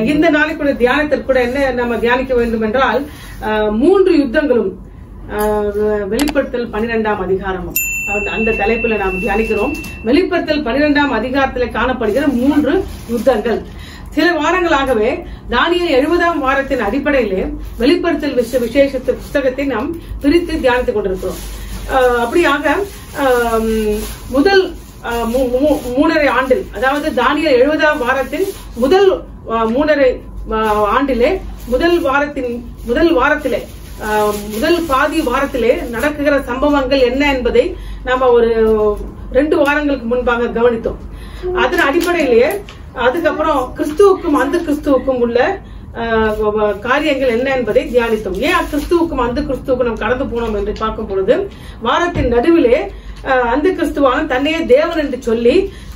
இந்த நாளைக்குள்ள தியானத்திற்கு கூட என்ன நம்ம தியானிக்க வேண்டும் என்றால் அஹ், மூன்று யுத்தங்களும் அஹ், வெளிப்படுத்தல் பன்னிரெண்டாம் அதிகாரமும் அந்த- அந்த தலைப்புல நாம் தியானிக்கிறோம் வெளிப்படுத்தல் பன்னிரெண்டாம் அதிகாரத்தில் காணப்படுகிற மூன்று யுத்தங்கள் சில வாரங்களாகவே தானியல் எழுபதாம் வாரத்தின் அடிப்படையிலே வெளிப்படுத்தல் விஷ- விசேஷ புஸ்தகத்தை நாம் பிரித்து தியானித்துக் கொண்டிருக்கிறோம் அஹ், அப்படியாக ஆம், முதல் அஹ், மூ- மூ- மூணரை ஆண்டில் அதாவது தானியல் எழுபதாம் வாரத்தின் முதல் அஹ், மூணரை அஹ், ஆண்டிலே முதல் வாரத்தின் முதல் வாரத்திலே அஹ், முதல் பாதி வாரத்திலே நடக்குகிற சம்பவங்கள் என்ன என்பதை நாம ஒரு ரெண்டு வாரங்களுக்கு முன்பாக கவனித்தோம் அதன் அடிப்படையிலேயே அதுக்கப்புறம் கிறிஸ்துவுக்கும் அந்த கிறிஸ்துவுக்கும் உள்ள அஹ், வ- வ- காரியங்கள் என்ன என்பதை தியானித்தோம் ஏன் கிறிஸ்துவுக்கும் அந்த கிறிஸ்துவுக்கும் நாம் கடந்து போனோம் என்று பார்க்கும் பொழுது வாரத்தின் நடுவிலே அஹ், அந்த கிறிஸ்துவான தன்னையே தேவன் என்று சொல்லி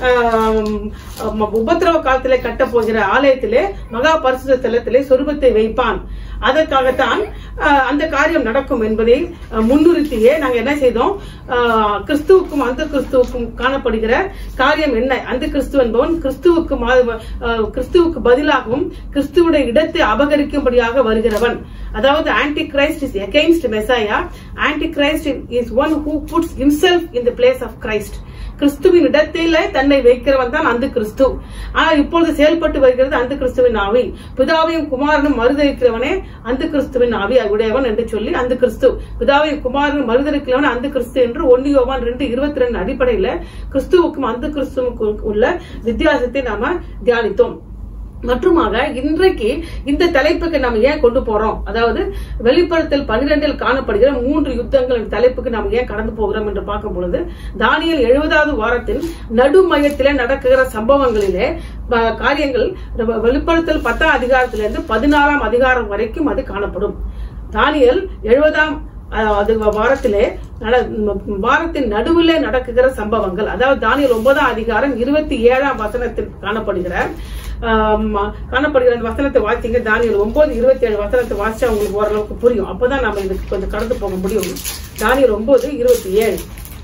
ஆம், ஆம், உபத்திரவ காலத்திலே கட்டப் போகிற ஆலயத்திலே மகா பரிசுத்த ஸ்தலத்திலே சொருபத்தை வைப்பான் அதற்காகத்தான் அஹ், அந்த காரியம் நடக்கும் என்பதை அஹ், முன்னிறுத்தியே நாங்க என்ன செய்தோம் அஹ், கிறிஸ்துவுக்கும் அந்த கிறிஸ்துவுக்கும் காணப்படுகிற காரியம் என்ன அந்த கிறிஸ்து என்பவன் கிறிஸ்துவுக்கு மா- அஹ், கிறிஸ்துவுக்கு பதிலாகவும் கிறிஸ்துவுடைய இடத்தை அபகரிக்கும்படியாக வருகிறவன் அதாவது anti Christ is against Messiah anti Christ is one who puts himself in the place of Christ கிறிஸ்துவின் இடத்தில தன்னை வைக்கிறவன் தான் அந்த கிறிஸ்து ஆனா இப்பொழுது செயல்பட்டு வருகிறது அந்த கிறிஸ்துவின் ஆவி பிதாவையும் குமாரனும் மறுதளிக்கிறவனே அந்த கிறிஸ்துவின் ஆவி உடையவன் என்று சொல்லி அந்த கிறிஸ்து பிதாவையும் குமாரனும் மறுதளிக்கிறவன் அந்த கிறிஸ்து என்று ஒன்னு யோவான் ரெண்டு இருபத்தி ரெண்டு அடிப்படையில கிறிஸ்துவுக்கும் அந்த கிறிஸ்துவுக்கும் உள்ள வித்தியாசத்தை நாம தியானித்தோம் மற்றுமாக இன்றைக்கு இந்த தலைப்புக்கு நம்ம ஏன் கொண்டு போறோம் அதாவது வெளிப்படுத்தல் பன்னிரெண்டில் காணப்படுகிற மூன்று யுத்தங்களின் தலைப்புக்கு நாம் ஏன் கடந்து போகிறோம் என்று பார்க்கும் பொழுது தானியல் எழுபதாவது வாரத்தின் நடுமையத்திலே நடக்குகிற சம்பவங்களிலே ப- காரியங்கள் நம்ம வெளிப்படுத்தல் பத்தாம் அதிகாரத்திலிருந்து பதினாறாம் அதிகாரம் வரைக்கும் அது காணப்படும் தானியல் எழுபதாம் அஹ், அது வாரத்திலே நட- ம், வாரத்தின் நடுவிலே நடக்குகிற சம்பவங்கள் அதாவது தானியல் ஒன்பதாம் அதிகாரம் இருபத்தி ஏழாம் வசனத்தில் காணப்படுகிற ஆம், காணப்படுகிற அந்த வசனத்தை வாசிங்க தானியல் ஒன்பது இருபத்தி ஏழு வசனத்தை வாசிச்சா உங்களுக்கு ஓரளவுக்கு புரியும் அப்பதான் நம்ம இதுக்கு கொஞ்சம் கடந்து போக முடியும் தானியல் ஒன்பது இருபத்தி ஏழு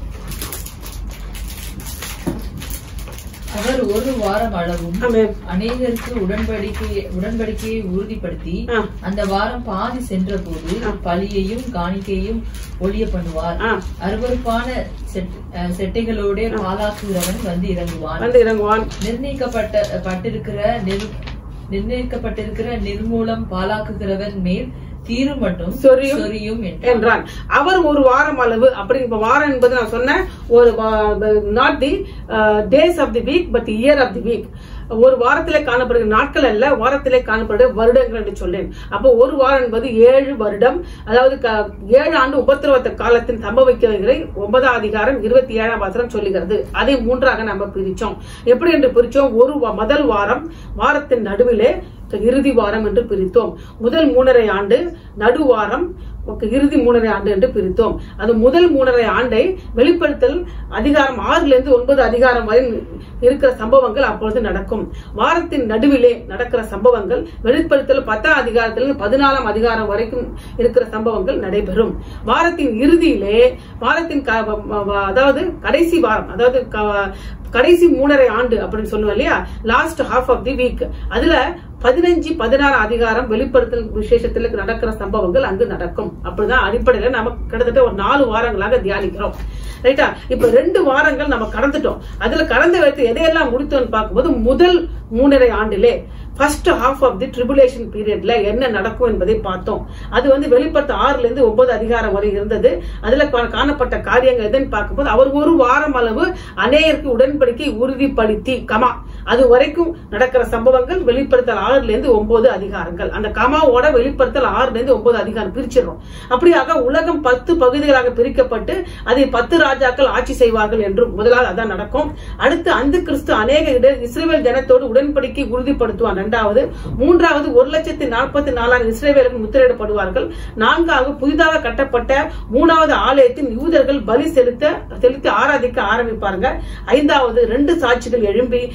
அவர் ஒரு வாரம் அளவும் ஆமென். அநேகருக்கு உடன்படிக்கை உடன்படிக்கையை உறுதிப்படுத்தி ஆ. அந்த வாரம் பாதி சென்ற போது பலியையும் காணிக்கையும் ஒளிய பண்ணுவார் ஆ. அருவருப்பான செட்- அஹ், செட்டைகளோட பாலாக்குகிறவன் வந்து இறங்குவான் வந்து இறங்குவான் நிர்ணயிக்கப்பட்ட பட்டிருக்கிற நிர்- நிர்ணயிக்கப்பட்டிருக்கிற நிர்மூலம் பாலாக்குகிறவன் மேல் தீரு மட்டும் சொரியும் சொரியும் என்றான் என்றான் அவர் ஒரு வாரம் அளவு அப்படி இப்ப வாரம் என்பது நான் சொன்னேன் ஒரு not the days of the week but year of the week ஒரு வாரத்திலே காணப்படுகிற நாட்கள் அல்ல வாரத்திலே காணப்படுகிற வருடங்கள் என்று சொல்றேன் அப்போ ஒரு வாரம் என்பது ஏழு வருடம் அதாவது க- ஏழு ஆண்டு உபத்திரவத்த காலத்தின் சம்பவிக்கிறதை ஒன்பதாம் அதிகாரம் இருபத்தி ஏழாம் வசனம் சொல்லுகிறது அதை மூன்றாக நம்ம பிரிச்சோம் எப்படி என்று பிரிச்சோம் ஒரு வா- முதல் வாரம் வாரத்தின் நடுவிலே இறுதி வாரம் என்று பிரித்தோம் முதல் மூணரை ஆண்டு நடுவாரம் இறுதி மூணரை ஆண்டு என்று பிரித்தோம் அது முதல் மூணரை ஆண்டை வெளிப்படுத்தல் அதிகாரம் ஆறுல இருந்து ஒன்பது அதிகாரம் வரை இருக்கிற சம்பவங்கள் அப்பொழுது நடக்கும் வாரத்தின் நடுவிலே நடக்கிற சம்பவங்கள் வெளிப்படுத்தல் பத்தாம் அதிகாரத்திலிருந்து பதினாலாம் அதிகாரம் வரைக்கும் இருக்கிற சம்பவங்கள் நடைபெறும் வாரத்தின் இறுதியிலே வாரத்தின் க- வ- வ- அதாவது கடைசி வாரம் அதாவது க- கடைசி மூணரை ஆண்டு அப்படின்னு சொல்லுவோம் இல்லையா last half of the week அதுல பதினஞ்சு பதினாறு அதிகாரம் வெளிப்படுத்தல் விசேஷத்துல நடக்கிற சம்பவங்கள் அங்கு நடக்கும் அப்படிதான் அடிப்படையில நம்ம கிட்டத்தட்ட ஒரு நாலு வாரங்களாக தியானிக்கிறோம் ரைட்டா இப்ப ரெண்டு வாரங்கள் நம்ம கடந்துட்டோம் அதுல கடந்து வைத்து எதையெல்லாம் முடித்தோம்னு பார்க்கும்போது முதல் மூணரை ஆண்டிலே first half of the tribulation பீரியட்ல என்ன நடக்கும் என்பதை பார்த்தோம் அது வந்து வெளிப்படுத்த ஆறுல இருந்து ஒன்பது அதிகாரம் வரை இருந்தது அதுல கா- காணப்பட்ட காரியங்கள் எதுன்னு பார்க்கும்போது அவர் ஒரு வாரம் அளவு அநேகருக்கு உடன்படிக்கை உறுதிப்படுத்தி கமா அது வரைக்கும் நடக்கிற சம்பவங்கள் வெளிப்படுத்தல் ஆறுல இருந்து ஒன்பது அதிகாரங்கள் அந்த கமாவோட வெளிப்படுத்தல் ஆறுல இருந்து ஒன்பது அதிகாரம் பிரிச்சிடறோம் அப்படியாக உலகம் பத்து பகுதிகளாக பிரிக்கப்பட்டு அதை பத்து ராஜாக்கள் ஆட்சி செய்வார்கள் என்றும் முதலாவது அதான் நடக்கும் அடுத்து அந்த கிறிஸ்து அநேக இட இஸ்ரேல் ஜனத்தோடு உடன்படிக்கை உறுதிப்படுத்துவான் இரண்டாவது மூன்றாவது ஒரு லட்சத்தி நாற்பத்தி நாலாயிரம் இஸ்ரேவேலுக்கு முத்திரையிடப்படுவார்கள் நான்காவது புதிதாக கட்டப்பட்ட மூணாவது ஆலயத்தின் யூதர்கள் பலி செலுத்த செலுத்தி ஆராதிக்க ஆரம்பிப்பார்கள் ஐந்தாவது ரெண்டு சாட்சிகள் எழும்பி தீர்க்க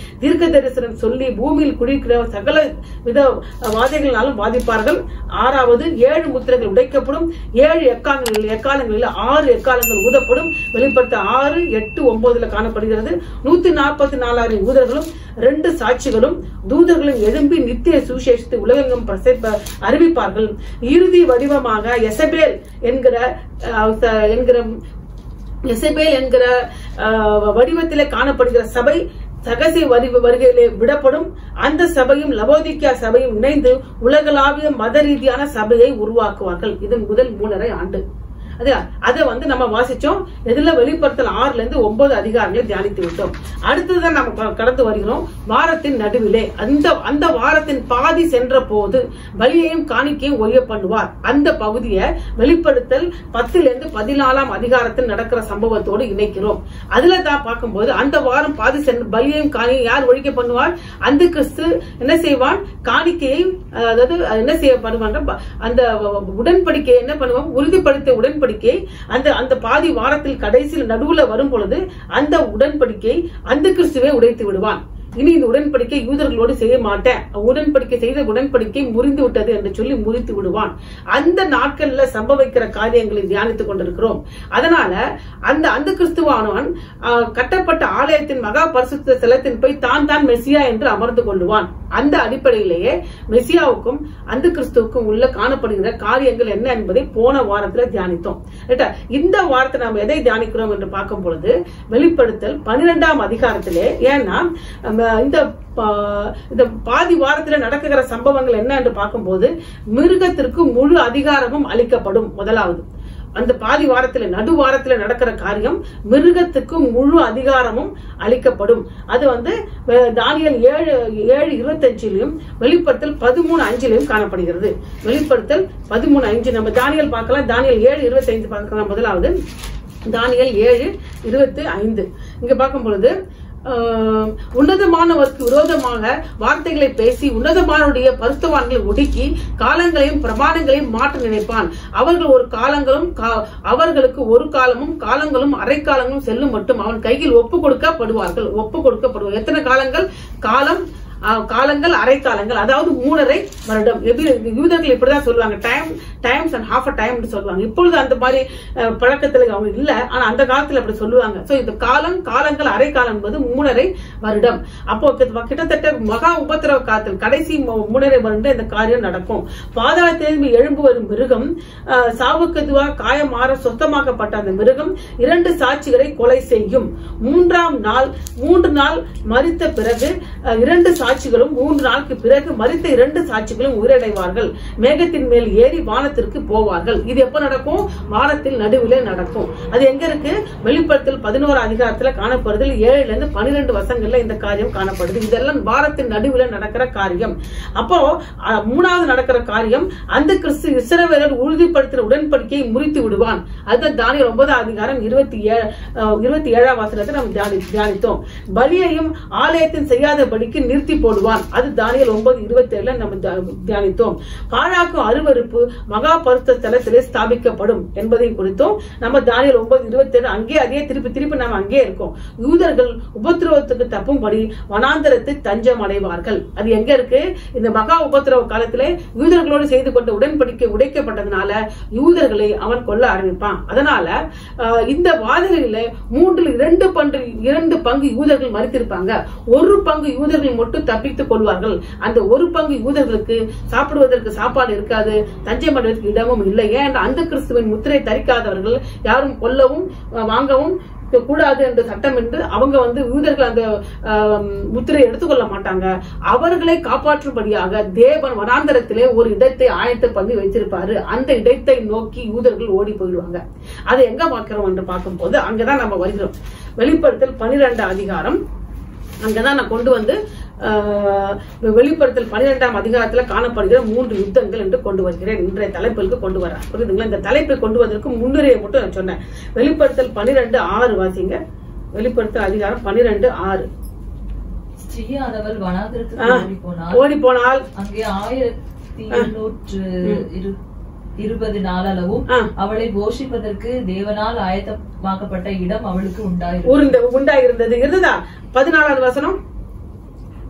தீர்க்க தரிசனம் சொல்லி பூமியில் குடிக்கிற சகல வித வாதைகளாலும் பாதிப்பார்கள் ஆறாவது ஏழு முத்திரைகள் உடைக்கப்படும் ஏழு எக்காலங்களில் எக்காலங்களில் ஆறு எக்காலங்கள் ஊதப்படும் வெளிப்படுத்த ஆறு எட்டு ஒன்பதுல காணப்படுகிறது நூத்தி நாற்பத்தி நாலாயிரம் ஊதர்களும் ரெண்டு சாட்சிகளும் தூதர்களும் எழும்பி நித்திய சுவிசேஷத்தை உலகெங்கும் பிரச- அறிவிப்பார்கள் இறுதி வடிவமாக எசபேல் என்கிற அஹ், ச- என்கிற எசபேல் என்கிற அஹ், வடிவத்திலே காணப்படுகிற சபை சகசி வரி வருகையிலே விடப்படும் அந்த சபையும் லவோதிக்கா சபையும் இணைந்து உலகளாவிய மத ரீதியான சபையை உருவாக்குவார்கள் இது முதல் மூணரை ஆண்டு அது அதை வந்து நம்ம வாசிச்சோம் இதுல வெளிப்படுத்தல் ஆறுல இருந்து ஒன்பது அதிகாரங்களை தியானித்து விட்டோம் அடுத்ததுதான் நம்ம க- கடந்து வருகிறோம் வாரத்தின் நடுவிலே அந்த அந்த வாரத்தின் பாதி சென்ற போது பலியையும் காணிக்கையும் ஒய்ய பண்ணுவார் அந்த பகுதியை வெளிப்படுத்தல் பத்துல இருந்து பதினாலாம் அதிகாரத்தில் நடக்கிற சம்பவத்தோடு இணைக்கிறோம் அதுல தான் பார்க்கும்போது அந்த வாரம் பாதி சென்ற பலியையும் காணியும் யார் ஒழிக்க பண்ணுவார் அந்த கிறிஸ்து என்ன செய்வான் காணிக்கையை அஹ், அதாவது என்ன செய்யப்படுவாங்க ப- அந்த உடன்படிக்கையை என்ன பண்ணுவான் உறுதிப்படுத்திய உடன்படிக்கை அந்த அந்த பாதி வாரத்தில் கடைசியில் நடுவுல வரும் பொழுது அந்த உடன்படிக்கை அந்த கிறிஸ்துவை உடைத்து விடுவான் இனி இந்த உடன்படிக்கை யூதர்களோடு செய்ய மாட்டேன் உடன்படிக்கை செய்த உடன்படிக்கை முறிந்து விட்டது என்று சொல்லி முறித்து விடுவான் அந்த நாட்கள்ல சம்பவிக்கிற காரியங்களை தியானித்துக் கொண்டிருக்கிறோம் அதனால அந்த அந்த கிறிஸ்துவானவன் ஆஹ், கட்டப்பட்ட ஆலயத்தின் மகா பரிசுத்த ஸ்தலத்தின் போய் தான் தான் மெஸ்ஸியா என்று அமர்ந்து கொள்ளுவான் அந்த அடிப்படையிலேயே மெஸ்ஸியாவுக்கும் அந்த கிறிஸ்துவுக்கும் உள்ள காணப்படுகிற காரியங்கள் என்ன என்பதை போன வாரத்துல தியானித்தோம் ரைட்டா? இந்த வாரத்தை நாம் எதை தியானிக்கிறோம் என்று பார்க்கும் பொழுது வெளிப்படுத்தல் பன்னிரெண்டாம் அதிகாரத்திலே ஏன்னா நம்ம இந்த பா- இந்த பாதி வாரத்துல நடக்குகிற சம்பவங்கள் என்ன என்று பார்க்கும்போது மிருகத்திற்கு முழு அதிகாரமும் அளிக்கப்படும் முதலாவது அந்த பாதி வாரத்துல நடு வாரத்துல நடக்கிற காரியம் மிருகத்துக்கு முழு அதிகாரமும் அளிக்கப்படும் அது வந்து அஹ், தானியேல் ஏழு ஏழு இருபத்தஞ்சிலையும் வெளிப்படுத்தல் பதிமூணு அஞ்சிலையும் காணப்படுகிறது வெளிப்படுத்தல் பதிமூணு அஞ்சு நம்ம தானியல் பார்க்கலாம் தானியல் ஏழு இருபத்தைந்து பார்க்கலாம் முதலாவது தானியல் ஏழு இருபத்தி ஐந்து இங்க பார்க்கும் பொழுது ஆஹ், உன்னதமானவருக்கு விரோதமாக வார்த்தைகளை பேசி உன்னதமானுடைய பரிசுத்தவான்களை ஒடுக்கி காலங்களையும் பிரமாணங்களையும் மாற்ற நினைப்பான் அவர்கள் ஒரு காலங்களும் கா- அவர்களுக்கு ஒரு காலமும் காலங்களும் அரை காலங்களும் செல்லும் மட்டும் அவன் கையில் ஒப்பு கொடுக்கப்படுவார்கள் ஒப்பு கொடுக்கப்படுவார் எத்தனை காலங்கள் காலம் ஆஹ், காலங்கள் அரை காலங்கள் அதாவது மூணரை வருடம் எப்படி யூதர்கள் இப்படிதான் சொல்லுவாங்க time times and half a time சொல்லுவாங்க இப்பொழுது அந்த மாதிரி அஹ், பழக்கத்துல அவங்க இல்ல ஆனா அந்த காலத்துல அப்படி சொல்லுவாங்க சோ இந்த காலம் காலங்கள் அரை காலம் என்பது மூணரை வருடம் அப்போ கிட்ட- கிட்டத்தட்ட மகா உபத்திரவ காலத்தில் கடைசி மூ- மூணரை வருடம் இந்த காரியம் நடக்கும் பாதாள திரும்பி எழும்பு வரும் மிருகம் அஹ், சாவுக்கு எதுவா காயமாற சொத்தமாக்கப்பட்ட அந்த மிருகம் இரண்டு சாட்சிகளை கொலை செய்யும் மூன்றாம் நாள் மூன்று நாள் மறித்த பிறகு அஹ், இரண்டு சாட்சிகளும் மூன்று நாளுக்கு பிறகு மறித்த இரண்டு சாட்சிகளும் உயிரடைவார்கள் மேகத்தின் மேல் ஏறி வானத்திற்கு போவார்கள் இது எப்ப நடக்கும் வானத்தில் நடுவிலே நடக்கும் அது எங்க இருக்கு வெளிப்படுத்தல் பதினோரு அதிகாரத்துல காணப்படுது ஏழுல இருந்து பன்னிரெண்டு வருஷங்கள்ல இந்த காரியம் காணப்படுது இதெல்லாம் வாரத்தின் நடுவில் நடக்கிற காரியம் அப்போ அஹ், மூணாவது நடக்கிற காரியம் அந்த கிறிஸ்து இஸ்ரவேலர் உறுதிப்படுத்தின உடன்படிக்கையை முறித்து விடுவான் அது தானியல் ஒன்பதாம் அதிகாரம் இருபத்தி ஏழு இருபத்தி ஏழாம் வசனத்தை நம்ம தியானி- தியானித்தோம் பலியையும் ஆலயத்தின் செய்யாதபடிக்கு நிறுத்தி போடுவான் அது தானியல் ஒன்பது இருபத்தி ஏழுல நம்ம தியா- தியானித்தோம் பாழாக்கும் அருவருப்பு மகா பரிசுத்த ஸ்தலத்திலே ஸ்தாபிக்கப்படும் என்பதை குறித்தும் நம்ம தானியல் ஒன்பது இருபத்தி ஏழு அங்கே அதே திருப்பி திருப்பி நம்ம அங்கே இருக்கோம் யூதர்கள் உபத்திரவத்துக்கு தப்பும்படி வனாந்தரத்தை தஞ்சம் அடைவார்கள் அது எங்க இருக்கு இந்த மகா உபத்திரவ காலத்திலே யூதர்களோடு செய்து கொண்ட உடன்படிக்கை உடைக்கப்பட்டதுனால யூதர்களை அவன் கொல்ல ஆரம்பிப்பான் அதனால ஆஹ், இந்த வாதிகளில மூன்றில் இரண்டு பங்கு இரண்டு பங்கு யூதர்கள் மறித்திருப்பாங்க ஒரு பங்கு யூதர்கள் மட்டும் தப்பித்துக் கொள்வார்கள் அந்த ஒரு பங்கு யூதர்களுக்கு சாப்பிடுவதற்கு சாப்பாடு இருக்காது தஞ்சம் அடைவதற்கு இடமும் இல்லை ஏன் அந்த கிறிஸ்துவின் முத்திரை தரிக்காதவர்கள் யாரும் கொல்லவும் அஹ், வாங்கவும் கூடாது என்று சட்டம் என்று அவங்க வந்து யூதர்கள் அந்த ஆம், முத்திரை எடுத்துக்கொள்ள மாட்டாங்க அவர்களை காப்பாற்றும்படியாக தேவன் வனாந்தரத்திலே ஒரு இடத்தை ஆயத்த பண்ணி வைத்திருப்பாரு அந்த இடத்தை நோக்கி யூதர்கள் ஓடி போயிடுவாங்க அதை எங்க பார்க்கிறோம் என்று பார்க்கும்போது அங்கதான் நம்ம வருகிறோம் வெளிப்படுத்தல் பனிரெண்டு அதிகாரம் அங்கதான் நான் கொண்டு வந்து ஆஹ், வெளிப்படுத்தல் பன்னிரெண்டாம் அதிகாரத்துல காணப்படுகிற மூன்று யுத்தங்கள் என்று கொண்டு வருகிறேன் இன்றைய தலைப்பிற்கு கொண்டு வரேன் புரியுதுங்களா இந்த தலைப்பை கொண்டு வருவதற்கு முன்னுரையை மட்டும் நான் சொன்னேன் வெளிப்படுத்தல் பன்னிரெண்டு ஆறு வாசிங்க வெளிப்படுத்தல் அதிகாரம் பன்னிரெண்டு ஆறு ஸ்ரீயானவள் வனாந்திரத்துக்கு ஆ. ஓடி போனாள் ஓடி போனால் அங்கே ஆயிரத்தி இருநூற்று இரு- இருபது நாளளவும் ஆ. அவளை போஷிப்பதற்கு தேவனால் ஆயத்தமாக்கப்பட்ட இடம் அவளுக்கு உண்டாயிரு உருந்த உண்டாயிருந்தது இருந்ததா பதினாலாவது வசனம்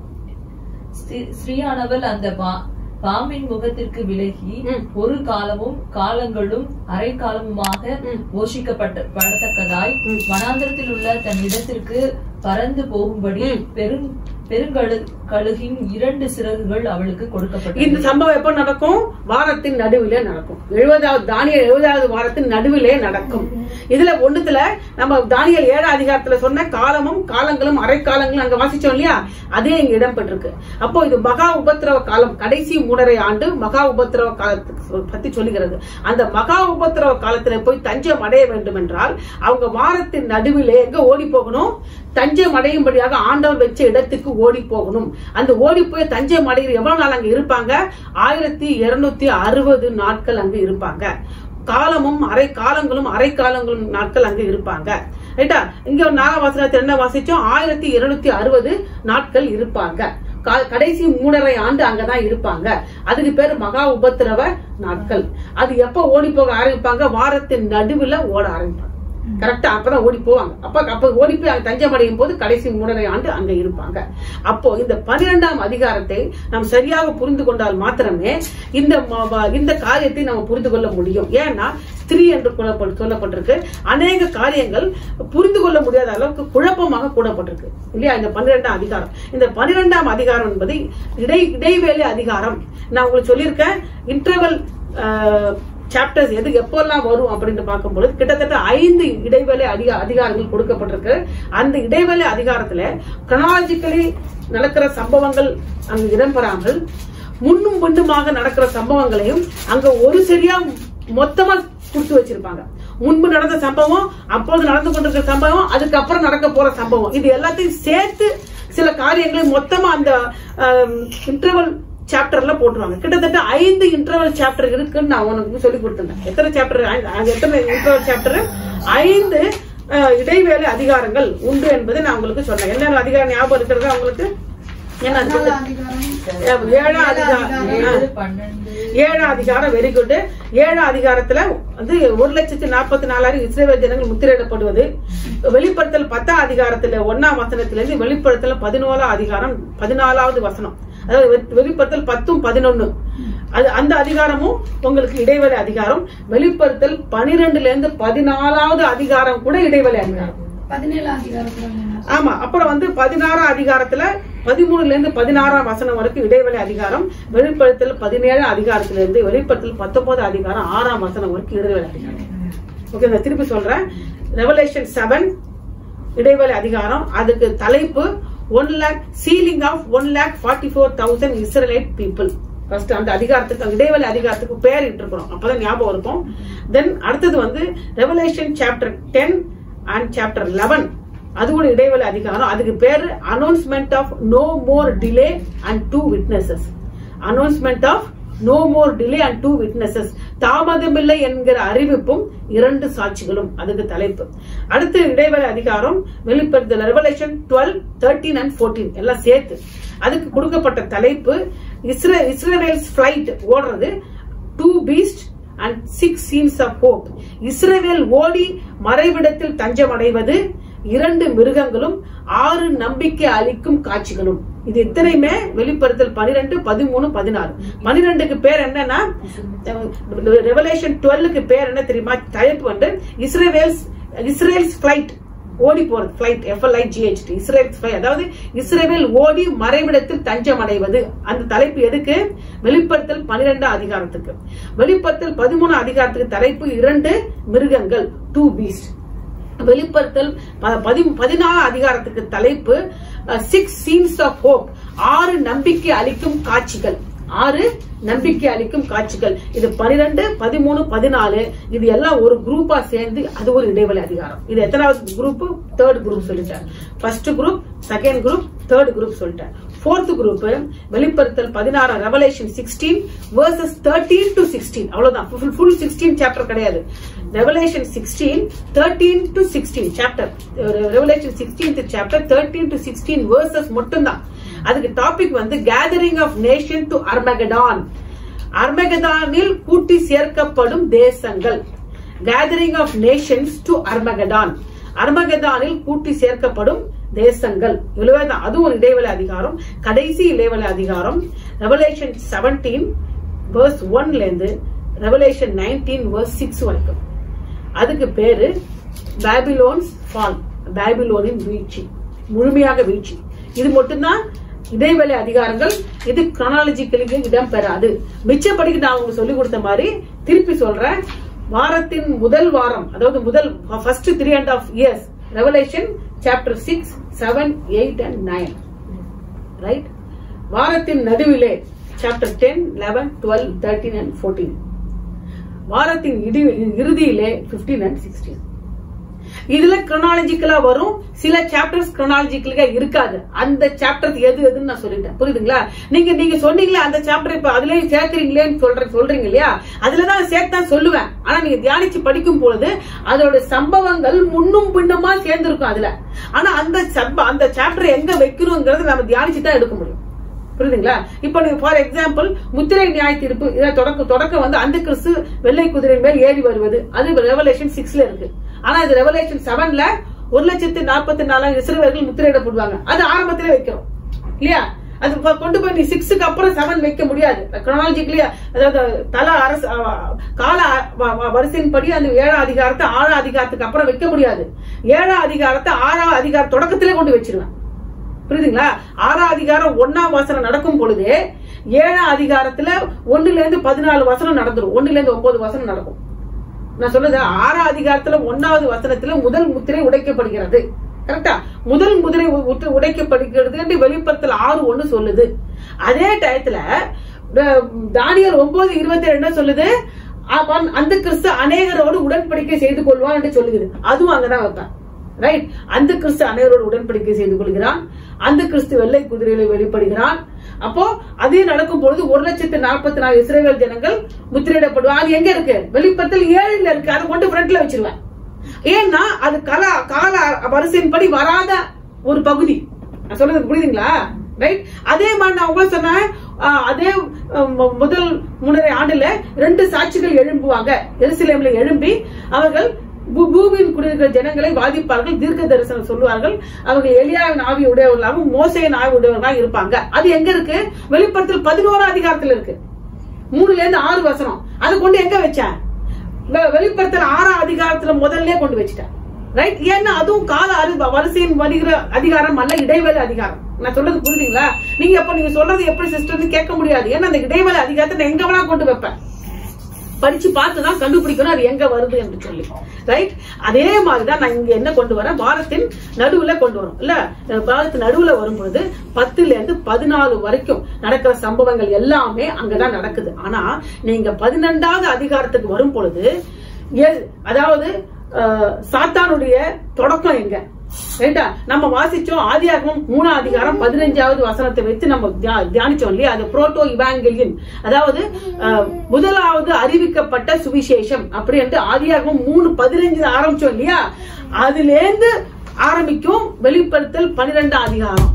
ஸ்ரீ- ஸ்ரீயானவள் அந்த பா- பாம்பின் முகத்திற்கு விலகி ம். ஒரு காலமும் காலங்களும் அரை காலமுமாக ம். போஷிக்கப்பட்ட படத்தக்கதாய் ம். வனாந்திரத்தில் உள்ள தன் இடத்திற்கு பறந்து போகும்படி ம். பெரும் பெருங்கழு கழுகின் இரண்டு சிறகுகள் அவளுக்கு இந்த கொடுக்கப்பட்டது சம்பவம் எப்ப நடக்கும் வாரத்தின் நடுவிலே நடக்கும் எழுபதாவது தானியல் எழுபதாவது வாரத்தின் நடுவிலே நடக்கும் இதுல ஒண்ணுத்துல நம்ம தானியல் ஏழாம் அதிகாரத்துல சொன்ன காலமும் காலங்களும் அரை காலங்களும் அங்க வாசிச்சோம் இல்லையா அதே இங்க இடம்பெற்றிருக்கு அப்போ இது மகா உபத்திரவ காலம் கடைசி மூணரை ஆண்டு மகா உபத்திரவ காலத்துக்கு சொல்- பத்தி சொல்லுகிறது அந்த மகா உபத்திரவ காலத்துல போய் தஞ்சம் அடைய வேண்டும் என்றால் அவங்க வாரத்தின் நடுவிலே எங்க ஓடி போகணும் தஞ்சம் அடையும்படியாக ஆண்டவர் வச்ச இடத்துக்கு ஓடி போகணும் அந்த ஓடி போய் தஞ்சம் அடைகிற எவ்வளவு நாள் அங்க இருப்பாங்க ஆயிரத்தி இருநூத்தி அறுபது நாட்கள் அங்க இருப்பாங்க காலமும் அரை காலங்களும் அரை காலங்களும் நாட்கள் அங்க இருப்பாங்க ரைட்டா இங்க ஒரு நாலாம் வாசகத்தில் என்ன வாசிச்சோம் ஆயிரத்தி இருநூத்தி அறுபது நாட்கள் இருப்பாங்க கா- கடைசி மூணரை ஆண்டு அங்கதான் இருப்பாங்க அதுக்கு பேரு மகா உபத்திரவ நாட்கள் அது எப்ப ஓடி போக ஆரம்பிப்பாங்க வாரத்தின் நடுவுல ஓட ஆரம்பிப்பாங்க கரெக்டா அப்பதான் ஓடி போவாங்க அப்ப அப்ப ஓடி போய் அங்க தஞ்சம் அடையும் போது கடைசி மூணரை ஆண்டு அங்க இருப்பாங்க அப்போ இந்த பனிரெண்டாம் அதிகாரத்தை நாம் சரியாக புரிந்து கொண்டால் மாத்திரமே இந்த ம- வ- இந்த காரியத்தை நம்ம புரிந்து கொள்ள முடியும் ஏன்னா ஸ்திரீ என்று கூறப்பட்டு- சொல்லப்பட்டிருக்கு அநேக காரியங்கள் புரிந்து கொள்ள முடியாத அளவுக்கு குழப்பமாக கூடப்பட்டிருக்கு இல்லையா இந்த பன்னிரெண்டாம் அதிகாரம் இந்த பன்னிரெண்டாம் அதிகாரம் என்பது இடை இடைவேளை அதிகாரம் நான் உங்களுக்கு சொல்லியிருக்கேன் இன்டர்வல் சாப்டர்ஸ் எது எப்பெல்லாம் வரும் அப்படின்னு பார்க்கும்போது கிட்டத்தட்ட ஐந்து இடைவேளை அதிகா அதிகாரங்கள் கொடுக்கப்பட்டிருக்கு அந்த இடைவேளை அதிகாரத்துல கனாலஜிக்கலி நடக்கிற சம்பவங்கள் அங்கு இடம்பெறாமல் முன்னும் பின்னுமாக நடக்கிற சம்பவங்களையும் அங்க ஒரு சரியா மொத்தமா கொடுத்து வச்சிருப்பாங்க முன்பு நடந்த சம்பவம் அப்போது நடந்து கொண்டிருக்கிற சம்பவம் அதுக்கப்புறம் நடக்க போற சம்பவம் இது எல்லாத்தையும் சேர்த்து சில காரியங்களை மொத்தமா அந்த இன்டர்வல் சாப்டர்ல போட்டுருவாங்க கிட்டத்தட்ட ஐந்து இன்டர்வல் சாப்டர் இருக்குன்னு நான் உனக்கு சொல்லி கொடுத்திருந்தேன் எத்தனை சாப்டர் எத்தனை இன்டர்வல் சாப்டர் ஐந்து அஹ், இடைவேளை அதிகாரங்கள் உண்டு என்பதை நான் உங்களுக்கு சொன்னேன் என்னென்ன அதிகாரம் ஞாபகம் இருக்கிறதா உங்களுக்கு என்ன அது? ஏழாம் அதிகாரம் ஏழு பன்னெண்டு ஏழாம் அதிகாரம் வெரி குட் ஏழாம் அதிகாரத்துல வந்து ஒரு லட்சத்தி நாற்பத்தி நாலாயிரம் இஸ்ரேல் ஜனங்கள் முத்திரையிடப்படுவது வெளிப்படுத்தல் பத்தாம் அதிகாரத்துல ஒன்னாம் வசனத்திலிருந்து வெளிப்படுத்தல் பதினோராம் அதிகாரம் பதினாலாவது வசனம் அதாவது வெ- வெளிப்படுத்தல் பத்தும் பதினொன்னு அது அந்த அதிகாரமும் உங்களுக்கு இடைவெளி அதிகாரம் வெளிப்படுத்தல் பனிரெண்டுல இருந்து பதினாலாவது அதிகாரம் கூட இடைவெளி அதிகாரம் பதினேழாம் அதிகாரத்துல என்ன? ஆமா அப்புறம் வந்து பதினாறாம் அதிகாரத்துல பதிமூணுல இருந்து பதினாறாம் வசனம் வரைக்கும் இடைவெளி அதிகாரம் வெளிப்படுத்தல் பதினேழு அதிகாரத்துல இருந்து வெளிப்படுத்தல் பத்தொன்பது அதிகாரம் ஆறாம் வசனம் வரைக்கும் இடைவெளி அதிகாரம் ஓகே நான் திருப்பி சொல்றேன் ரெவலேஷன் செவன் இடைவெளி அதிகாரம் அதுக்கு தலைப்பு one lakh sealing of one lakh forty four thousand Israelite people first அந்த அதிகாரத்துக்கு அந்த இடைவெளி அதிகாரத்துக்கு பேர் இட்டிருக்கணும் அப்பதான் ஞாபகம் இருக்கும் தென் அடுத்தது வந்து Revelation chapter ten and chapter eleven அது கூட இடைவெளி அதிகாரம் அதுக்கு பேரு announcement of no more delay and two witnesses announcement of no more delay and two witnesses தாமதமில்லை என்கிற அறிவிப்பும் இரண்டு சாட்சிகளும் அதுக்கு தலைப்பு அடுத்து இடைவேளை அதிகாரம் வெளிப்படுத்தல் Revelation twelve thirteen and fourteen எல்லாம் சேர்த்து அதுக்கு கொடுக்கப்பட்ட தலைப்பு இஸ்ரே இஸ்ரேல்ஸ் பிளைட் ஓடுறது two beast and six scenes of hope Israel ஓடி மறைவிடத்தில் தஞ்சம் அடைவது இரண்டு மிருகங்களும் ஆறு நம்பிக்கை அளிக்கும் காட்சிகளும் இது இத்தனையுமே வெளிப்படுத்தல் பனிரெண்டு பதிமூணு பதினாறு பனிரெண்டுக்கு பேர் என்னன்னா ரெவலேஷன் டுவெல்லுக்கு பேர் என்ன தெரியுமா தலைப்பு வந்து இஸ்ரேல்ஸ் இஸ்ரேல்ஸ் பிளைட் ஓடி போறது flight F L I G H T Israel flight. அதாவது இஸ்ரேல் ஓடி மறைவிடத்தில் தஞ்சம் அடைவது அந்த தலைப்பு எதுக்கு வெளிப்படுத்தல் பனிரெண்டாம் அதிகாரத்துக்கு வெளிப்படுத்தல் பதிமூணு அதிகாரத்துக்கு தலைப்பு இரண்டு மிருகங்கள் டூ பீஸ்ட் வெளிப்படுத்தல் ப- பதி- பதினாறு அதிகாரத்துக்கு தலைப்பு சிக்ஸ் சீன்ஸ் ஆஃப் ஹோப் ஆறு நம்பிக்கை அளிக்கும் காட்சிகள் ஆறு நம்பிக்கை அளிக்கும் காட்சிகள் இது பனிரெண்டு பதிமூணு பதினாலு இது எல்லாம் ஒரு குரூப்பா சேர்ந்து அது ஒரு இடைவெளி அதிகாரம் இது எத்தனாவது குரூப் தேர்ட் குரூப் சொல்லிட்டேன் first group second group third group சொல்லிட்டேன் ஃபோர்த் குரூப் வெளிப்படுத்தல் பதினாறு Revelation sixteen verses thirteen to sixteen அவ்வளவுதான் ஃபுல் சிக்ஸ்டீன் சாப்டர் கிடையாது Revelation sixteen thirteen to sixteen chapter Revelation sixteenth chapter thirteen to sixteen verses மட்டும்தான் அதுக்கு topic வந்து gathering of nation to Armageddon அர்மகடானில் கூட்டி சேர்க்கப்படும் தேசங்கள் gathering of nations to Armageddon அர்மகதானில் கூட்டி சேர்க்கப்படும் தேசங்கள் இவ்வளவுதான் அதுவும் ஒரு இடைவெளி அதிகாரம் கடைசி இடைவெளி அதிகாரம் ரெவலேஷன் செவன்டீன் வேர்ஸ் ஒன்ல இருந்து ரெவலேஷன் நைன்டீன் வேர்ஸ் சிக்ஸ் வரைக்கும் அதுக்கு பேரு பாபிலோன்ஸ் ஃபால் பாபிலோனின் வீழ்ச்சி முழுமையாக வீழ்ச்சி இது மட்டும்தான் இடைவெளி அதிகாரங்கள் இது chronologically இடம் பெறாது மிச்சப்படிக்கு நான் உங்களுக்கு சொல்லி கொடுத்த மாதிரி திருப்பி சொல்றேன் வாரத்தின் முதல் வாரம் அதாவது முதல் first three and half years Revelation chapter six seven eight and nine right வாரத்தின் நடுவிலே chapter ten eleven twelve thirteen and fourteen வாரத்தின் இடி- இறுதியிலே 15 அண்ட் சிக்ஸ்டீன் இதுல chronological-ஆ வரும் சில சாப்டர்ஸ் chronological-ஆ இருக்காது அந்த சாப்டர் எது எதுன்னு நான் சொல்லிட்டேன் புரியுதுங்களா நீங்க நீங்க சொன்னீங்களே அந்த சாப்டர் இப்ப அதுலயும் சேர்க்கிறீங்களேன்னு சொல்ற சொல்றீங்க இல்லையா அதுலதான் சேர்த்தான் சொல்லுவேன் ஆனா நீங்க தியானிச்சு படிக்கும் பொழுது அதோட சம்பவங்கள் முன்னும் பின்னுமா சேர்ந்திருக்கும் அதுல ஆனா அந்த சம்ப அந்த சாப்டர் எங்க வைக்கணுங்கிறது நம்ம தியானிச்சு தான் எடுக்க முடியும் புரியுதுங்களா இப்ப நீங்க ஃபார் எக்ஸாம்பிள் முத்திரை நியாய தீர்ப்பு இத தொடக்க தொடக்க வந்து அந்த கிறிஸ்து வெள்ளை குதிரை மேல் ஏறி வருவது அது ரெவலேஷன் சிக்ஸ்ல இருக்கு ஆனா இது ரெவலேஷன் செவன்ல ஒரு லட்சத்து நாற்பத்தி நாலாயிரம் இஸ்ரவேலர்கள் முத்திரையிடப்படுவாங்க அது ஆரம்பத்திலே வைக்கிறோம் இல்லையா அது கொ- கொண்டு போய் நீ சிக்ஸுக்கு அப்புறம் செவன் வைக்க முடியாது chronologically அதாவது தல அரசு அஹ், கால வ- வ- வரிசையின்படி அந்த ஏழாம் அதிகாரத்தை ஆறாம் அதிகாரத்துக்கு அப்புறம் வைக்க முடியாது ஏழாம் அதிகாரத்தை ஆறாம் அதிகார தொடக்கத்திலே கொண்டு வச்சிருவேன் புரியுதுங்களா ஆறாம் அதிகாரம் ஒன்னாம் வசனம் நடக்கும் பொழுது ஏழாம் அதிகாரத்துல ஒண்ணுல இருந்து பதினாலு வசனம் நடந்துரும் ஒண்ணுல இருந்து ஒன்பது வசனம் நடக்கும் நான் சொல்றது ஆறாம் அதிகாரத்துல ஒன்னாவது வசனத்துல முதல் முத்திரை உடைக்கப்படுகிறது கரெக்டா முதல் முதிரை உ- உற்று- உடைக்கப்படுகிறது என்று வெளிப்படத்துல ஆறு ஒண்ணு சொல்லுது அதே டயத்துல அஹ், தானியேல் ஒன்பது இருபத்தி என்ன சொல்லுது அவன் அந்த கிறிஸ்து அநேகரோடு உடன்படிக்கை செய்து கொள்வான் என்று சொல்லுகிறது அதுவும் அங்கதான் வைப்பேன் ரைட் அந்த கிறிஸ்து அனைவரோடு உடன்படிக்கை செய்து கொள்கிறான் அந்த கிறிஸ்து வெள்ளை குதிரையில வெளிப்படுகிறான் அப்போ அதே நடக்கும் பொழுது ஒரு லட்சத்து நாற்பத்தி நாலு இஸ்ரேல் ஜனங்கள் முத்திரையிடப்படுவாங்க அது எங்க இருக்கு வெளிப்படத்தில் ஏழுல இருக்கு அதை கொண்டு ஃப்ரண்ட்ல வச்சிருவேன் ஏன்னா அது கல கால வரிசையின்படி வராத ஒரு பகுதி நான் சொல்றது புரியுதுங்களா ரைட் அதே மாதிரி நான் உங்களுக்கு சொன்னேன் ஆஹ், அதே ஆஹ், மு- முதல் முன்னரை ஆண்டுல ரெண்டு சாட்சிகள் எழும்புவாங்க எருசலேம்ல எழும்பி அவர்கள் பூ- பூமியில் குடியிருக்கிற ஜனங்களை வாதிப்பார்கள் தீர்க்க தரிசனம் சொல்லுவார்கள் அவங்க எலியாவின் ஆவி உடையவர்களாகவும் மோசையின் ஆவி உடையவர்களாக இருப்பாங்க அது எங்க இருக்கு வெளிப்படத்தில் பதினோரா அதிகாரத்துல இருக்கு மூணுல இருந்து ஆறு வசனம் அதை கொண்டு எங்க வச்சேன் வெ- வெளிப்படுத்தல் ஆறாம் அதிகாரத்துல முதல்ல கொண்டு வச்சுட்டேன் ரைட் ஏன்னா அதுவும் கால அறி வரிசையின் வருகிற அதிகாரம் அல்ல இடைவேளை அதிகாரம் நான் சொல்றது புரியுதுங்களா நீங்க அப்ப நீங்க சொல்றது எப்படி சிஸ்டர்னு கேட்க முடியாது ஏன்னா அந்த இடைவேளை அதிகாரத்தை நான் எங்க வேணா கொண்டு வைப்பேன் படிச்சு பார்த்து தான் கண்டுபிடிக்கணும் அது எங்க வருது என்று சொல்லி ரைட் அதே மாதிரிதான் நான் இங்க என்ன கொண்டு வரேன் வாரத்தின் நடுவுல கொண்டு வரோம் இல்ல அஹ் வாரத்தின் நடுவுல வரும்பொழுது பத்துல இருந்து பதினாலு வரைக்கும் நடக்கிற சம்பவங்கள் எல்லாமே அங்கதான் நடக்குது ஆனா நீங்க பதினெண்டாவது அதிகாரத்துக்கு வரும் பொழுது எ- அதாவது அஹ், சாத்தானுடைய தொடக்கம் எங்க ரைட்டா நம்ம வாசிச்சோம் ஆதியாகமம் மூணாம் அதிகாரம் பதினஞ்சாவது வசனத்தை வைத்து நம்ம தியா- தியானிச்சோம் இல்லையா அது புரோட்டோ இவாங்கலியன் அதாவது அஹ், முதலாவது அறிவிக்கப்பட்ட சுவிசேஷம் அப்படி என்று ஆதியாகமம் மூணு பதினஞ்சு ஆரம்பிச்சோம் இல்லையா அதுல இருந்து ஆரம்பிக்கும் வெளிப்படுத்தல் பன்னிரெண்டாம் அதிகாரம்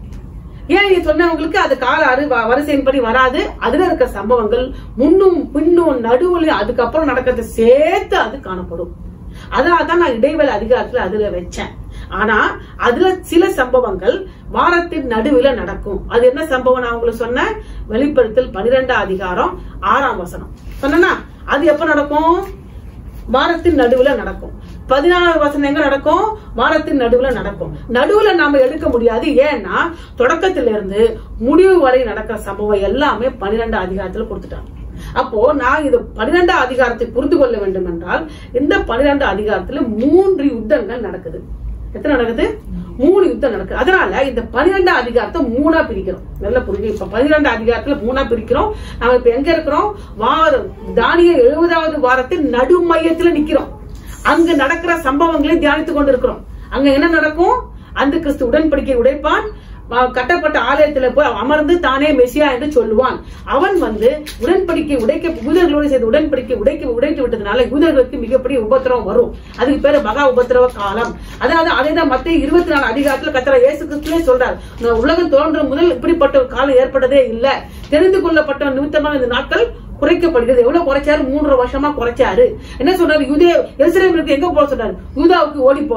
ஏன் இது சொன்னவங்களுக்கு அது கால அறி வ- வரிசையின்படி வராது அதுல இருக்க சம்பவங்கள் முன்னும் பின்னும் நடுவுலையும் அதுக்கப்புறம் நடக்கிறத சேர்த்து அது காணப்படும் அதனாலதான் நான் இடைவேளை அதிகாரத்துல அதுல வச்சேன் ஆனா அதுல சில சம்பவங்கள் வாரத்தின் நடுவுல நடக்கும் அது என்ன சம்பவம் நான் உங்களுக்கு சொன்னேன் வெளிப்படுத்தல் பனிரெண்டாம் அதிகாரம் ஆறாம் வசனம் சொன்னேன்னா அது எப்ப நடக்கும் வாரத்தின் நடுவுல நடக்கும் பதினாலாவது வசனம் எங்க நடக்கும் வாரத்தின் நடுவுல நடக்கும் நடுவுல நாம எடுக்க முடியாது ஏன்னா தொடக்கத்துல இருந்து முடிவு வரை நடக்கிற சம்பவம் எல்லாமே பன்னிரெண்டாம் அதிகாரத்துல கொடுத்துட்டாங்க அப்போ நான் இது பன்னிரெண்டாம் அதிகாரத்தை புரிந்து கொள்ள வேண்டும் என்றால் இந்த பன்னிரெண்டாம் அதிகாரத்துல மூன்று யுத்தங்கள் நடக்குது எத்தனை நடக்குது மூணு யுத்தம் நடக்குது அதனால இந்த பன்னிரெண்டாம் அதிகாரத்தை மூணா பிரிக்கிறோம் நல்லா புரியுது இப்ப பன்னிரெண்டாம் அதிகாரத்துல மூணா பிரிக்கிறோம் நாம இப்ப எங்க இருக்கிறோம் வாரம் தானிய எழுபதாவது வாரத்தின் நடுமையத்துல நிக்கிறோம் அங்க நடக்கிற சம்பவங்களை தியானித்துக் கொண்டிருக்கிறோம் அங்க என்ன நடக்கும் அந்த கிறிஸ்து உடன்படிக்கை உடைப்பான் வ- கட்டப்பட்ட ஆலயத்துல போய் அமர்ந்து தானே மெசியா என்று சொல்லுவான் அவன் வந்து உடன்படிக்கை உடைக்க யூதர்களோடு செய்த உடன்படிக்கை உடைக்க உடைத்து விட்டதுனால யூதர்களுக்கு மிகப்பெரிய உபத்திரவம் வரும் அதுக்கு பேரு மகா உபத்திரவ காலம் அதாவது அதேதான் மத்திய இருபத்தி நாலு அதிகாரத்துல கத்திர இயேசு கிறிஸ்துவே சொல்றார் இந்த உலகம் தோன்றும் முதல் இப்படிப்பட்ட ஒரு காலம் ஏற்பட்டதே இல்ல தெரிந்து கொள்ளப்பட்ட நிமித்தமாக இந்த நாட்கள் குறைக்கப்படுகிறது எவ்வளவு குறைச்சாரு மூன்றரை வருஷமா குறைச்சாரு என்ன சொன்னாரு யூதே எருசலேமிற்கு எங்க போக சொன்னாரு யூதாவுக்கு ஓடி போங்க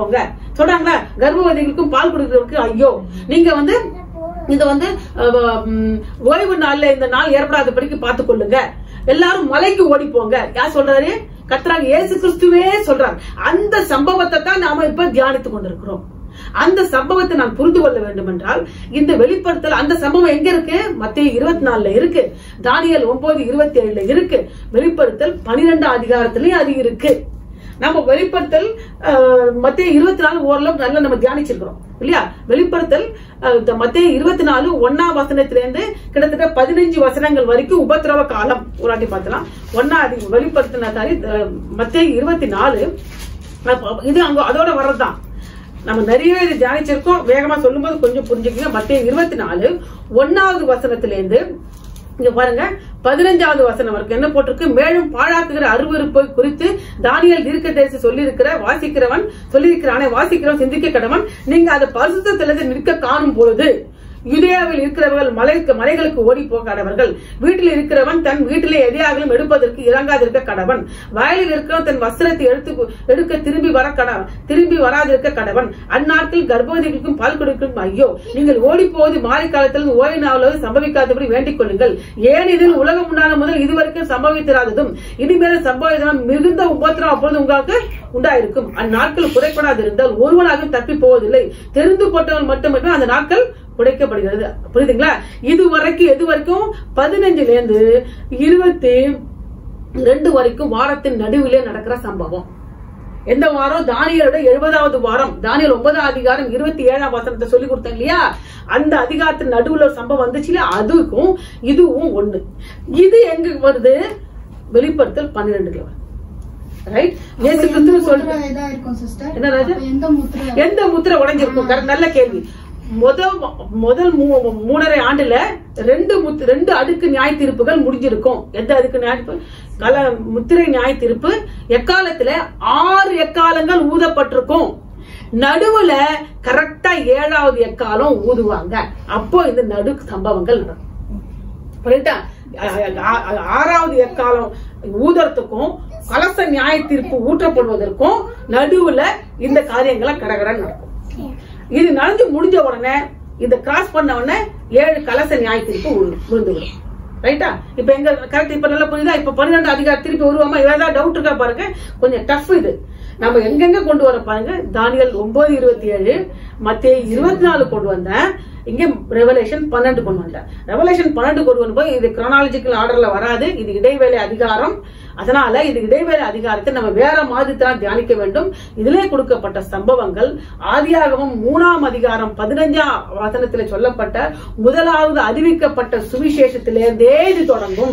சொல்றாங்களா கர்ப்பவதிகளுக்கும் பால் கொடுக்கறதுக்கு ஐயோ நீங்க வந்து இது வந்து அஹ், உம், ஓய்வு நாள்ல இந்த நாள் ஏற்படாதபடிக்கு பார்த்துக் கொள்ளுங்க எல்லாரும் மலைக்கு ஓடி போங்க யார் சொல்றாரு கர்த்தராக இயேசு கிறிஸ்துவே சொல்றார் அந்த சம்பவத்தை தான் நாம இப்ப தியானித்துக் கொண்டிருக்கிறோம் அந்த சம்பவத்தை நான் புரிந்து கொள்ள வேண்டும் என்றால் இந்த வெளிப்படுத்தல் அந்த சம்பவம் எங்க இருக்கு மத்திய இருபத்தி நாலுல இருக்கு தானியல் ஒன்பது இருபத்தி ஏழுல இருக்கு வெளிப்படுத்தல் பனிரெண்டாம் அதிகாரத்திலயும் அது இருக்கு நம்ம வெளிப்படுத்தல் அஹ், மத்திய இருபத்தி நாலு ஓரளவுக்கு நல்லா நம்ம தியானிச்சிருக்கிறோம் இல்லையா வெளிப்படுத்தல் அஹ், இந்த மத்திய இருபத்தி நாலு ஒன்னாம் வசனத்திலிருந்து கிட்டத்தட்ட பதினஞ்சு வசனங்கள் வரைக்கும் உபத்திரவ காலம் ஒரு வாட்டி பார்த்தலாம் ஒன்னா அது வெளிப்படுத்தின காரி மத்திய இருபத்தி நாலு அப்ப இது அங்க அதோட வர்றதுதான் நம்ம நிறைய இது தியானிச்சிருக்கோம் வேகமா சொல்லும்போது கொஞ்சம் புரிஞ்சுக்கங்க மத்திய இருபத்தி நாலு ஒன்னாவது வசனத்திலிருந்து இங்க பாருங்க பதினஞ்சாவது வசனம் வரைக்கும் என்ன போட்டிருக்கு மேலும் பாழாக்குகிற அருவருப்பை குறித்து தானியல் தீர்க்கதரிசி சொல்லியிருக்கிற வாசிக்கிறவன் சொல்லியிருக்கிறானே வாசிக்கிறவன் சிந்திக்க கடவன் நீங்க அதை பரிசுத்திலிருந்து நிற்க காணும் பொழுது யுதேயாவில் இருக்கிறவர்கள் மலைக்கு மலைகளுக்கு ஓடி போக கடவர்கள் வீட்டில் இருக்கிறவன் தன் வீட்டிலே எதையாகலும் எடுப்பதற்கு இறங்காதிருக்க கடவன் வயலில் இருக்கிறவன் தன் வஸ்திரத்தை எடுத்து எடுக்க திரும்பி வர கடவன் திரும்பி வராதிருக்க கடவன் அந்நாட்டில் கர்ப்பவதிகளுக்கும் பால் கொடுக்கும் ஐயோ நீங்கள் ஓடி போவது மாலை காலத்தில் ஓய்வு நாளாவது சம்பவிக்காதபடி வேண்டிக் கொள்ளுங்கள் ஏன் இதில் உலகம் உண்டான முதல் இதுவரைக்கும் சம்பவித்திராததும் இனிமேல் சம்பவித்தனம் மிகுந்த உபத்திரம் அப்பொழுது உங்களுக்கு உண்டாயிருக்கும் அந்நாட்கள் குறைப்படாதிருந்தால் ஒருவனாகவும் தப்பி போவதில்லை தெரிந்து கொண்டவன் மட்டுமே அந்த நாட்கள் குறைக்கப்படுகிறது புரியுதுங்களா இது வரைக்கும் எது வரைக்கும் பதினஞ்சுல இருந்து இருபத்தி ரெண்டு வரைக்கும் வாரத்தின் நடுவிலே நடக்கிற சம்பவம் எந்த வாரம் தானியலோட எழுபதாவது வாரம் தானியல் ஒன்பதாம் அதிகாரம் இருபத்தி ஏழாம் வசனத்தை சொல்லி கொடுத்தேன் இல்லையா அந்த அதிகாரத்தின் நடுவுல ஒரு சம்பவம் வந்துச்சுல அதுக்கும் இதுவும் ஒண்ணு இது எங்க வருது வெளிப்படுத்தல் பன்னிரெண்டுல வருது ரைட் இயேசு கிறிஸ்து சொல்லிட்டு முத்திரை இதா இருக்கும் சிஸ்டர் என்ன ராஜா? எந்த முத்திரை எந்த முத்திரை உடைஞ்சிருக்கும் correct, நல்ல கேள்வி முதல் முதல் மூ- மூணரை ஆண்டுல ரெண்டு முத்து- ரெண்டு அடுக்கு நியாய தீர்ப்புகள் முடிஞ்சிருக்கும் எந்த அடுக்கு நியாய தீர்ப்பு கல முத்திரை நியாய தீர்ப்பு எக்காலத்துல ஆறு எக்காலங்கள் ஊதப்பட்டிருக்கும் நடுவுல கரெக்டா ஏழாவது எக்காலம் ஊதுவாங்க அப்போ இந்த நடு சம்பவங்கள் நடக்கும் புரியுதா? ஆ- ஆ- ஆ- ஆறாவது எக்காலம் ஊதறதுக்கும் கலச நியாய தீர்ப்பு ஊற்றப்படுவதற்கும் நடுவுல இந்த காரியங்களை கடகடன் நடக்கும் இது நடந்து முடிஞ்ச உடனே இத கிராஸ் பண்ண உடனே ஏழு கலச நியாய தீர்ப்பு விழுந்து விடும் ரைட்டா இப்ப எங்க கரெக்ட் இப்ப நல்லா புரியுதா இப்ப பன்னிரெண்டு அதிகாரம் திருப்பி வருவாமா ஏதாவது டவுட் இருக்கா பாருங்க கொஞ்சம் டஃப் இது நம்ம எங்கெங்க கொண்டு வர பாருங்க தானியல் ஒன்பது இருபத்தி ஏழு மத்திய இருபத்தி நாலு கொண்டு வந்தேன் இங்க ரெவலேஷன் பன்னெண்டு கொண்டு வந்தேன் ரெவலேஷன் பன்னெண்டு கொண்டு வரும்போது இது கிரானாலஜிக்கல் ஆர்டர்ல வராது இது இடைவேளை அதிகாரம் அதனால இது இடைவேளை அதிகாரத்தை நம்ம வேற மாதிரி தான் தியானிக்க வேண்டும் இதிலே கொடுக்கப்பட்ட சம்பவங்கள் ஆதியாகமம் மூணாம் அதிகாரம் பதினஞ்சாம் வசனத்துல சொல்லப்பட்ட முதலாவது அறிவிக்கப்பட்ட சுவிசேஷத்திலிருந்தே இது தொடங்கும்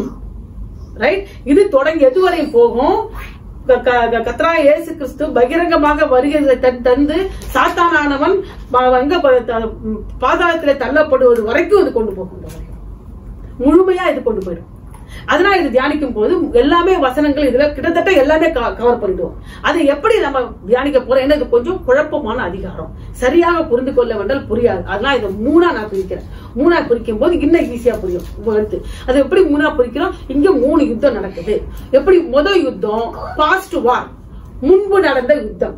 ரைட் இது தொடங்கி எதுவரை போகும் க- க- கத்ரா இயேசு கிறிஸ்து பகிரங்கமாக வருகிறதை தன் தந்து சாத்தானானவன் ப- எங்க ப- த- பாதாளத்திலே தள்ளப்படுவது வரைக்கும் இது கொண்டு போகும் இந்த வரைக்கும். முழுமையா இது கொண்டு போயிடும் அதனால இது தியானிக்கும் போது எல்லாமே வசனங்கள் இதுல கிட்டத்தட்ட எல்லாமே கவர் பண்ணிடுவோம் அதை எப்படி நம்ம தியானிக்க போறோம் ஏன்னா இது கொஞ்சம் குழப்பமான அதிகாரம் சரியாக புரிந்து கொள்ள வேண்டால் புரியாது அதனால இதை மூணா நான் பிரிக்கிறேன் மூணா பிரிக்கும் போது இன்னும் ஈஸியா புரியும் இப்ப எடுத்து அது எப்படி மூணா பிரிக்கிறோம் இங்க மூணு யுத்தம் நடக்குது எப்படி முதல் யுத்தம் பாஸ்ட் வார் முன்பு நடந்த யுத்தம்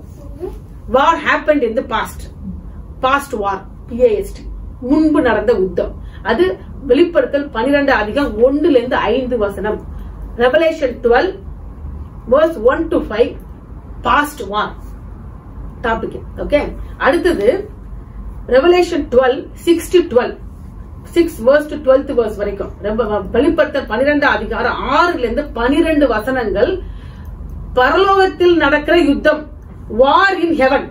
war happen in the past past war P A S T முன்பு நடந்த யுத்தம் அது வெளிப்படுத்தல் பனிரெண்டு அதிகம் ஒன்னுல இருந்து ஐந்து வசனம் Revelation twelve verse one to five past war topic okay அடுத்தது Revelation twelve six to twelve six verse to twelfth verse வரைக்கும் ரெவ- வெளிப்படுத்தல் பனிரெண்டு அதிகாரம் ஆறுல இருந்து பனிரெண்டு வசனங்கள் பரலோகத்தில் நடக்கிற யுத்தம் war in heaven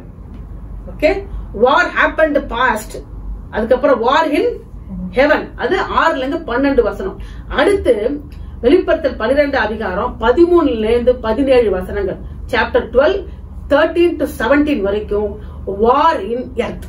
okay war happened past அதுக்கப்புறம் வார் இன் ஹெவன் அது ஆறுல இருந்து பன்னெண்டு வசனம் அடுத்து வெளிப்படுத்தல் பன்னிரெண்டு அதிகாரம் பதிமூணுல இருந்து பதினேழு வசனங்கள் chapter twelve thirteen to seventeen வரைக்கும் வார் இன் எர்த்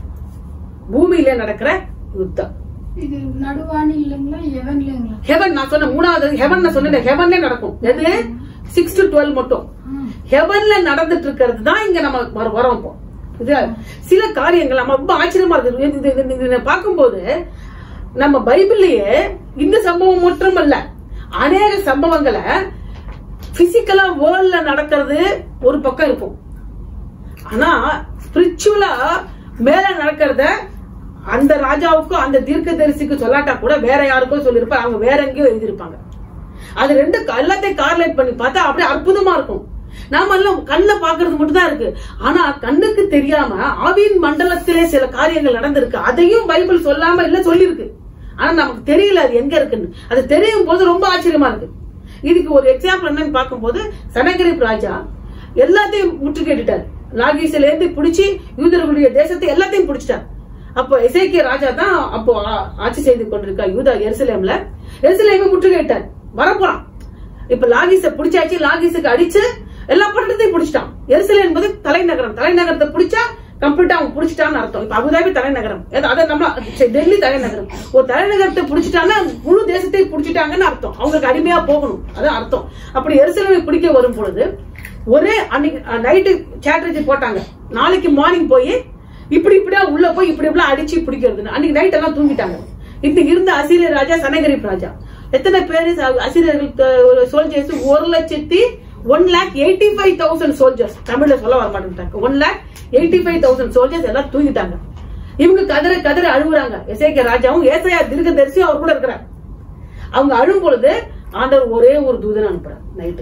பூமியில நடக்கிற யுத்தம் இது நடுவாணி இல்லைங்களா எவன் இல்லைங்களா ஹெவன் நான் சொன்ன மூணாவது ஹெவன் நான் சொன்னேன் ஹெவன்ல நடக்கும் எது சிக்ஸ் டு டுவெல் மட்டும் ஹெவன்ல நடந்துட்டு இருக்கிறது தான் இங்க நம்ம வர- வரோம் இப்போ இது சில காரியங்கள் நம்ம ரொம்ப ஆச்சரியமா இருக்கு இது- இது- இது- இதை பார்க்கும்போது நம்ம பைபிள்லயே இந்த சம்பவம் மட்டும் அல்ல அநேக சம்பவங்களை பிசிக்கலா வேர்ல்ட்ல நடக்கிறது ஒரு பக்கம் இருக்கும் ஆனா ஸ்பிரிச்சுவலா மேல நடக்கிறத அந்த ராஜாவுக்கும் அந்த தீர்க்கதரிசிக்கு சொல்லாட்டா கூட வேற யாருக்கோ சொல்லியிருப்பார் அவங்க வேற எங்கேயோ எழுதியிருப்பாங்க அது ரெண்டு க- எல்லாத்தையும் கார்லேட் பண்ணி பார்த்தா அப்படியே அற்புதமா இருக்கும் நாம எல்லாம் கண்ணுல பாக்குறது மட்டும் தான் இருக்கு ஆனா கண்ணுக்கு தெரியாம ஆவியின் மண்டலத்திலே சில காரியங்கள் நடந்திருக்கு அதையும் பைபிள் சொல்லாம இல்ல சொல்லியிருக்கு ஆனா நமக்கு தெரியல அது எங்க இருக்குன்னு அது தெரியும் போது ரொம்ப ஆச்சரியமா இருக்கு இதுக்கு ஒரு எக்ஸாம்பிள் என்னன்னு பார்க்கும்போது சனகரிப் ராஜா எல்லாத்தையும் முற்றுகையிட்டார் லாகீஸ்ல இருந்து பிடிச்சி யூதர்களுடைய தேசத்தை எல்லாத்தையும் பிடிச்சிட்டார் அப்போ எசேக்கிய ராஜா தான் அப்போ ஆ- ஆட்சி செய்து கொண்டிருக்கா யூதா எருசலேம்ல எருசலேமை முற்றுகையிட்டார் வரப்போறான் இப்ப லாகிஸ பிடிச்சாச்சு லாகிஸுக்கு அடிச்சு எல்லா பட்டணத்தையும் பிடிச்சிட்டான் எருசலேம் என்பது தலைநகரம் தலைநகரத்தை பிடிச்சா கம்ப்ளீட்டா அவங்க பிடிச்சிட்டான்னு அர்த்தம் இப்ப அபுதாபி தலைநகரம் ஏதோ அதை நம்ம சரி, டெல்லி தலைநகரம் ஒரு தலைநகரத்தை பிடிச்சிட்டான்னா முழு தேசத்தை பிடிச்சிட்டாங்கன்னு அர்த்தம் அவங்களுக்கு அடிமையா போகணும் அதான் அர்த்தம் அப்படி எருசலேமை பிடிக்க வரும் பொழுது ஒரே அன்னைக்கு நைட்டு சேட்டர்ஜி போட்டாங்க நாளைக்கு மார்னிங் போய் இப்படி இப்படியா உள்ள போய் இப்படி இப்படிலாம் அடிச்சு பிடிக்கிறது அன்னைக்கு நைட் எல்லாம் தூங்கிட்டாங்க இன்னைக்கு இருந்த அசீரிய ராஜா சனகரிப் ராஜா எத்தனை பேரு ச- அசீரியர்கள் சோல்ஜர்ஸ் ஒரு லட்சத்தி one lakh eighty five thousand soldiers தமிழ்ல சொல்ல வர மாட்டேங்கிறாங்க one lakh eighty five thousand soldiers எல்லாம் தூங்கிட்டாங்க இவங்க கதற கதற அழுகுறாங்க எசேக்கிய ராஜாவும் ஏசையா தீர்க்கதரிசியும் அவர் கூட இருக்கிறார் அவங்க அழும் பொழுது ஆண்டவர் ஒரே ஒரு தூதன் அனுப்புறார் நைட்டு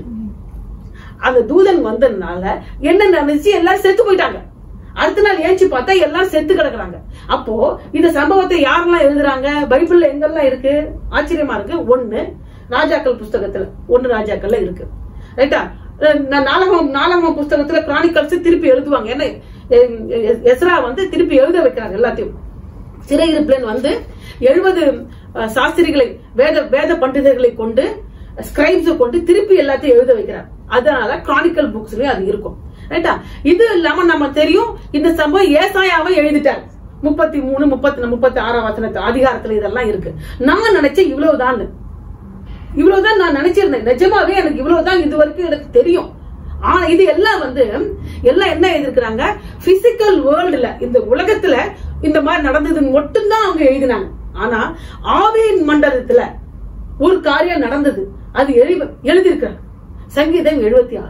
அந்த தூதன் வந்ததுனால என்ன நடந்துச்சு எல்லாரும் செத்து போயிட்டாங்க அடுத்த நாள் ஏஞ்சி பார்த்தா எல்லாரும் செத்து கிடக்குறாங்க அப்போ இந்த சம்பவத்தை யாரெல்லாம் எழுதுறாங்க பைபிள்ல எங்கெல்லாம் இருக்கு ஆச்சரியமா இருக்கு ஒண்ணு ராஜாக்கள் புஸ்தகத்துல ஒண்ணு ராஜாக்கள்ல இருக்கு ரைட்டா அஹ் நான் நாலகம் நாலகம் புஸ்தகத்துல கிரானிக்கல்ஸ் திருப்பி எழுதுவாங்க ஏன்னா எ- எ- எஸ்ரா வந்து திருப்பி எழுத வைக்கிறாங்க எல்லாத்தையும் சிறையிருப்பில் வந்து எழுபது சாஸ்திரிகளை வேத வேத பண்டிதர்களை கொண்டு ஸ்கிரைப்ஸ் கொண்டு திருப்பி எல்லாத்தையும் எழுத வைக்கிறார் அதனால கிரானிக்கல் புக்ஸ்லயும் அது இருக்கும் ரைட்டா இது இல்லாம நம்ம தெரியும் இந்த சம்பவம் ஏசாயாவை எழுதிட்டார் முப்பத்தி மூணு முப்பத்தி முப்பத்தி ஆறாம் வசனத்து அதிகாரத்துல இதெல்லாம் இருக்கு நான் நினைச்சேன் இவ்வளவுதான் இவ்வளவுதான் நான் நினைச்சிருந்தேன் நிஜமாவே எனக்கு இவ்வளவுதான் இது வரைக்கும் எனக்கு தெரியும் ஆனா இது எல்லாம் வந்து எல்லாம் என்ன எழுதிருக்கிறாங்க பிசிக்கல் வேர்ல்டுல இந்த உலகத்துல இந்த மாதிரி நடந்ததுன்னு மட்டும்தான் அவங்க எழுதினாங்க ஆனா ஆவியின் மண்டலத்துல ஒரு காரியம் நடந்தது அது எழுதி எழுதியிருக்கிறாங்க சங்கீதம் எழுபத்தி ஆறு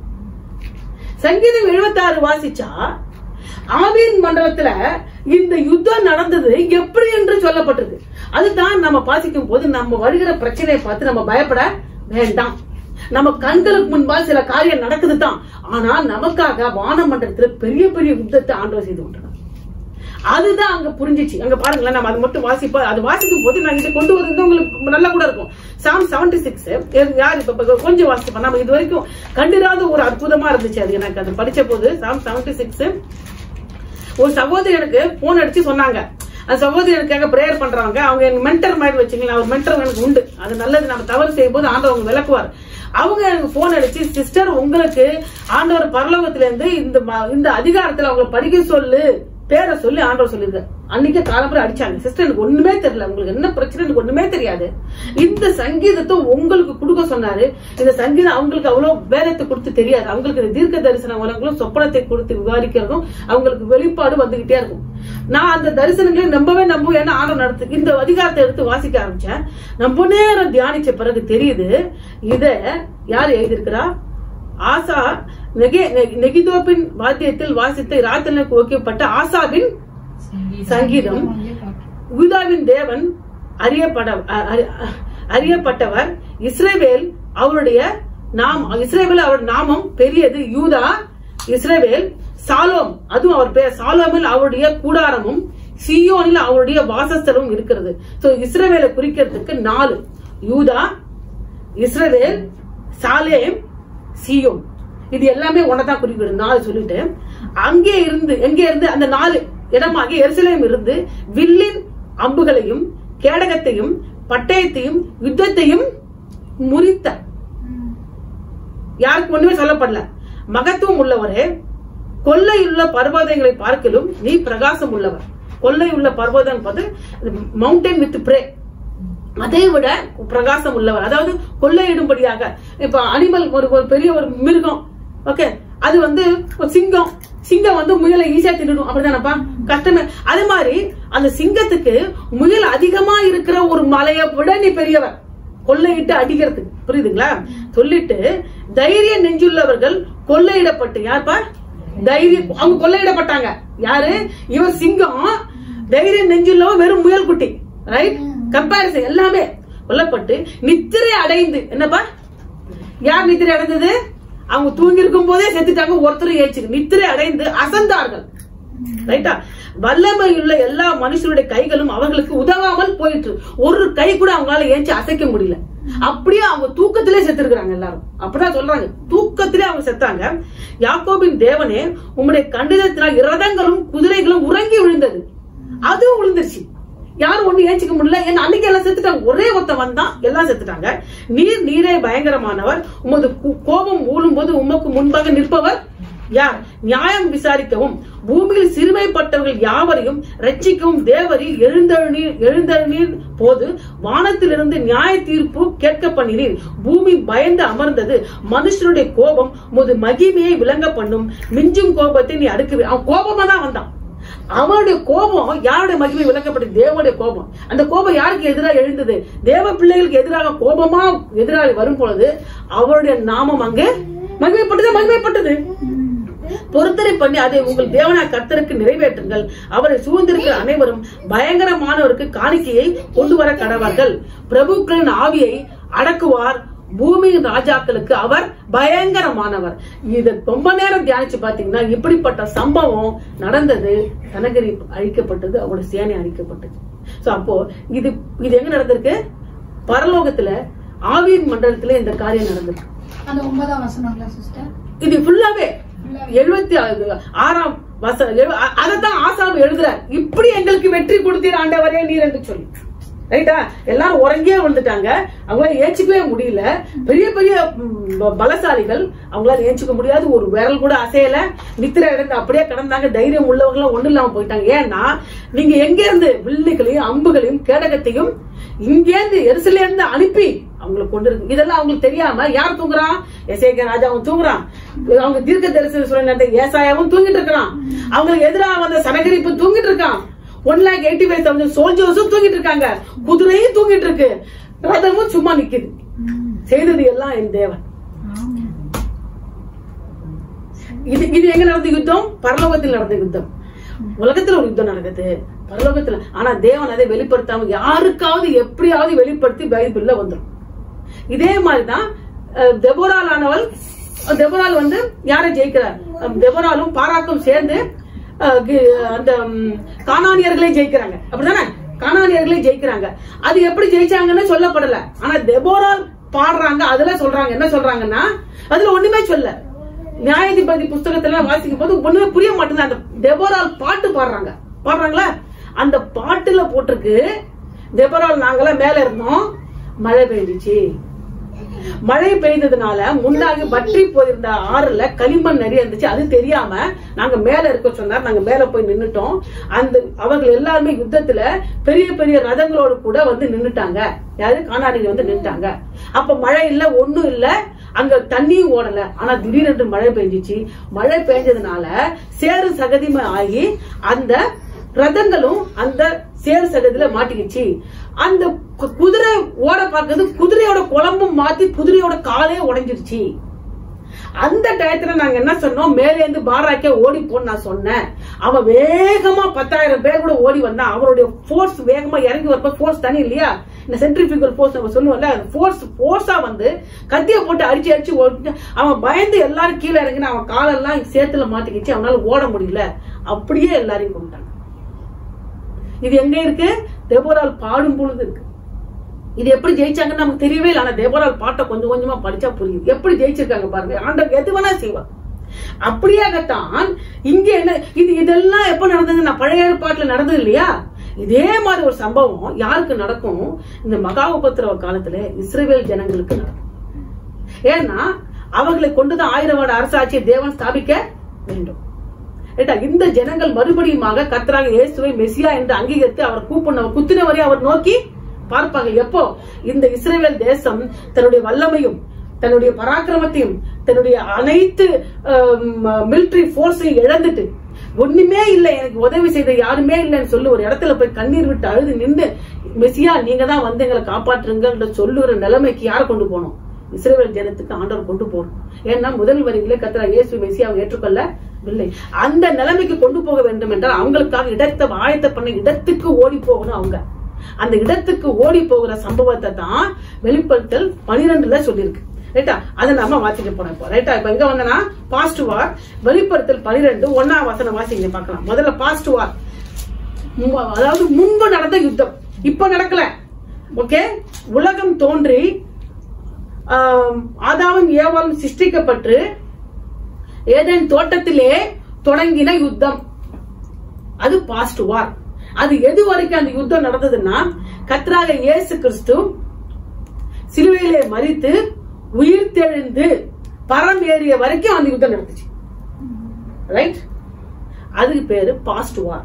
சங்கீதம் 76 வாசிச்சா ஆவியின் மண்டலத்துல இந்த யுத்தம் நடந்தது எப்படி என்று சொல்லப்பட்டிருக்கு அதுதான் நம்ம வாசிக்கும் போது நம்ம வருகிற பிரச்சனையை பார்த்து நம்ம பயப்பட வேண்டாம் நம்ம கண்களுக்கு முன்பால் சில காரியம் நடக்குது தான் ஆனா நமக்காக வானமண்டலத்துல பெரிய பெரிய யுத்தத்தை ஆண்டவர் செய்து கொண்டிருக்காங்க அதுதான் அங்க புரிஞ்சிச்சு அங்க பாருங்களேன் நம்ம அது மட்டும் வாசிப்போம் அது வாசிக்கும் போது நான் இதை கொண்டு வந்து உங்களுக்கு நல்லா கூட இருக்கும் சாம் செவன்டி சிக்ஸ் யார் இப்ப இப்ப கொஞ்சம் வாசிப்போம் நம்ம இது வரைக்கும் கண்டிராத ஒரு அற்புதமா இருந்துச்சு அது எனக்கு அது படிச்ச போது சாம் செவன்டி சிக்ஸ் ஒரு சகோதரி எனக்கு போன் அடிச்சு சொன்னாங்க அந்த சகோதரி எனக்காக பிரேயர் பண்றாங்க அவங்க எனக்கு மென்டர் மாதிரி வச்சுங்களேன் அவர் மென்டர் எனக்கு உண்டு அது நல்லது நம்ம தவறு செய்யும் போது ஆண்டவர் அவங்க விளக்குவார் அவங்க எனக்கு போன் அடிச்சு சிஸ்டர் உங்களுக்கு ஆண்டவர் பரலோகத்துல இருந்து இந்த ம- இந்த அதிகாரத்துல அவங்களை படிக்க சொல்லு பேரை சொல்லி ஆண்டவர் சொல்லியிருக்காரு அன்னைக்கு காலம்பரம் அடிச்சாங்க சிஸ்டர் எனக்கு ஒண்ணுமே தெரியல உங்களுக்கு என்ன பிரச்சனை எனக்கு ஒண்ணுமே தெரியாது இந்த சங்கீதத்தை உங்களுக்கு கொடுக்க சொன்னாரு இந்த சங்கீதம் அவங்களுக்கு அவ்வளவு வேதத்தை கொடுத்து தெரியாது அவங்களுக்கு இந்த தீர்க்க தரிசன வளங்களும் சொப்பனத்தை கொடுத்து விவாதிக்கிறதும் அவங்களுக்கு வெளிப்பாடு வந்துகிட்டே இருக்கும் நான் அந்த தரிசனங்களை நம்பவே நம்புவேன் ஏன்னா ஆண்டவர் நடத்து இந்த அதிகாரத்தை எடுத்து வாசிக்க ஆரம்பிச்சேன் ரொம்ப நேரம் தியானிச்ச பிறகு தெரியுது இத யார் எழுதியிருக்கிறா ஆசா நெகே- நெ- நெகிதோப்பின் வாத்தியத்தில் வாசித்த ராத்தனுக்கு ஒக்கிப்பட்ட ஆசாவின் சங்கீதம் யூதாவின் தேவன் அறியப்பட அ- அ- அறியப்பட்டவர் இஸ்ரவேல் அவருடைய நாம் இஸ்ரவேல் அவர் நாமம் பெரியது யூதா இஸ்ரவேல் சாலோம் அதுவும் அவர் பேர் சாலோமில் அவருடைய கூடாரமும் சியோனில் அவருடைய வாசஸ்தலமும் இருக்கிறது சோ இஸ்ரவேலை குறிக்கிறதுக்கு நாலு யூதா இஸ்ரவேல் சாலேம் சியோன் இது எல்லாமே ஒன்னதான் குறிப்பிடும் நாலு சொல்லிட்டு அங்கே இருந்து எங்கே இருந்து அந்த நாலு இடமாக எருசலேம் இருந்து வில்லின் அம்புகளையும் கேடகத்தையும் பட்டயத்தையும் யுத்தத்தையும் முறித்த யாருக்கு ஒண்ணுமே சொல்லப்படல மகத்துவம் உள்ளவரே கொள்ளையுள்ள பர்வதங்களை பார்க்கலும் நீ பிரகாசம் உள்ளவர் கொள்ளையுள்ள பர்வதம் பார்த்து மவுண்டன் வித் பிரே அதை விட பிரகாசம் உள்ளவர் அதாவது கொள்ளையிடும்படியாக இப்ப அனிமல் ஒரு ஒரு பெரிய ஒரு மிருகம் ஓகே அது வந்து ஒரு சிங்கம் சிங்கம் வந்து முயலை ஈஸியா தின்னுடும் அப்படிதானப்பா கஷ்டமே அது மாதிரி அந்த சிங்கத்துக்கு முயல் அதிகமா இருக்கிற ஒரு மலையை விட நீ பெரியவர் கொள்ளையிட்டு அடிக்கிறதுக்கு புரியுதுங்களா சொல்லிட்டு தைரிய நெஞ்சுள்ளவர்கள் கொள்ளையிடப்பட்டு யார்ப்பா தைரியம் அவங்க கொள்ளையிடப்பட்டாங்க யாரு இவர் சிங்கம் தைரியம் நெஞ்சுள்ளவ வெறும் முயல் குட்டி ரைட் கம்பாரிசன் எல்லாமே கொல்லப்பட்டு நித்திரை அடைந்து என்னப்பா யார் நித்திரை அடைந்தது அவங்க தூங்கி இருக்கும் போதே செத்துட்டாங்க ஒருத்தர் ஏச்சு நித்திரை அடைந்து அசந்தார்கள் ரைட்டா வல்லமையுள்ள எல்லா மனுஷருடைய கைகளும் அவர்களுக்கு உதவாமல் போயிட்டு ஒரு கை கூட அவங்களால ஏஞ்சி அசைக்க முடியல அப்படியே அவங்க தூக்கத்திலே செத்துருக்காங்க எல்லாரும் அப்படிதான் சொல்றாங்க தூக்கத்திலே அவங்க செத்தாங்க யாக்கோபின் தேவனே உம்முடைய கண்டிதத்தினால் இரதங்களும் குதிரைகளும் உறங்கி விழுந்தது அதுவும் விழுந்துருச்சு யாரும் ஒண்ணு ஏச்சிக்க முடியல ஏன்னா அன்னைக்கு எல்லாம் செத்துட்டாங்க ஒரே ஒருத்த வந்தான் எல்லாம் செத்துட்டாங்க நீர் நீரே பயங்கரமானவர் உமது கு- கோபம் ஊழும் போது உமக்கு முன்பாக நிற்பவர் யார் நியாயம் விசாரிக்கவும் பூமியில் சிறுமைப்பட்டவர்கள் யாவரையும் ரட்சிக்கவும் தேவரீர் எழுந்தருளீர் எழுந்தருளீர் போது வானத்திலிருந்து நியாய தீர்ப்பு கேட்க பண்ணினீர் பூமி பயந்து அமர்ந்தது மனுஷனுடைய கோபம் உமது மகிமையை விளங்க பண்ணும் மிஞ்சும் கோபத்தை நீ அடுக்குவே அவன் கோபமா தான் வந்தான் அவனுடைய கோபம் யாருடைய மகிமை விளக்கப்பட்டது தேவனுடைய கோபம் அந்த கோபம் யாருக்கு எதிராக எழுந்தது தேவ பிள்ளைகளுக்கு எதிராக கோபமா எதிராக வரும் பொழுது அவருடைய நாமம் அங்கே மகிமைப்பட்டது மகிமைப்பட்டது பொருத்தரை பண்ணி அதை உங்கள் தேவனா கர்த்தருக்கு நிறைவேற்றுங்கள் அவரை சூழ்ந்திருக்கிற அனைவரும் பயங்கரமானவருக்கு காணிக்கையை கொண்டு வர கடவார்கள் பிரபுக்களின் ஆவியை அடக்குவார் பூமியின் ராஜாக்களுக்கு அவர் பயங்கரமானவர் இது ரொம்ப நேரம் தியானிச்சு பாத்தீங்கன்னா இப்படிப்பட்ட சம்பவம் நடந்தது தனகிரி அழிக்கப்பட்டது அவரோட சேனை அழிக்கப்பட்டது சோ அப்போ இது இது எங்க நடந்திருக்கு பரலோகத்துல ஆவியின் மண்டலத்துல இந்த காரியம் நடந்திருக்கு அந்த ஒன்பதாம் வசனங்களா சிஸ்டர் இது ஃபுல்லாவே எழுபத்தி ஆறாம் வச எழு- அ- அதத்தான் ஆசாம் எழுதுறார் இப்படி எங்களுக்கு வெற்றி கொடுத்தீர் ஆண்டவரே நீர் என்று சொல்லி ரைட்டா எல்லாரும் உறங்கியே வந்துட்டாங்க அவங்களால ஏச்சுக்கவே முடியல பெரிய பெரிய ம், ப- பலசாலிகள் அவங்களால ஏச்சுக்க முடியாது ஒரு விரல் கூட அசையல நித்திரை இழந்து அப்படியே கடந்தாங்க தைரியம் உள்ளவங்க ஒண்ணு இல்லாம போயிட்டாங்க ஏன்னா நீங்க எங்க இருந்து வில்லுகளையும் அம்புகளையும் கேடகத்தையும் இங்கேருந்து எரிசில இருந்து அனுப்பி அவங்களை கொண்டு இருக்கு இதெல்லாம் அவங்களுக்கு தெரியாம யார் தூங்குறான் எசேக ராஜாவும் தூங்குறான் அவங்க தீர்க்க தரிசன சொல்ல ஏசாயாவும் தூங்கிட்டு இருக்கிறான் அவங்களுக்கு எதிராக வந்த சனகரிப்பு தூங்கிட்டு இருக்கான் one lakh eighty five thousand சோல்ஜர்ஸும் தூங்கிட்டு இருக்காங்க குதிரையும் தூங்கிட்டு இருக்கு ரதமும் சும்மா நிக்குது செய்தது எல்லாம் என் தேவன் இது இது எங்க நடந்த யுத்தம் பரலோகத்தில் நடந்த யுத்தம் உலகத்துல ஒரு யுத்தம் நடக்குது பரலோகத்துல ஆனா தேவன் அதை வெளிப்படுத்தாம யாருக்காவது எப்படியாவது வெளிப்படுத்தி பைபிள்ல வந்துடும் இதே மாதிரிதான் அஹ், தெபோரால் ஆனவள் அஹ், தெபோரால் வந்து யாரை ஜெயிக்கிறார் அஹ், தெபோராலும் பாராக்கும் சேர்ந்து அஹ், கி- அந்த ம், கானானியர்களை ஜெயிக்கிறாங்க அப்படிதானே கானானியர்களை ஜெயிக்கிறாங்க அது எப்படி ஜெயிச்சாங்கன்னு சொல்லப்படல ஆனா தெபோரால் பாடுறாங்க அதுல சொல்றாங்க என்ன சொல்றாங்கன்னா அதுல ஒண்ணுமே சொல்ல நியாயாதிபதி புஸ்தகத்துல வாசிக்கும் போது ஒண்ணுமே புரிய மாட்டேங்குது அந்த தெபோரால் பாட்டு பாடுறாங்க பாடுறாங்களா அந்த பாட்டுல போட்டிருக்கு தெபோரால் நாங்கெல்லாம் மேல இருந்தோம் மழை பெய்ஞ்சிச்சு மழை பெய்ததுனால முன்னாடி வற்றி போயிருந்த ஆறுல களிமண் நிறைய இருந்துச்சு அது தெரியாம நாங்க மேல இருக்க சொன்னார் நாங்க மேல போய் நின்னுட்டோம் அந்த அவர்கள் எல்லாருமே யுத்தத்துல பெரிய பெரிய ரதங்களோடு கூட வந்து நின்னுட்டாங்க யாரு காணாடிங்க வந்து நின்னுட்டாங்க அப்ப மழை இல்ல ஒண்ணும் இல்ல அங்க தண்ணியும் ஓடல ஆனா திடீரென்று மழை பெஞ்சிச்சு மழை பெஞ்சதுனால சேறு சகதிமை ஆகி அந்த ரதங்களும் அந்த சேறு சகதியில மாட்டிக்கிச்சு அந்த கு- குதிரை ஓட பார்க்கறது குதிரையோட குழம்பும் மாத்தி குதிரையோட காலே உடைஞ்சிருச்சு அந்த டயத்துல நாங்க என்ன சொன்னோம் மேலே இருந்து பாராக்கே ஓடி போன்னு நான் சொன்னேன் அவன் வேகமா பத்தாயிரம் பேர் கூட ஓடி வந்தான் அவருடைய ஃபோர்ஸ் வேகமா இறங்கி வரப்ப ஃபோர்ஸ் தனி இல்லையா இந்த சென்ட்ரிபியூகல் ஃபோர்ஸ் நம்ம சொல்லுவோம்ல ஃபோர்ஸ் ஃபோர்ஸா வந்து கத்திய போட்டு அடிச்சு அடிச்சு ஓடி அவன் பயந்து எல்லாரும் கீழே இறங்கின அவன் காலெல்லாம் சேத்துல மாட்டிக்கிச்சு அவனால ஓட முடியல அப்படியே எல்லாரையும் கொண்டாங்க இது எங்க இருக்கு தேவரால் பாடும் பொழுது இருக்கு இது எப்படி ஜெயிச்சாங்கன்னு நமக்கு தெரியவே இல்லை ஆனா தேவரால் பாட்டை கொஞ்சம் கொஞ்சமா படிச்சா புரியும் எப்படி ஜெயிச்சிருக்காங்க பாருங்க ஆண்டவர் எது வேணா செய்வார் அப்படியாகத்தான் இங்க என்ன இது இதெல்லாம் எப்ப நடந்தது நான் பழைய ஏற்பாட்டுல நடந்தது இல்லையா இதே மாதிரி ஒரு சம்பவம் யாருக்கு நடக்கும் இந்த மகா உபத்திரவ காலத்துல இஸ்ரேல் ஜனங்களுக்கு நடக்கும் ஏன்னா அவர்களை கொண்டுதான் ஆயிரம் வருட அரசாட்சியை தேவன் ஸ்தாபிக்க வேண்டும் ரைட்டா? இந்த ஜனங்கள் மறுபடியுமாக கர்த்தராக இயேசுவை மெசியா என்று அங்கீகரித்து அவர் கூப்பிட குத்தினவரை அவர் நோக்கி பார்ப்பாங்க எப்போ இந்த இஸ்ரேல் தேசம் தன்னுடைய வல்லமையும் தன்னுடைய பராக்கிரமத்தையும் தன்னுடைய அனைத்து மிலிட்டரி போர்ஸையும் இழந்துட்டு ஒண்ணுமே இல்லை எனக்கு உதவி செய்த யாருமே இல்லைன்னு சொல்லி ஒரு இடத்துல போய் கண்ணீர் விட்டு அழுது நின்று மெசியா நீங்க தான் வந்து எங்களை காப்பாற்றுங்க சொல்லுகிற நிலைமைக்கு யாரை கொண்டு போனோம் இஸ்ரேல் ஜனத்துக்கு ஆண்டவர் கொண்டு போகணும் ஏன்னா முதல் வரியிலே கத்திர இயேசு மெசி அவங்க ஏற்றுக்கொள்ளவில்லை அந்த நிலைமைக்கு கொண்டு போக வேண்டும் என்றால் அவங்களுக்காக இடத்தை ஆயத்த பண்ண இடத்துக்கு ஓடி போகணும் அவங்க அந்த இடத்துக்கு ஓடி போகிற சம்பவத்தை தான் வெளிப்படுத்தல் பனிரெண்டுல சொல்லியிருக்கு ரைட்டா அதை நம்ம வாசிக்க போறோம் இப்போ ரைட்டா இப்ப எங்க வந்தனா பாஸ்ட் வார் வெளிப்படுத்தல் பனிரெண்டு ஒன்னாம் வசனம் வாசிங்க பார்க்கலாம் முதல்ல பாஸ்ட் வார் மு- அதாவது முன்பு நடந்த யுத்தம் இப்ப நடக்கல ஓகே உலகம் தோன்றி ஆம், ஆதாமும் ஏவாளும் சிருஷ்டிக்கப்பட்டு ஏதேன் தோட்டத்திலே தொடங்கின யுத்தம் அது பாஸ்ட் வார் அது எது வரைக்கும் அந்த யுத்தம் நடந்ததுன்னா கத்ராக இயேசு கிறிஸ்து சிலுவையிலே மறித்து உயிர் தெழுந்து பரம் ஏறிய வரைக்கும் அந்த யுத்தம் நடந்துச்சு ரைட் அதுக்கு பேரு பாஸ்ட் வார்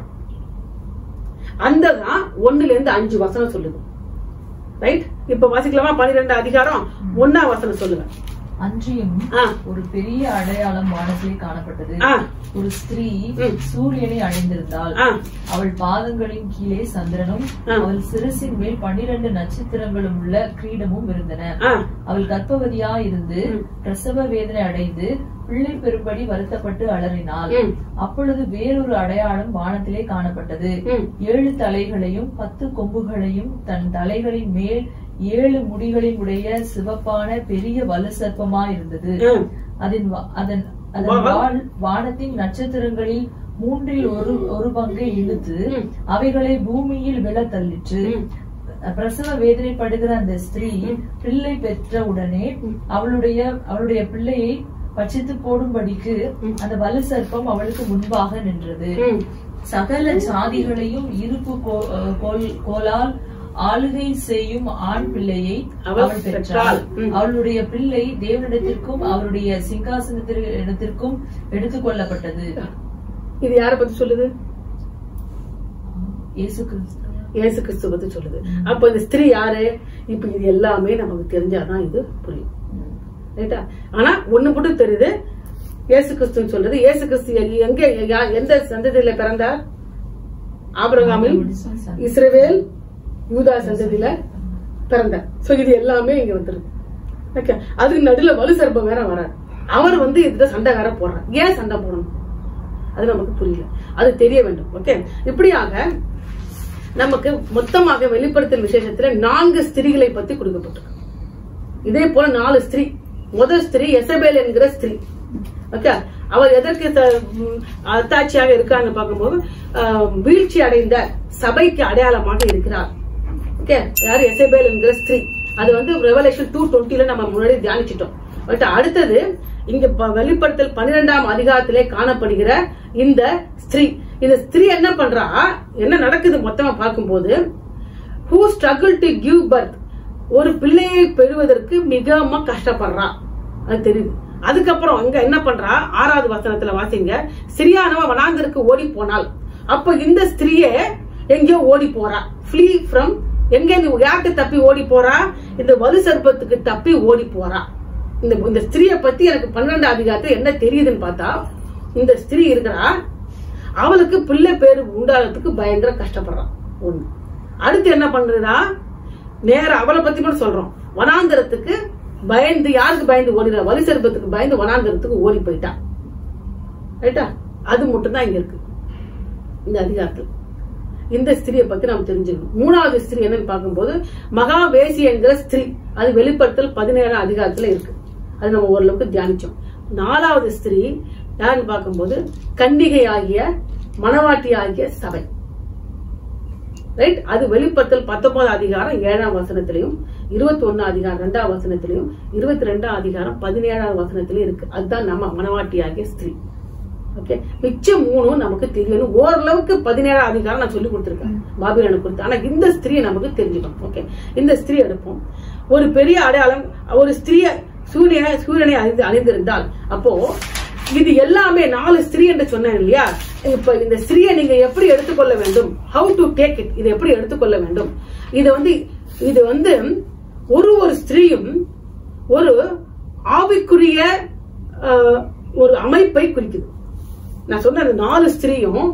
அந்த தான் ஒண்ணுல இருந்து அஞ்சு வசனம் சொல்லுது ரைட் இப்ப வாசிக்கலாமா பன்னிரெண்டு அதிகாரம் ஒன்னா வசனம் சொல்லுங்க அன்றியும் ஆ. ஒரு பெரிய அடையாளம் வானத்திலே காணப்பட்டது ஆ. ஒரு ஸ்திரீ ம். சூரியனை அணிந்திருந்தாள் ஆ. அவள் பாதங்களின் கீழே சந்திரனும் ஆ. அவள் சிரசின் மேல் பன்னிரண்டு நட்சத்திரங்களும் உள்ள கிரீடமும் இருந்தன ஆ. அவள் கர்ப்பவதியா இருந்து ம். பிரசவ வேதனை அடைந்து பிள்ளை பெறும்படி வருத்தப்பட்டு அலறினாள் ம். அப்பொழுது வேறொரு அடையாளம் வானத்திலே காணப்பட்டது ம். ஏழு தலைகளையும் பத்து கொம்புகளையும் தன் தலைகளின் மேல் ஏழு முடிகளின் உடைய சிவப்பான பெரிய வலு சர்ப்பமா இருந்தது ம். அதன் வா- அதன் அதன் வா- வால் வானத்தின் நட்சத்திரங்களில் மூன்றில் ஒரு ஒரு பங்கை இழுத்து ம். அவைகளை பூமியில் விழ தள்ளிற்று ம். பிரசவ வேதனைப்படுகிற அந்த ஸ்திரீ ம். பிள்ளை பெற்ற உடனே ம். அவளுடைய அவளுடைய பிள்ளையை பட்சித்து போடும்படிக்கு ம். அந்த வலு சர்ப்பம் அவளுக்கு முன்பாக நின்றது ம். சகல சாதிகளையும் இருப்பு கோ- அஹ் கோல்- கோலால் ஆளுகை செய்யும் ஆண் பிள்ளையை அவள் அவள் பெற்றாள் பெற்றாள். ம். அவளுடைய பிள்ளை தேவனிடத்திற்கும் அவருடைய சிங்காசனத்திற்கும் எடுத்துக் கொள்ளப்பட்டது இது யார பத்தி சொல்லுது இயேசு கிறிஸ்து இயேசு கிறிஸ்து பத்தி சொல்லுது அப்ப இந்த ஸ்திரீ யாரு இப்ப இது எல்லாமே நமக்கு தெரிஞ்சாதான் இது புரியும் ரைட்டா ஆனா ஒண்ணு மட்டும் தெரியுது இயேசு கிறிஸ்துன்னு சொல்றது இயேசு கிறிஸ்து எ- எங்க யா- எந்த சந்ததியில பிறந்தார் ஆபிரகாமில் இஸ்ரவேல் யூதா சந்ததியில பிறந்தார் சோ இது எல்லாமே இங்க வந்துருது ஓகே அதுக்கு நடுவுல வலு சர்ப்பம் வேற வரார் அவர் வந்து இதுல சண்டை வேற போடுறார் ஏன் சண்டை போடணும் அது நமக்கு புரியல அது தெரிய வேண்டும் ஓகே இப்படியாக நமக்கு மொத்தமாக வெளிப்படுத்தல் விசேஷத்துல நான்கு ஸ்திரீகளை பத்தி கொடுக்கப்பட்டிருக்கு இதே போல நாலு ஸ்திரீ முதல் ஸ்திரீ எசபேல் என்கிற ஸ்திரீ ஓகே அவர் எதற்கு த- ம், அத்தாட்சியாக இருக்கான்னு பார்க்கும்போது ஆஹ், வீழ்ச்சி அடைந்த சபைக்கு அடையாளமாக இருக்கிறார் ஓகே யார் எசபேல் என்கிற ஸ்திரீ அது வந்து ரெவலேஷன் டூ டுவெண்ட்டில நம்ம முன்னாடி தியானிச்சிட்டோம் பட் அடுத்தது இங்க ப- வெளிப்படுத்தல் பன்னிரெண்டாம் அதிகாரத்திலே காணப்படுகிற இந்த ஸ்திரீ இந்த ஸ்திரீ என்ன பண்றா என்ன நடக்குது மொத்தமா பார்க்கும்போது who struggle to give birth ஒரு பிள்ளையை பெறுவதற்கு மிகவும் கஷ்டப்படுறா அது தெரியுது அதுக்கப்புறம் அங்க என்ன பண்றா ஆறாவது வசனத்துல வாசிங்க சிரியானவ வனாந்திற்கு ஓடி போனாள் அப்ப இந்த ஸ்திரீயே எங்கேயோ ஓடி போறா ஃப்ளீ ஃப்ரம் எங்க இருந்து யாருக்கு தப்பி ஓடி போறா இந்த வலு சர்ப்பத்துக்கு தப்பி ஓடி போறா இந்த இந்த ஸ்திரீயை பத்தி எனக்கு பன்னெண்டு அதிகாரத்துல என்ன தெரியுதுன்னு பார்த்தா இந்த ஸ்திரீ இருக்கிறா அவளுக்கு பிள்ளை பேரு உண்டாகிறதுக்கு பயங்கர கஷ்டப்படுறான் ஒண்ணு அடுத்து என்ன பண்றதா நேர அவளை பத்தி மட்டும் சொல்றோம் வனாந்தரத்துக்கு பயந்து யாருக்கு பயந்து ஓடினா வலி சர்ப்பத்துக்கு பயந்து வனாந்தரத்துக்கு ஓடி போயிட்டா ரைட்டா அது மட்டும் தான் இங்க இருக்கு இந்த அதிகாரத்தில் இந்த ஸ்திரியை பத்தி நாம் தெரிஞ்சுக்கணும் மூணாவது ஸ்திரீ என்னன்னு பார்க்கும்போது மகாவேசி என்கிற ஸ்திரீ அது வெளிப்படுத்தல் பதினேழாம் அதிகாரத்துல இருக்கு அது நம்ம ஓரளவுக்கு தியானிச்சோம் நாலாவது ஸ்திரீ யாருன்னு பார்க்கும்போது கன்னிகை ஆகிய மணவாட்டி ஆகிய சபை ரைட் அது வெளிப்படுத்தல் பத்தொன்பது அதிகாரம் ஏழாம் வசனத்திலையும் இருபத்தி ஒன்னு அதிகாரம் ரெண்டாம் வசனத்திலையும் இருபத்தி ரெண்டாம் அதிகாரம் பதினேழாம் வசனத்திலையும் இருக்கு அதுதான் நம்ம மணவாட்டி ஆகிய ஸ்திரீ ஓகே மிச்சம் மூணும் நமக்கு தெரியணும் ஓரளவுக்கு பதினேழாம் அதிகாரம் நான் சொல்லி கொடுத்திருக்கேன் பாபிலோனை குறித்து ஆனா இந்த ஸ்திரீயை நமக்கு தெரிஞ்சுக்கணும் ஓகே இந்த ஸ்திரீ எடுப்போம் ஒரு பெரிய அடையாளம் ஒரு ஸ்திரீய சூரியனை சூரியனை அணிந்து அணிந்திருந்தால் அப்போ இது எல்லாமே நாலு ஸ்திரீ என்று சொன்னேன் இல்லையா இப்ப இந்த ஸ்திரீயை நீங்க எப்படி எடுத்துக்கொள்ள வேண்டும் ஹவு டு டேக் இட் இதை எப்படி எடுத்துக்கொள்ள வேண்டும் இது வந்து இது வந்து ஒரு ஒரு ஸ்திரீயும் ஒரு ஆவிக்குரிய அஹ், ஒரு அமைப்பை குறிக்குது நான் சொன்ன அந்த நாலு ஸ்திரீயும்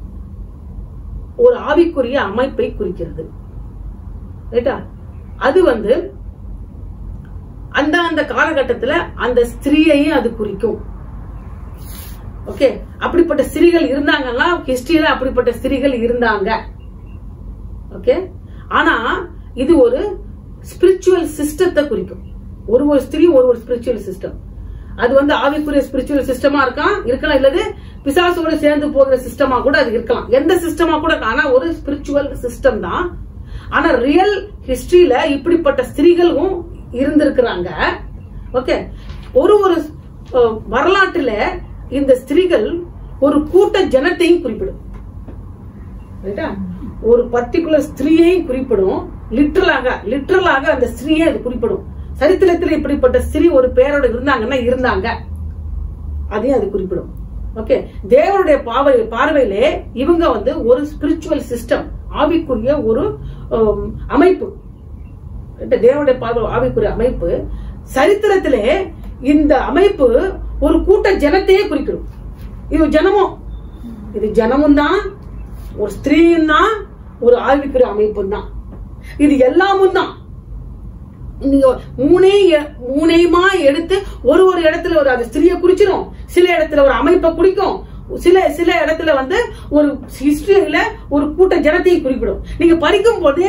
ஒரு ஆவிக்குரிய அமைப்பை குறிக்கிறது ரைட்டா அது வந்து அந்த அந்த காலகட்டத்துல அந்த ஸ்திரீயையும் அது குறிக்கும் ஓகே அப்படிப்பட்ட ஸ்திரீகள் இருந்தாங்கன்னா ஹிஸ்டரியில அப்படிப்பட்ட ஸ்திரீகள் இருந்தாங்க ஓகே ஆனா இது ஒரு ஸ்பிரிச்சுவல் சிஸ்டத்தை குறிக்கும் ஒரு ஒரு ஸ்திரீ ஒரு ஒரு ஸ்பிரிச்சுவல் சிஸ்டம் அது வந்து ஆவிக்குரிய ஸ்பிரிச்சுவல் சிஸ்டமா இருக்கலாம் இருக்கலாம் இல்லது பிசாசோட சேர்ந்து போகிற சிஸ்டமா கூட அது இருக்கலாம் எந்த சிஸ்டமா கூட இருக்கலாம். ஆனா ஒரு ஸ்பிரிச்சுவல் சிஸ்டம் தான் ஆனா ரியல் ஹிஸ்டரியில இப்படிப்பட்ட ஸ்திரீகளும் இருந்திருக்கிறாங்க ஓகே ஒரு ஒரு அஹ், வரலாற்றுல இந்த ஸ்திரீகள் ஒரு கூட்ட ஜனத்தையும் குறிப்பிடும் ரைட்டா? ஒரு பர்டிகுலர் ஸ்திரீயையும் குறிப்பிடும் லிட்டரலாக லிட்டரலாக அந்த ஸ்திரீயை அது குறிப்பிடும் சரித்திரத்தில் இப்படிப்பட்ட ஸ்திரீ ஒரு பேரோட இருந்தாங்கன்னா இருந்தாங்க அதையும் அது குறிப்பிடும் ஓகே தேவனுடைய பார்வை பார்வையிலே இவங்க வந்து ஒரு ஸ்பிரிச்சுவல் சிஸ்டம் ஆவிக்குரிய ஒரு ஆம், அமைப்பு ரைட்டா? தேவனுடைய பார்வை ஆவிக்குரிய அமைப்பு சரித்திரத்திலே இந்த அமைப்பு ஒரு கூட்ட ஜனத்தையே குறிக்கிடும் இது ஜனமும் இது ஜனமும் தான் ஒரு ஸ்திரீயும் தான் ஒரு ஆவிக்குரிய அமைப்பும் தான் இது எல்லாமும் தான் நீங்க மூணே எ- மூணையுமா எடுத்து ஒரு ஒரு இடத்துல ஒரு அந்த ஸ்திரியை குறிச்சிடும் சில இடத்துல ஒரு அமைப்பை குறிக்கும் சில சில இடத்துல வந்து ஒரு ஹிஸ்டரியில ஒரு கூட்ட ஜனத்தையும் குறிப்பிடும் நீங்க படிக்கும் போதே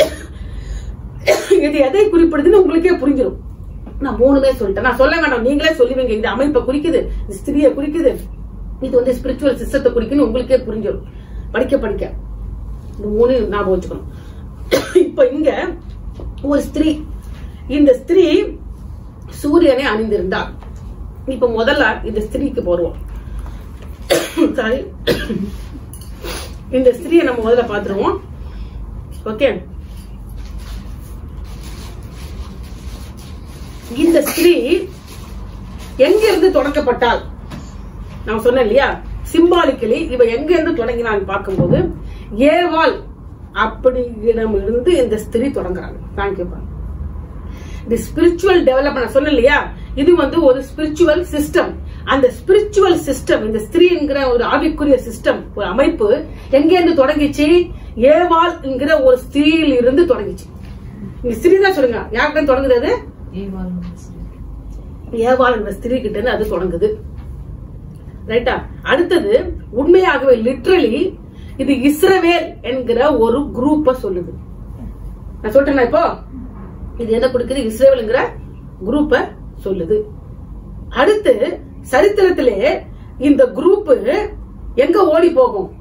இது எதை குறிப்பிடுதுன்னு உங்களுக்கே புரிஞ்சிடும் நான் மூணுமே சொல்லிட்டேன் நான் சொல்ல வேண்டாம் நீங்களே சொல்லுவீங்க இந்த அமைப்பை குறிக்குது இந்த ஸ்திரியை குறிக்குது இது வந்து ஸ்பிரிச்சுவல் சிஸ்டத்தை குறிக்குன்னு உங்களுக்கே புரிஞ்சிடும் படிக்க படிக்க இந்த மூணு ஞாபகம் வச்சுக்கணும் இப்ப இங்க ஒரு ஸ்திரீ இந்த ஸ்திரீ சூரியனை அணிந்திருந்தார் இப்ப முதல்ல இந்த ஸ்திரீக்கு போறோம் சாரி இந்த ஸ்திரீயை நம்ம முதல்ல பாத்துருவோம் ஓகே இந்த ஸ்திரீ எங்க இருந்து தொடக்கப்பட்டால் நான் சொன்னேன் இல்லையா சிம்பாலிக்கலி இவ எங்க இருந்து தொடங்கினான்னு பார்க்கும்போது ஏவாள் அப்படி இருந்து இந்த ஸ்திரீ தொடங்குறாங்க தேங்க்யூப்பா இந்த ஸ்பிரிச்சுவல் டெவலப்மெண்ட் சொன்னேன் இல்லையா இது வந்து ஒரு ஸ்பிரிச்சுவல் சிஸ்டம் அந்த ஸ்பிரிச்சுவல் சிஸ்டம் இந்த ஸ்திரீங்கிற ஒரு ஆவிக்குரிய சிஸ்டம் ஒரு அமைப்பு எங்க இருந்து தொடங்கிச்சு ஏவாள் என்கிற ஒரு ஸ்திரீயில் இருந்து தொடங்கிச்சு நீங்க ஸ்திரீ தான் சொல்லுங்க யாருக்கு தொடங்குது அது ஏவாள் மனசு. ஏவாள் என்ற ஸ்திரீ கிட்ட இருந்து அது தொடங்குது ரைட்டா அடுத்தது உண்மையாகவே லிட்ரலி இது இஸ்ரவேல் என்கிற ஒரு குரூப்ப சொல்லுது நான் சொல்றேன்னா இப்போ இது எதை கொடுக்குது இஸ்ரேவேல்ங்கிற குரூப்ப சொல்லுது அடுத்து சரித்திரத்திலே இந்த குரூப் எங்க ஓடி போகும்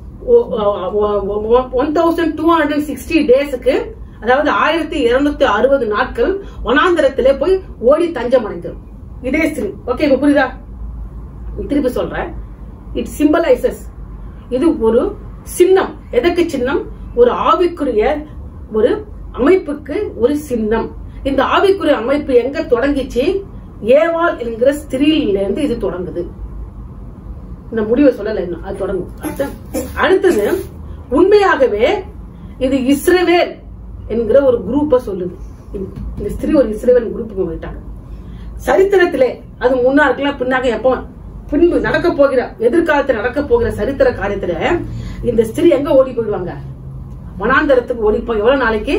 one thousand two hundred sixty டேஸுக்கு அதாவது ஆயிரத்தி இருநூத்தி அறுபது நாட்கள் வனாந்தரத்திலே போய் ஓடி தஞ்சம் அடைந்துரும் இதே ஸ்ரீ ஓகே இப்ப புரியுதா திருப்பி சொல்றேன் இட் சிம்பலைசஸ் இது ஒரு சின்னம் எதற்கு சின்னம் ஒரு ஆவிக்குரிய ஒரு அமைப்புக்கு ஒரு சின்னம் இந்த ஆவிக்குரிய அமைப்பு எங்க தொடங்கிச்சு ஏவாள் என்கிற ஸ்திரீல இருந்து இது தொடங்குது இந்த முடிவை சொல்லல இன்னும் அது தொடங்கும் அடுத்த- அடுத்தது உண்மையாகவே இது இஸ்ரவேல் என்கிற ஒரு குரூப்ப சொல்லுது இந்த- இந்த ஸ்திரீ ஒரு இஸ்ரவேல் குரூப்புக்கு போயிட்டாங்க சரித்திரத்திலே அது முன்னா இருக்கலாம் பின்னாக எப்போ பின்பு நடக்க போகிற எதிர்காலத்தில் நடக்க போகிற சரித்திர காரியத்துல இந்த ஸ்திரீ எங்க ஓடி போயிடுவாங்க வனாந்தரத்துக்கு ஓடி போய் எவ்வளவு நாளைக்கு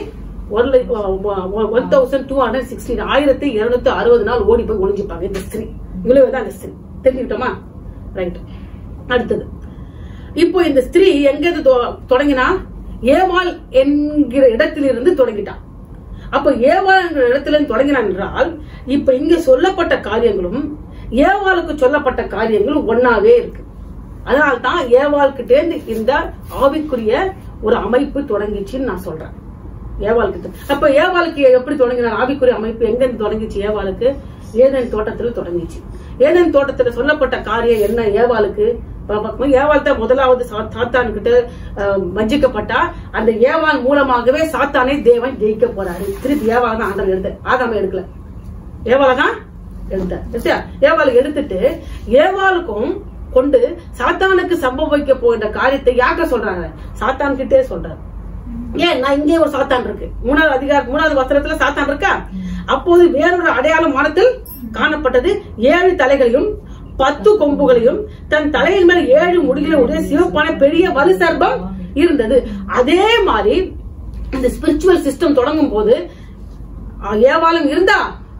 one thousand two hundred sixteen ஆயிரத்தி இருநூத்தி அறுபது நாள் ஓடி போய் ஒளிஞ்சுப்பாங்க இந்த ஸ்திரீ இவ்வளவு தான் இந்த ஸ்திரீ தெரிஞ்சுக்கிட்டோமா ரைட் அடுத்தது இப்போ இந்த ஸ்திரீ எங்க இருந்து தொ- தொடங்கினா ஏவாள் என்கிற இடத்திலிருந்து தொடங்கிட்டான் அப்ப ஏவாள் என்கிற இடத்துல இருந்து தொடங்கினான் என்றால் இப்ப இங்க சொல்லப்பட்ட காரியங்களும் ஏவாளுக்கு சொல்லப்பட்ட காரியங்களும் ஒன்னாவே இருக்கு அதனால தான் ஏவாள் கிட்டே இருந்து இந்த ஆவிக்குரிய ஒரு அமைப்பு தொடங்கிச்சுன்னு நான் சொல்றேன் ஏவாள் கிட்ட அப்ப ஏவாளுக்கு எப்படி தொடங்கினார் ஆவிக்குரிய அமைப்பு எங்க இருந்து தொடங்கிச்சு ஏவாளுக்கு ஏதேன் தோட்டத்துல தொடங்கிச்சு ஏதேன் தோட்டத்துல சொல்லப்பட்ட காரியம் என்ன ஏவாளுக்கு பார்க்கும்போது ஏவாள் தான் முதலாவது சா- சாத்தான் கிட்ட அஹ், வஞ்சிக்கப்பட்டா அந்த ஏவாள் மூலமாகவே சாத்தானை தேவன் ஜெயிக்க போறாரு திருப்பி ஏவாள் தான் ஆண்டவர் எடுத்து ஆகாம எடுக்கல ஏவாளை தான் எடுத்தார் சரியா? ஏவாளை எடுத்துட்டு ஏவாளுக்கும் கொண்டு சாத்தானுக்கு சம்பவிக்க போகின்ற காரியத்தை யார்கிட்ட சொல்றாங்க சாத்தான் கிட்டே சொல்றாரு ஏன் நான் இங்கே ஒரு சாத்தான் இருக்கு மூணாவது அதிகார மூணாவது வஸ்திரத்துல சாத்தான் இருக்கா அப்போது வேறொரு அடையாளம் வானத்தில் காணப்பட்டது ஏழு தலைகளையும் பத்து கொம்புகளையும் தன் தலையின் மேல் ஏழு முடிகளை உடைய சிவப்பான பெரிய வலு சர்பம் இருந்தது அதே மாதிரி இந்த ஸ்பிரிச்சுவல் சிஸ்டம் தொடங்கும் போது அஹ், ஏவாளும் இருந்தா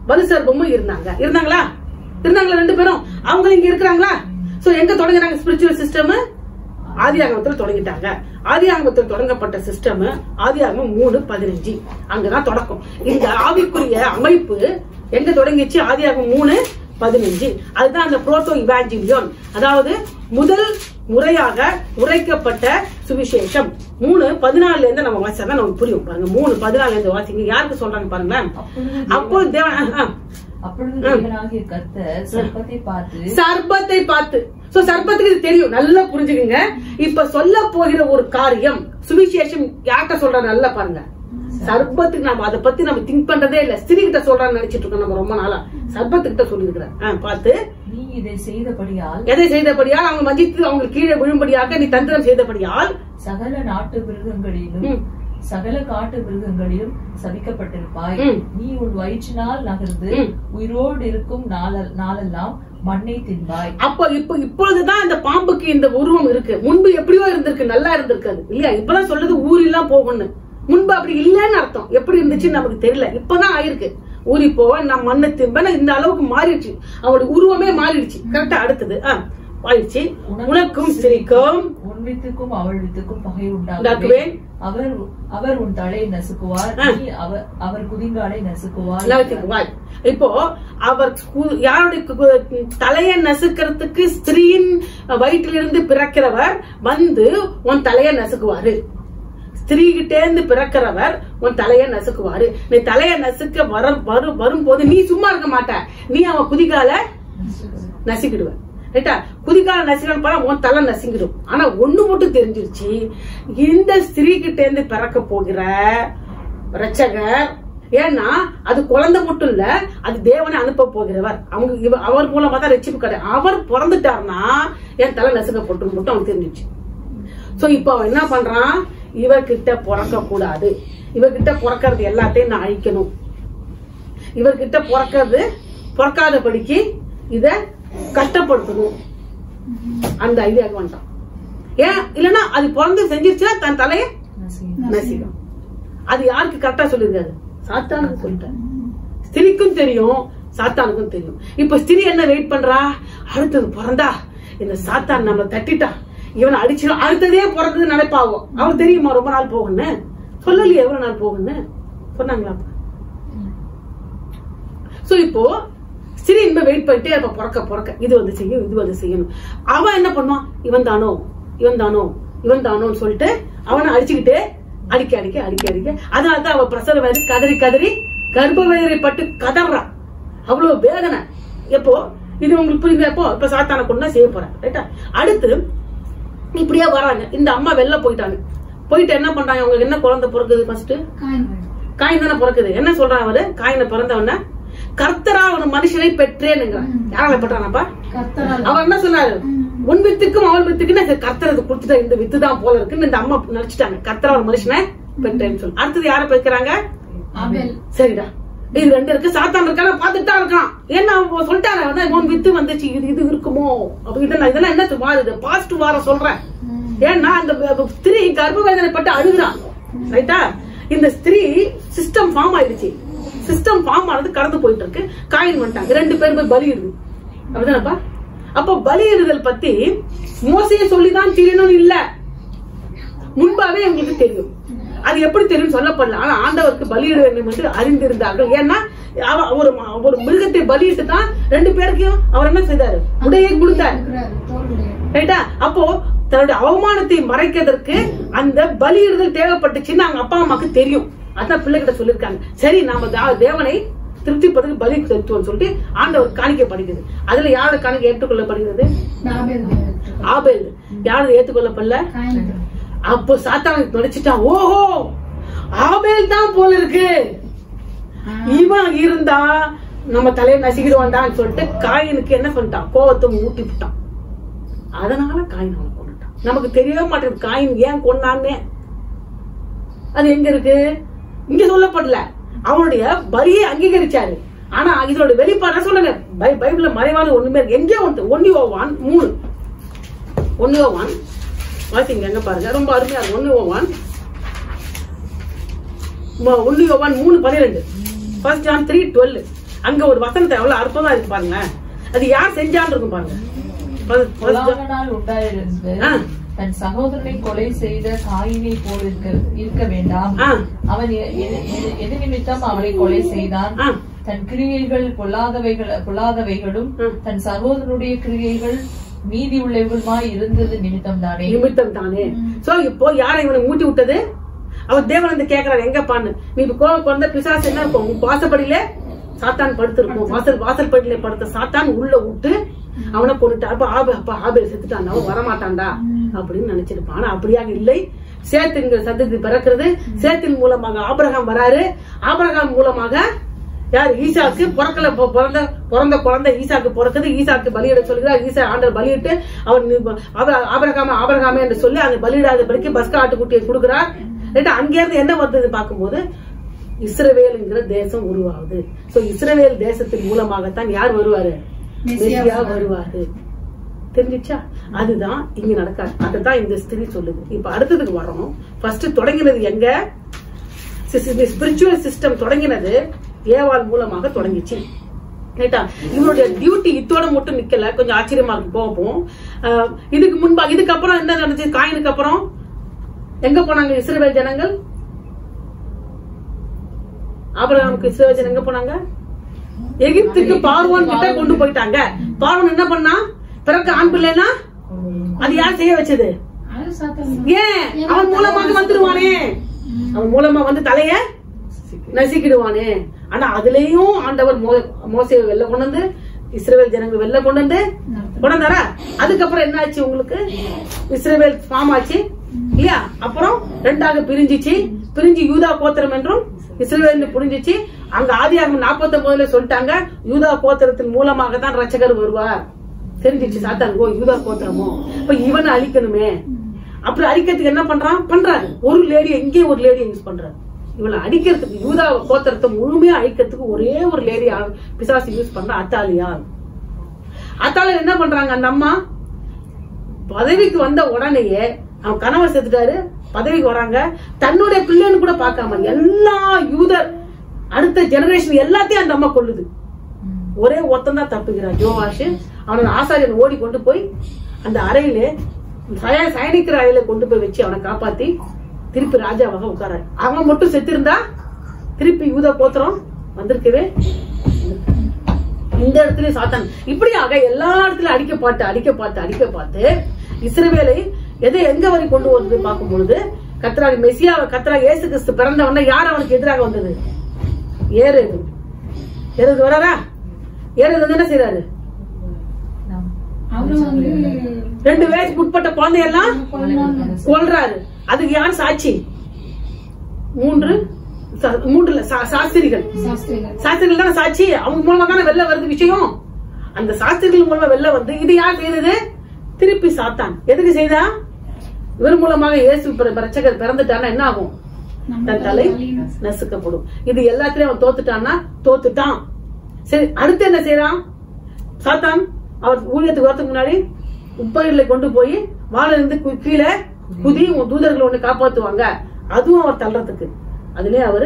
வலு சர்ப்பமும் இருந்தாங்க இருந்தாங்களா இருந்தாங்களா ரெண்டு பேரும் அவங்க இங்க இருக்கிறாங்களா சோ எங்க தொடங்குறாங்க ஸ்பிரிச்சுவல் சிஸ்டம் ஆதியாகமத்தில் தொடங்கிட்டாங்க ஆதியாகமத்தில் தொடங்கப்பட்ட சிஸ்டம் ஆதியாகமம் மூணு பதினஞ்சு அங்கதான் தொடக்கம் இந்த ஆவிக்குரிய அமைப்பு எங்க தொடங்கிச்சு ஆதியாகமம் மூணு பதினஞ்சு அதுதான் அந்த புரோட்டோ இவாஞ்சிலியோன் அதாவது முதல் முறையாக உரைக்கப்பட்ட சுவிசேஷம் மூணு பதினாலுல இருந்து நம்ம வாசிச்சா தான் நமக்கு புரியும் பாருங்க மூணு பதினாலுல இருந்து வாசிங்க யாருக்கு சொல்றாங்க பாருங்களேன் அப்பொழுது அப்போ தேவன் ஆ, ஆ. அப்பொழுது தேவனாகிய கர்த்தர் சர்ப்பத்தை பார்த்து சர்ப்பத்தை பார்த்து சோ சர்ப்பத்துக்கு இது தெரியும் நல்லா புரிஞ்சுக்குங்க இப்ப சொல்ல போகிற ஒரு காரியம் சுவிசேஷம் யார்கிட்ட சொல்றாரு நல்லா பாருங்க சர்ப்பத்துக்கு நம்ம அதை பத்தி நம்ம திங்க் பண்றதே இல்ல ஸ்திரீ கிட்ட சொல்றான்னு நினைச்சிட்டு இருக்கோம் நம்ம ரொம்ப நாளா சர்ப்பத்துக்கிட்ட சொல்லியிருக்கிறேன் பார்த்து நீ இதை செய்தபடியால் எதை செய்தபடியால் அவங்க மதித்து அவங்க கீழே விழும்படியாக நீ தந்திரம் செய்தபடியால் சகல நாட்டு மிருகங்களிலும் ம். சகல காட்டு மிருகங்களிலும் சபிக்கப்பட்டிருப்பாய் ம். நீ உன் வயிற்றினால் நகர்ந்து ம். உயிரோடு இருக்கும் நாள- நாளெல்லாம் மண்ணை தின்பாய் அப்போ இப்போ இப்பொழுதுதான் இந்த பாம்புக்கு இந்த உருவம் இருக்கு முன்பு எப்படியோ இருந்திருக்கு நல்லா இருந்திருக்காது இல்லையா இப்பதான் சொல்றது ஊரெல்லாம் போகணும் முன்பு அப்படி இல்லைன்னு அர்த்தம் எப்படி இருந்துச்சுன்னு நமக்கு தெரியல இப்பதான் ஆயிருக்கு ஊறி போவேன் நான் மண்ணை திம்பேன் இந்த அளவுக்கு மாறிடுச்சு அவனுடைய உருவமே மாறிடுச்சு கரெக்டா அடுத்தது ஆ, ஆயிடுச்சு உனக்கும் சிரிக்கும் உன் வித்துக்கும் அவள் வித்துக்கும் பகை உண்டாக்குவேன். உண்டாக்குவேன் அவர் அவர் உன் தலையை நசுக்குவார் ஆ. நீ அவர் அவர் குதிங்காலை நசுக்குவார் எல்லாத்துக்கும் வாய். இப்போ அவர் கு- யாருடைய கு- தலையை நசுக்கிறதுக்கு ஸ்திரீயின் வயிற்றிலிருந்து பிறக்கிறவர் வந்து உன் தலையை நசுக்குவாரு ஸ்திரீ கிட்டே இருந்து பிறக்கிறவர் உன் தலையை நசுக்குவாரு நீ தலையை நசுக்க வர வரும் வரும்போது நீ சும்மா இருக்க மாட்ட நீ அவன் குதிகால நசுக்கிடுவ ரைட்டா குதிகால நசுக்கணும் போல உன் தலை நசுங்கிடும் ஆனா ஒண்ணு மட்டும் தெரிஞ்சிருச்சு இந்த ஸ்திரீ கிட்ட இருந்து பிறக்க போகிற ரட்சகர் ஏன்னா அது குழந்தை மட்டும் இல்ல அது தேவனை அனுப்ப போகிறவர் அவங்க இவ- அவர் மூலமா தான் ரட்சிப்பு கிடையாது அவர் பிறந்துட்டாருன்னா என் தலை நசுக்கப்பட்டு மட்டும் அவனுக்கு தெரிஞ்சிச்சு சோ இப்போ அவன் என்ன பண்றான் இவர்கிட்ட பிறக்க கூடாது இவர்கிட்ட பிறக்கிறது எல்லாத்தையும் நான் அழிக்கணும் இவர்கிட்ட பிறக்கிறது பிறக்காதபடிக்கு இத கஷ்டப்படுத்தணும் அந்த ஐடியாவுக்கு வந்துட்டான் ஏன் இல்லன்னா அது பிறந்து செஞ்சிருச்சுன்னா தன் தலையை நசுங்கி- நசிக்கும் அது யாருக்கு கரெக்டா சொல்லிருக்காரு சாத்தானுக்கு சொல்லிட்டாரு ஸ்திரிக்கும் தெரியும் சாத்தானுக்கும் தெரியும் இப்ப ஸ்திரி என்ன வெயிட் பண்றா அடுத்தது பிறந்தா இந்த சாத்தான் நம்மள தட்டிட்டா இவனை அடிச்சிடும் அடுத்ததே பிறந்தது நினைப்பாவோ அவன் தெரியுமா ரொம்ப நாள் போகுன்னு சொல்லலையே எவ்வளவு நாள் போகுன்னு சொன்னாங்களா சோ இப்போ ஸ்திரீ இனிமே வெயிட் பண்ணிட்டே இருப்ப பிறக்க பிறக்க இது வந்து செய்யும் இது வந்து செய்யணும் அவன் என்ன பண்ணுவான் இவன் தானோ இவன் தானோ இவன் தானோன்னு சொல்லிட்டு அவனை அடிச்சுக்கிட்டு அடிக்க அடிக்க அடிக்க அடிக்க அதனாலதான் அவ பிரசவ வேதனை கதறி கதறி கர்ப்ப வேதனை பட்டு கதறான் அவ்வளவு வேதனை எப்போ இது உங்களுக்கு புரியுது எப்போ இப்ப சாத்தான கொண்டு செய்ய போறேன் ரைட்டா அடுத்து இப்படியே வராங்க இந்த அம்மா வெளில போயிட்டாங்க போயிட்டு என்ன பண்றாங்க அவங்களுக்கு என்ன குழந்தை பிறக்குது ஃபர்ஸ்ட் காயின் காயின் தானே பிறக்குது என்ன சொல்றான் அவரு காயின பிறந்தவன கர்த்தரா ஒரு மனுஷனை பெற்றேனுங்கிறான் யாரால பெற்றானப்பா கர்த்தரால் அவர் என்ன சொன்னாரு உன் வித்துக்கும் அவள் வித்துக்குன்னு சரி, கர்த்தர் அது கொடுத்துட்டா இந்த வித்து தான் போல இருக்குன்னு இந்த அம்மா நினைச்சிட்டாங்க கர்த்தரா ஒரு மனுஷனை பெற்றேன்னு சொல்லி அடுத்தது யார பெற்கிறாங்க ஆபேல் சரிடா இது ரெண்டு இருக்கு சாத்தான் இருக்கான பாத்துட்டு தான் இருக்கான் ஏன்னா அவன் சொல்லிட்டாரு அதான் உன் வித்து வந்துச்சு இது இது இருக்குமோ அப்ப இதெல்லாம் இதெல்லாம் என்ன மாறுது பாசிட்டிவ் வார சொல்றேன் ஏன்னா அந்த வ- ஸ்திரீ கர்ப்ப வேதனை பட்டு அழுகுறான் ரைட்டா இந்த ஸ்திரீ சிஸ்டம் ஃபார்ம் ஆயிடுச்சு சிஸ்டம் ஃபார்ம் ஆனது கடந்து போயிட்டு இருக்கு காயின் வந்துட்டாங்க ரெண்டு பேரும் போய் பலியிடுது அப்படிதானப்பா அப்போ பலியிடுதல் பத்தி மோசையை சொல்லிதான் தெரியணும்னு இல்ல முன்பாவே எங்களுக்கு தெரியும் அது எப்படி தெரியும் சொல்லப்படல ஆனா ஆண்டவருக்கு பலியிட வேண்டும் என்று அறிந்திருந்தார்கள் ஏன்னா அவ- ஒரு ம- ஒரு மிருகத்தை பலியிட்டு தான் ரெண்டு பேருக்கும் அவர் என்ன செய்தாரு உடையை கொடுத்தாரு இருக்கிறாரு தோளுடைய ரைட்டா அப்போ தன்னுடைய அவமானத்தை மறைக்கிறதுக்கு அந்த பலியிடுதல் தேவைப்பட்டுச்சுன்னு அவங்க அப்பா அம்மாக்கு தெரியும் அதான் பிள்ளைகிட்ட சொல்லிருக்காங்க சரி நாம தா- தேவனை திருப்திப்பதற்கு பலி செலுத்துவோம் சொல்லிட்டு ஆண்டவர் காணிக்கப்படுகிறது அதுல யாரோட காணிக்கை ஏற்றுக்கொள்ளப்படுகிறது ஆபேல் ஆபேல் யாரும் ஏற்றுக்கொள்ளப்படல காயின் அப்போ சாத்தானுக்கு நடிச்சிட்டான் ஓஹோ ஆபேல் தான் போல இருக்கு இவன் இருந்தா நம்ம தலையை நசிக்கிடுவான்டான்னு சொல்லிட்டு காயினுக்கு என்ன பண்ணிட்டான் கோவத்தை மூட்டி விட்டான் அதனால காயின் அவனை கொண்டுட்டான் நமக்கு தெரியவே மாட்டேங்குது காயின் ஏன் கொண்டான்னே அது எங்க இருக்கு இங்க சொல்லப்படல அவனுடைய பலியை அங்கீகரிச்சாரு ஆனா இதோட வெளிப்பாடு நான் சொல்லுங்க பை- பைபிள்ல மறைவான ஒண்ணுமே இருக்கு எங்கேயோ ஒன்று ஒன்னி ஓவான் மூணு ஒன்னி ஓவான் வாசிங்க எங்க பாருங்க ரொம்ப அருமையா இருக்கு ஒன்னி ஓவான் ஒன்னு யோவான் மூணு பன்னிரெண்டு ஃபர்ஸ்ட் ஜான் த்ரீ டுவெல் அங்க ஒரு வசனத்தை எவ்வளவு அற்புதமா இருக்கு பாருங்க அது யார் செஞ்சான்னு இருக்கும் பாருங்க First- first- பொல்லாங்கனால் உண்டாயிருந்து ஆ. தன் சகோதரனை கொலை செய்த காயினை போல் இருக்க இருக்க வேண்டாம் ஆ. அவன் எ- எது- எது- எது நிமித்தம் அவனை கொலை செய்தான் ஆ. தன் கிரியைகள் பொல்லாதவைகள் பொல்லாதவைகளும் ம். தன் சகோதரனுடைய கிரியைகள் மீதி உள்ளவர்களுமாய் இருந்தது நிமித்தம் தானே நிமித்தம் தானே சோ இப்போ யாரை இவனை மூட்டி விட்டது அவர் தேவன் வந்து கேக்குறாரு எங்கப்பான்னு நீ இப்ப கோவம் வந்த பிசாசு என்ன இருக்கும் உன் வாசப்படியில சாத்தான் படுத்திருக்கும் வாசல் வாசல் படியில படுத்த சாத்தான் உள்ள விட்டு அவனை கொண்டுட்டா அப்ப ஆபே அப்ப ஆபேல் செத்துட்டான் அவன் வரமாட்டான்டா அப்படின்னு நினைச்சிருப்பான் ஆனா அப்படியாக இல்லை சேத்தின்கிற சந்ததி பிறக்கிறது சேத்தின் மூலமாக ஆபிரகாம் வராரு ஆபிரகாம் மூலமாக யார் ஈசாக்கு பிறக்கல பொ- பிறந்த பிறந்த குழந்தை ஈசாக்கு பிறக்குது ஈசாக்கு பலியிட சொல்கிறார் ஈசா ஆண்டர் பலியிட்டு அவன் நி- ஆப- ஆபிரகாம ஆபிரகாமே என்று சொல்லி அந்த பலியிடாத படிக்க பஸ்கா ஆட்டுக்குட்டியை கொடுக்கிறார் ரைட்டா அங்க இருந்து என்ன வந்தது பார்க்கும்போது இஸ்ரவேல்ங்கிற தேசம் உருவாகுது சோ இஸ்ரவேல் தேசத்தின் மூலமாகத்தான் யார் வருவாரு மெசியா மெசியா வருவாரு தெரிஞ்சுச்சா அதுதான் இங்க நடக்காது அதுதான் இந்த ஸ்திரி சொல்லுது இப்ப அடுத்ததுக்கு வரோம் ஃபர்ஸ்ட் தொடங்கினது எங்க ஸ்பிரிச்சுவல் சிஸ்டம் தொடங்கினது ஏவாள் மூலமாக தொடங்கிச்சு ரைட்டா இவனுடைய டியூட்டி இத்தோட மட்டும் நிக்கல கொஞ்சம் ஆச்சரியமா இருக்கு போகும் ஆஹ் இதுக்கு முன்பா இதுக்கப்புறம் என்ன நடந்துச்சு காயினுக்கு அப்புறம் எங்க போனாங்க இஸ்ரவேல் ஜனங்கள் ஆபிரகாமுக்கு இஸ்ரவேல் ஜனங்க எங்க போனாங்க எகிப்துக்கு பார்வோன் கிட்ட கொண்டு போயிட்டாங்க பார்வோன் என்ன பண்ணா பிறக்க ஆண் பிள்ளைனா அது யார் செய்ய வச்சது அது சாத்தான் ஏன் அவன் மூலமாக வந்துருவானே அவன் மூலமா வந்து தலைய நசுக்கிடுவானே ஆனா அதுலயும் ஆண்டவர் மோ- மோசேயை வெளில கொண்டு வந்து இஸ்ரவேல் ஜனங்கள் வெளில கொண்டு வந்து கொண்டு வந்தாரா அதுக்கப்புறம் என்ன ஆச்சு உங்களுக்கு இஸ்ரவேல் ஃபார்ம் ஆச்சு இல்லையா அப்புறம் ரெண்டாக பிரிஞ்சிச்சு பிரிஞ்சு யூதா கோத்திரம் என்றும் இஸ்ரவேல் புரிஞ்சிச்சு அங்க ஆதியாகமம் நாற்பத்தி ஒன்பதுல சொல்லிட்டாங்க யூதா கோத்திரத்தின் மூலமாக தான் ரட்சகர் வருவார் தெரிஞ்சிச்சு சாத்தான் ஓ யூதா கோத்திரமோ இப்ப இவனை அழிக்கணுமே அப்புறம் அழிக்கிறதுக்கு என்ன பண்றான் பண்றாரு ஒரு லேடி எங்கேயும் ஒரு லேடியை யூஸ் பண்றாரு இவனை அடிக்கிறதுக்கு யூதா கோத்திரத்தை முழுமையா அழிக்கிறதுக்கு ஒரே ஒரு லேடி பிசாசு யூஸ் பண்ற அத்தாலியா அத்தாலியா என்ன பண்றாங்க அந்த அம்மா பதவிக்கு வந்த உடனேயே அவன் கணவர் செத்துட்டாரு பதவிக்கு வராங்க தன்னுடைய பிள்ளைன்னு கூட பார்க்காம எல்லா யூதர் அடுத்த ஜெனரேஷன் எல்லாத்தையும் அந்த அம்மா கொல்லுது ஒரே ஒருத்தன் தான் தப்புகிறான் ஜோவாஷ் அவனோட ஆசாரியன் ஓடி கொண்டு போய் அந்த அறையில சய- சயனிக்கிற அறையில கொண்டு போய் வச்சு அவனை காப்பாத்தி திருப்பி ராஜாவாக உட்கார அவன் மட்டும் செத்திருந்தா திருப்பி யூத கோத்திரம் வந்திருக்கவே இந்த இடத்துலயும் சாத்தான் இப்படியாக எல்லா இடத்துலயும் அடிக்க பாட்டு அடிக்க பாட்டு அடிக்க பார்த்து இஸ்ரவேலை எதை எங்க வரை கொண்டு வந்து பார்க்கும் பொழுது கத்ராக மெசியா கத்ரா இயேசு கிறிஸ்து பிறந்த உடனே யார் அவனுக்கு எதிராக வந்தது ஏறுது ஏறுது வராரா ஏறுது வந்து என்ன செய்யறாரு நாம் அவரு வந்து ரெண்டு வயசுக்கு உட்பட்ட குழந்தையெல்லாம் கொல்லாம கொல்றாரு அதுக்கு யார் சாட்சி மூன்று ச- மூன்றுல சா- சாஸ்திரிகள் சாஸ்திரிகள் சாஸ்திரிகள் தானே சாட்சி அவங்க மூலமா தானே வெளில வருது விஷயம் அந்த சாஸ்திரிகள் மூலமா வெளில வந்து இது யார் செய்தது திருப்பி சாத்தான் எதுக்கு செய்தா இவர் மூலமாக இயேசு பிற- ரட்சகர் பிறந்துட்டான்னா என்ன ஆகும் நம்ம தன் தலை நசுக்கப்படும் இது எல்லாத்துலயும் அவன் தோத்துட்டான்னா தோத்துட்டான் சரி அடுத்து என்ன செய்யறான் சாத்தான் அவர் ஊழியத்துக்கு வரதுக்கு முன்னாடி உப்பரில கொண்டு போய் வாழை இருந்து கு- கீழே குதி உன் தூதர்கள் ஒண்ணு காப்பாத்துவாங்க அதுவும் அவர் தள்ளுறதுக்கு அதுலயே அவரு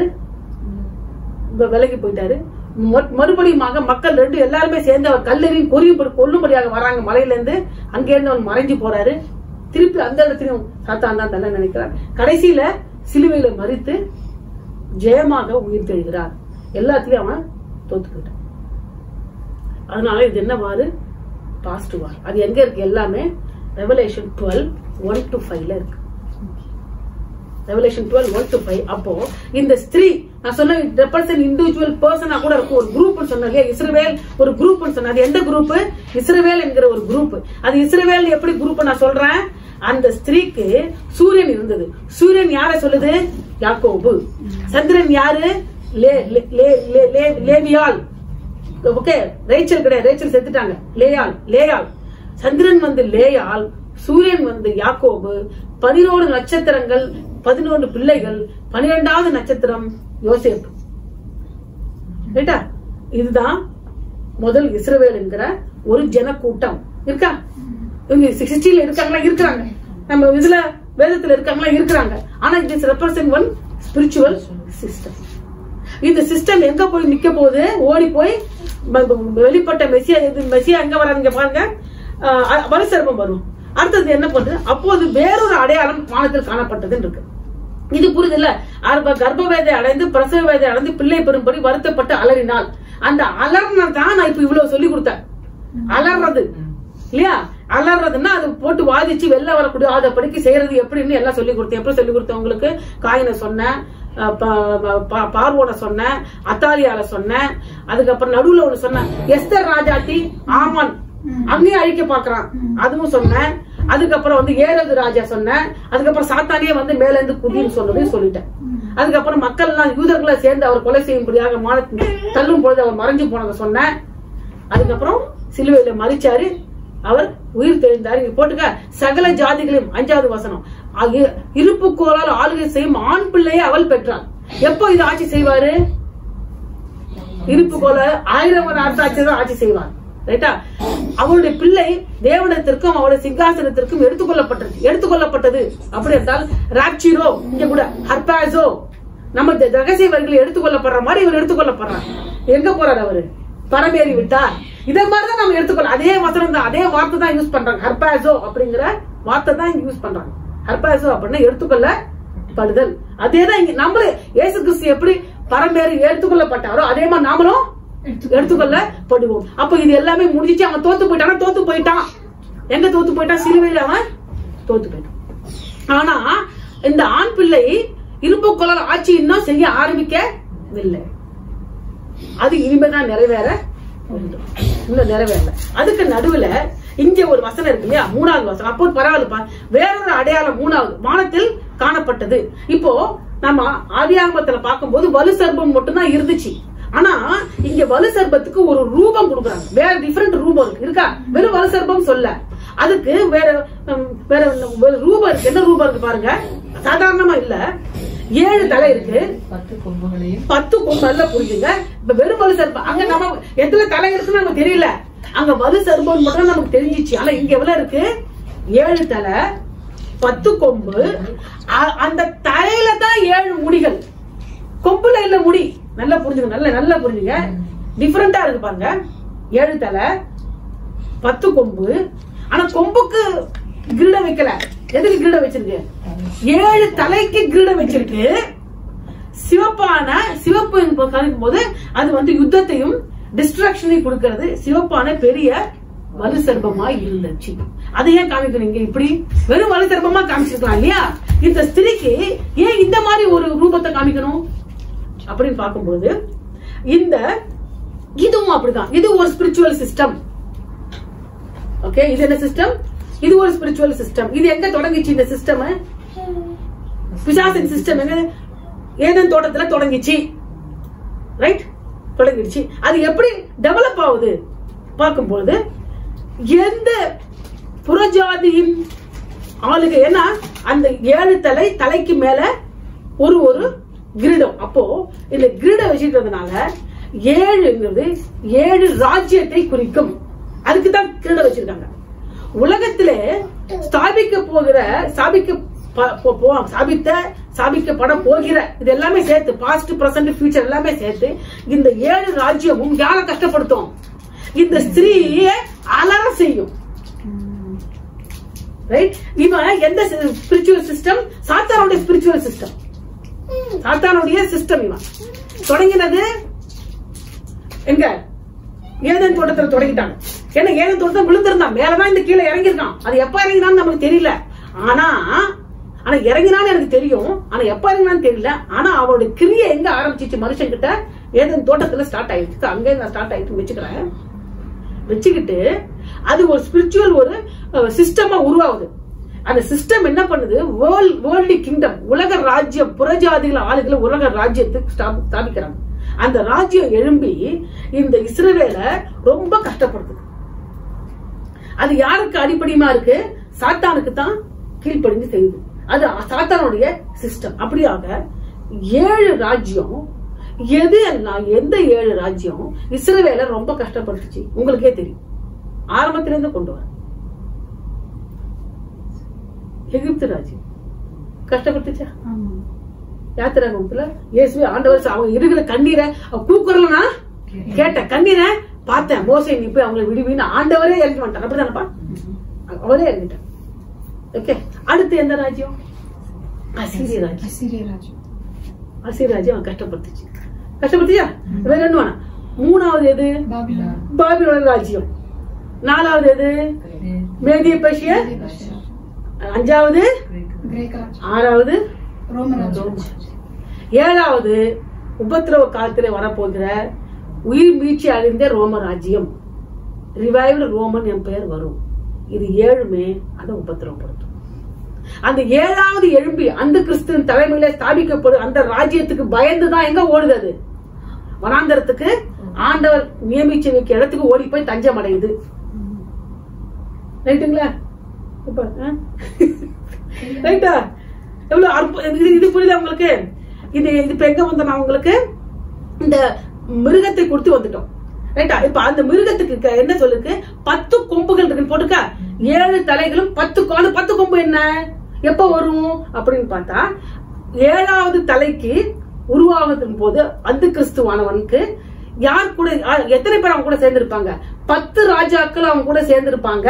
இப்ப விலகி போயிட்டாரு மறு- மறுபடியுமாக மக்கள் ரெண்டு எல்லாருமே சேர்ந்து அவர் கல்லெறியும் கொரியும் கொல்லும்படியாக வராங்க மலையில இருந்து அங்க இருந்து அவர் மறைஞ்சு போறாரு திருப்பி அந்த இடத்துலயும் சாத்தான் தான் தள்ள நினைக்கிறார் கடைசியில சிலுவையில மறித்து ஜெயமாக உயிர் தெழுகிறார் எல்லாத்துலயும் அவன் தோத்துக்கிட்டான் அதனால இது என்ன வாரு பாஸ்ட் வார் அது எங்க இருக்கு எல்லாமே ரெவலேஷன் டுவெல் ஒன் டு ஃபைவ்ல இருக்கு Revelation twelve one to five அப்போ இந்த ஸ்திரீ நான் சொன்ன ரெப்ரசன்ட் இண்டிவிஜுவல் பர்சனா கூட இருக்கும் ஒரு குரூப் சொன்னேன் இல்லையா இஸ்ரவேல் ஒரு குரூப் சொன்னேன் அது எந்த குரூப் இஸ்ரவேல் என்கிற ஒரு குரூப் அது இஸ்ரவேல் எப்படி குரூப் நான் சொல்றேன் அந்த ஸ்திரீக்கு சூரியன் இருந்தது சூரியன் யார சொல்லுது யாக்கோபு சந்திரன் யாரு லே- லே- லே- லே- லே- லேவியால் ஓகே ரேச்சல் கிடையாது ரேச்சல் செத்துட்டாங்க லேயால் லேயால் சந்திரன் வந்து லேயால் சூரியன் வந்து யாக்கோபு பதினோரு நட்சத்திரங்கள் பதினோரு பிள்ளைகள் பனிரெண்டாவது நட்சத்திரம் யோசேப்பு ரைட்டா இதுதான் முதல் இஸ்ரவேல் என்கிற ஒரு ஜன கூட்டம் இருக்கா இவங்க சிக்ஸ்டில இருக்காங்களா இருக்கிறாங்க நம்ம இதுல வேதத்துல இருக்காங்களா இருக்கிறாங்க ஆனா it is represent one spiritual system இந்த சிஸ்டம் எங்க போய் நிக்க போகுது ஓடி போய் ம- ம- வெளிப்பட்ட மெசியா இது மெசியா எங்க வராங்க பாருங்க ஆஹ் வலுசர்பம் வரும் அடுத்தது என்ன பண்ணுது அப்போது வேறொரு அடையாளம் வானத்தில் காணப்பட்டதுன்னு இருக்கு இது புரியுதுல்ல அர்ப்ப கர்ப்ப வேதை அடைந்து பிரசவ வேதை அடைந்து பிள்ளை பெறும்படி வருத்தப்பட்டு அலறினாள் அந்த அலர்ன தான் நான் இப்ப இவ்வளவு சொல்லி கொடுத்தேன் அலறது இல்லையா அலறதுன்னா அது போட்டு வாதிச்சு வெளில வரக்கூடிய அதை படிக்க செய்யறது எப்படின்னு எல்லாம் சொல்லி கொடுத்தேன் எப்படி சொல்லி கொடுத்தேன் உங்களுக்கு காயினை சொன்னேன் அஹ் ப- ப- ப- பார்வோட சொன்னேன் அத்தாலியால சொன்னேன் அதுக்கப்புறம் நடுவுல ஒண்ணு சொன்னேன் எஸ்தர் ராஜாத்தி ஆமன் அங்கேயும் அழிக்க பாக்குறான் அதுவும் சொன்னேன் அதுக்கப்புறம் வந்து ஏறது ராஜா சொன்னேன் அதுக்கப்புறம் சாத்தானியே வந்து மேல இருந்து குதின்னு சொன்னதையும் சொல்லிட்டேன் அதுக்கப்புறம் மக்கள் எல்லாம் யூதர்களை சேர்ந்து அவர் கொலை செய்யும்படியாக மான தள்ளும் பொழுது அவர் மறைஞ்சு போனதை சொன்னேன் அதுக்கப்புறம் சிலுவையில மறிச்சாரு அவர் உயிர் தெளிந்தார் இங்க போட்டுக்க சகல ஜாதிகளையும் அஞ்சாவது வசனம் ஆகிய இருப்பு கோலால் ஆளுகை செய்யும் ஆண் பிள்ளையை அவள் பெற்றாள் எப்போ இது ஆட்சி செய்வாரு இருப்பு கோல ஆயிரம் ஒரு அரசாட்சி தான் ஆட்சி செய்வார் ரைட்டா அவருடைய பிள்ளை தேவனத்திற்கும் அவருடைய சிங்காசனத்திற்கும் எடுத்துக்கொள்ளப்பட்டது எடுத்துக்கொள்ளப்பட்டது அப்படி என்றால் ராப்சிரோ இங்க கூட ஹர்பாசோ நம்ம த- ரகசிய வரிகள் எடுத்துக்கொள்ளப்படுற மாதிரி இவர் எடுத்துக்கொள்ளப்படுறார் எங்க போறார் அவரு பரமேறி விட்டார் இதே மாதிரிதான் நம்ம எடுத்துக்கொள்ள அதே வசனம் தான் அதே வார்த்தை தான் யூஸ் பண்றாங்க ஹர்பாசோ அப்படிங்கிற வார்த்தை தான் இங்க யூஸ் பண்றாங்க ஹர்பாசோ அப்படின்னா எடுத்துக்கொள்ள படுதல் அதேதான் இங்க நம்மளே இயேசு கிறிஸ்து எப்படி பரம்பேறு எடுத்துக்கொள்ளப்பட்டாரோ அதே மாதிரி நாமளும் எடுத்துக்கொள்ளப்படுவோம் அப்ப இது எல்லாமே முடிஞ்சிச்சு அவன் தோத்து போயிட்டானா தோத்து போயிட்டான் எங்க தோத்து போயிட்டான் சிலுவையில் அவன் தோத்து போயிட்டான் ஆனா இந்த ஆண் பிள்ளை இரும்பு குளர் ஆட்சி இன்னும் செய்ய ஆரம்பிக்கவில்லை அது இனிமேதான் நிறைவேற வேண்டும். இன்னும் நிறைவேறல அதுக்கு நடுவுல இங்க ஒரு வசனம் இருக்கு இல்லையா மூணாவது வசனம் அப்போ பரவாயில்லப்பா வேறொரு அடையாளம் மூணாவது வானத்தில் காணப்பட்டது இப்போ நம்ம ஆதியாகமத்துல பார்க்கும்போது வலு சர்ப்பம் மட்டும்தான் இருந்துச்சு ஆனா இங்க வலு சர்ப்பத்துக்கு ஒரு ரூபம் கொடுக்குறாங்க வேற டிஃபரெண்ட் ரூபம் இருக்கு இருக்கா வெறும் வலு சர்ப்பம் சொல்ல அதுக்கு வேற ஹம், வேற வேற ரூபம் இருக்கு என்ன ரூபம் இருக்கு பாருங்க சாதாரணமா இல்ல ஏழு தலை இருக்கு பத்து கொம்புகளையும் பத்து கொம்பு நல்லா புரிஞ்சுங்க இப்ப வெறும் வலு சர்ப்பம் அங்க நம்ம எத்தனை தலை இருக்குன்னு நமக்கு தெரியல அங்க வலு சர்ப்பம் மட்டும் நமக்கு தெரிஞ்சிச்சு ஆனா இங்க எவ்வளவு இருக்கு ஏழு தலை பத்து கொம்பு அ- அந்த தலையில தான் ஏழு முடிகள் கொம்புல இல்ல முடி நல்லா புரிஞ்சுங்க நல்ல நல்லா புரிஞ்சுங்க டிஃபரெண்டா இருக்கு பாருங்க ஏழு தலை பத்து கொம்பு ஆனா கொம்புக்கு கிரீடம் வைக்கல எதுக்கு கிரீடம் வச்சிருக்கு ஏழு தலைக்கு கிரீடம் வச்சிருக்கு சிவப்பான சிவப்பு என்பது கணிக்கும் போது அது வந்து யுத்தத்தையும் டிஸ்ட்ராக்ஷனையும் கொடுக்கிறது சிவப்பான பெரிய வலு சர்ப்பமா இருந்துச்சு அதை ஏன் காமிக்கிறீங்க இப்படி வெறும் வலு சர்ப்பமா காமிச்சிருக்கலாம் இல்லையா இந்த ஸ்திரிக்கு ஏன் இந்த மாதிரி ஒரு ரூபத்தை காமிக்கணும் அப்படின்னு பார்க்கும்போது இந்த இதுவும் அப்படிதான் இது ஒரு ஸ்பிரிச்சுவல் சிஸ்டம் ஓகே இது என்ன சிஸ்டம் இது ஒரு ஸ்பிரிச்சுவல் சிஸ்டம் இது எங்க தொடங்கிச்சு இந்த சிஸ்டம் பிசாசின் சிஸ்டம் எங்க ஏதன் தோட்டத்துல தொடங்கிச்சு ரைட் தொடங்கிடுச்சு அது எப்படி டெவலப் ஆகுது பார்க்கும்போது எந்த புறஜாதியின் ஆளுகை ஏன்னா அந்த ஏழு தலை தலைக்கு மேல ஒரு ஒரு கிரீடம் அப்போ இந்த கிரீடம் வச்சிருக்கிறதுனால ஏழுங்கிறது ஏழு ராஜ்யத்தை குறிக்கும் அதுக்கு தான் கிரீடம் வச்சிருக்காங்க உலகத்திலே ஸ்தாபிக்க போகிற ஸ்தாபிக்க ப- போ- போ- ஸ்தாபித்த ஸ்தாபிக்கப்பட போகிற இது எல்லாமே சேர்த்து பாஸ்ட் பிரசன்ட் ஃபியூச்சர் எல்லாமே சேர்த்து இந்த ஏழு ராஜ்யமும் யாரை கஷ்டப்படுத்தும் இந்த ஸ்திரீயை அலற செய்யும் ரைட் இவன் எந்த ஸ்பிரிச்சுவல் சிஸ்டம் சாத்தானுடைய ஸ்பிரிச்சுவல் சிஸ்டம் சாத்தானுடைய சிஸ்டம் இவன் தொடங்கினது எங்க ஏதன் தோட்டத்துல தொடங்கிட்டாங்க ஏன்னா ஏதன் தோட்டத்துல விழுந்திருந்தான் மேலதான் இந்த கீழே இறங்கியிருக்கான் அது எப்ப இறங்கினான்னு நமக்கு தெரியல ஆனா ஆனா இறங்கினான்னு எனக்கு தெரியும் ஆனா எப்ப இறங்கினான்னு தெரியல ஆனா அவருடைய கிரியை எங்க ஆரம்பிச்சிச்சு மனுஷன் கிட்ட ஏதன் தோட்டத்துல ஸ்டார்ட் ஆயிடுச்சு அங்கே நான் ஸ்டார்ட் ஆயிட்டு வச்சுக்கிறேன் வச்சுக்கிட்டு அது ஒரு ஸ்பிரிச்சுவல் ஒரு சிஸ்டமா உருவாகுது அந்த சிஸ்டம் என்ன பண்ணுது வேர்ல்ட் வேர்ல்டு கிங்டம் உலக ராஜ்யம் புறஜாதிகள் ஆளுகளை உலக ராஜ்யத்துக்கு ஸ்தாபி- ஸ்தாபிக்கிறாங்க அந்த ராஜ்யம் எழும்பி இந்த இஸ்ரவேல ரொம்ப கஷ்டப்படுது அது யாருக்கு அடிப்படையுமா இருக்கு சாத்தானுக்கு தான் கீழ்ப்படிந்து செய்யுது அது சாத்தானுடைய சிஸ்டம் அப்படியாக ஏழு ராஜ்யம் எது எல்லாம் எந்த ஏழு ராஜ்யம் இஸ்ரவேல ரொம்ப கஷ்டப்படுத்துச்சு உங்களுக்கே தெரியும் ஆரம்பத்துல இருந்து கொண்டு வர எகிப்து ராஜ்யம் கஷ்டப்பட்டுச்சா ஆமா யாத்திராகமத்துல இயேசுவே ஆண்டவர் ச- அவங்க இருக்கிற கண்ணீரை அவ கூக்குறல நான் கேட்டேன் கண்ணீரை பார்த்தேன் மோசை நீ போய் அவங்களை விடுவின்னு ஆண்டவரே இறங்கி வந்துட்டார் அப்படிதானப்பா அவரே இறங்கிட்டார் ஓகே அடுத்து எந்த ராஜ்யம் அசீரிய ராஜ்யம் அசிரிய ராஜ்யம் அசீரிய ராஜ்யம் அவன் கஷ்டப்படுத்துச்சு கஷ்டப்படுத்தியா வேற என்ன வேணாம் மூணாவது எது பாபிலோன் பாபிலோன ராஜ்யம் நாலாவது எது மேதிய பசிய அஞ்சாவது கிரேக்க ராஜ்யம் ஆறாவது ரோம ராஜ்யம் ஏழாவது உபத்திரவ காலத்திலே வரப்போகிற உயிர் மீட்சி அடைந்த ரோம ராஜ்யம் ரிவைவ்டு ரோமன் என் பெயர் வரும் இது ஏழுமே அதை உபத்திரவப்படுத்தும் அந்த ஏழாவது எழும்பி அந்த கிறிஸ்துவின் தலைமையில ஸ்தாபிக்கப்படும் அந்த ராஜ்யத்துக்கு பயந்துதான் எங்க ஓடுது அது வனாந்தரத்துக்கு ஆண்டவர் நியமிச்சு வைக்க இடத்துக்கு ஓடி போய் தஞ்சம் அடையுது ரைட்டுங்களா இப்ப ஆ? ரைட்டா எவ்வளவு அற்பு இது இது புரியுதா உங்களுக்கு இது இது இப்ப எங்க வந்தோம் நான் உங்களுக்கு இந்த மிருகத்தை கொடுத்து வந்துட்டோம் ரைட்டா இப்ப அந்த மிருகத்துக்கு க- என்ன சொல்லிருக்கு பத்து கொம்புகள் இருக்கு போட்டுக்க ஏழு தலைகளும் பத்து காலு பத்து கொம்பு என்ன எப்ப வரும் அப்படின்னு பார்த்தா ஏழாவது தலைக்கு உருவாவதன் போது அந்த கிறிஸ்துவானவனுக்கு யார் கூட ஆ- எத்தனை பேர் அவங்க கூட சேர்ந்திருப்பாங்க பத்து ராஜாக்கள் அவங்க கூட சேர்ந்திருப்பாங்க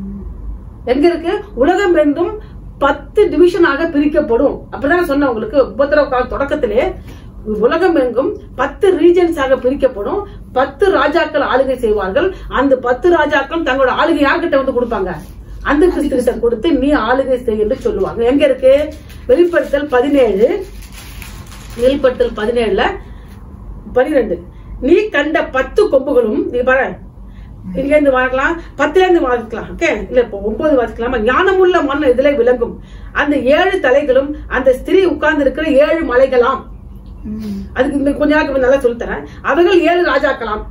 எங்க இருக்கு உலகம் எங்கும் பத்து டிவிஷனாக பிரிக்கப்படும் அப்படிதான் சொன்ன உங்களுக்கு உபத்திரவ கால தொடக்கத்திலே உலகம் எங்கும் பத்து ரீஜன்ஸாக பிரிக்கப்படும் பத்து ராஜாக்கள் ஆளுகை செய்வார்கள் அந்த பத்து ராஜாக்கள் தங்களோட ஆளுகை யார்கிட்ட வந்து கொடுப்பாங்க அந்த கிறிஸ்துகிட்ட கொடுத்து நீ ஆளுகை செய் என்று சொல்லுவாங்க எங்க இருக்கு வெளிப்படுத்தல் பதினேழு வெளிப்படுத்தல் பதினேழுல பனிரெண்டு நீ கண்ட பத்து கொம்புகளும் நீ பாரு இங்க இருந்து வாசிக்கலாம் பத்துல இருந்து வாசிக்கலாம் ஓகே இல்ல இப்போ ஒன்பது வாசிக்கலாமா ஞானமுள்ள மண் இதுல விளங்கும் அந்த ஏழு தலைகளும் அந்த ஸ்திரீ உட்கார்ந்து இருக்கிற ஏழு மலைகளாம் அதுக்கு இந்த கொஞ்ச நாளுக்கு நல்லா சொல்லித் தரேன் அவைகள் ஏழு ராஜாக்களாம்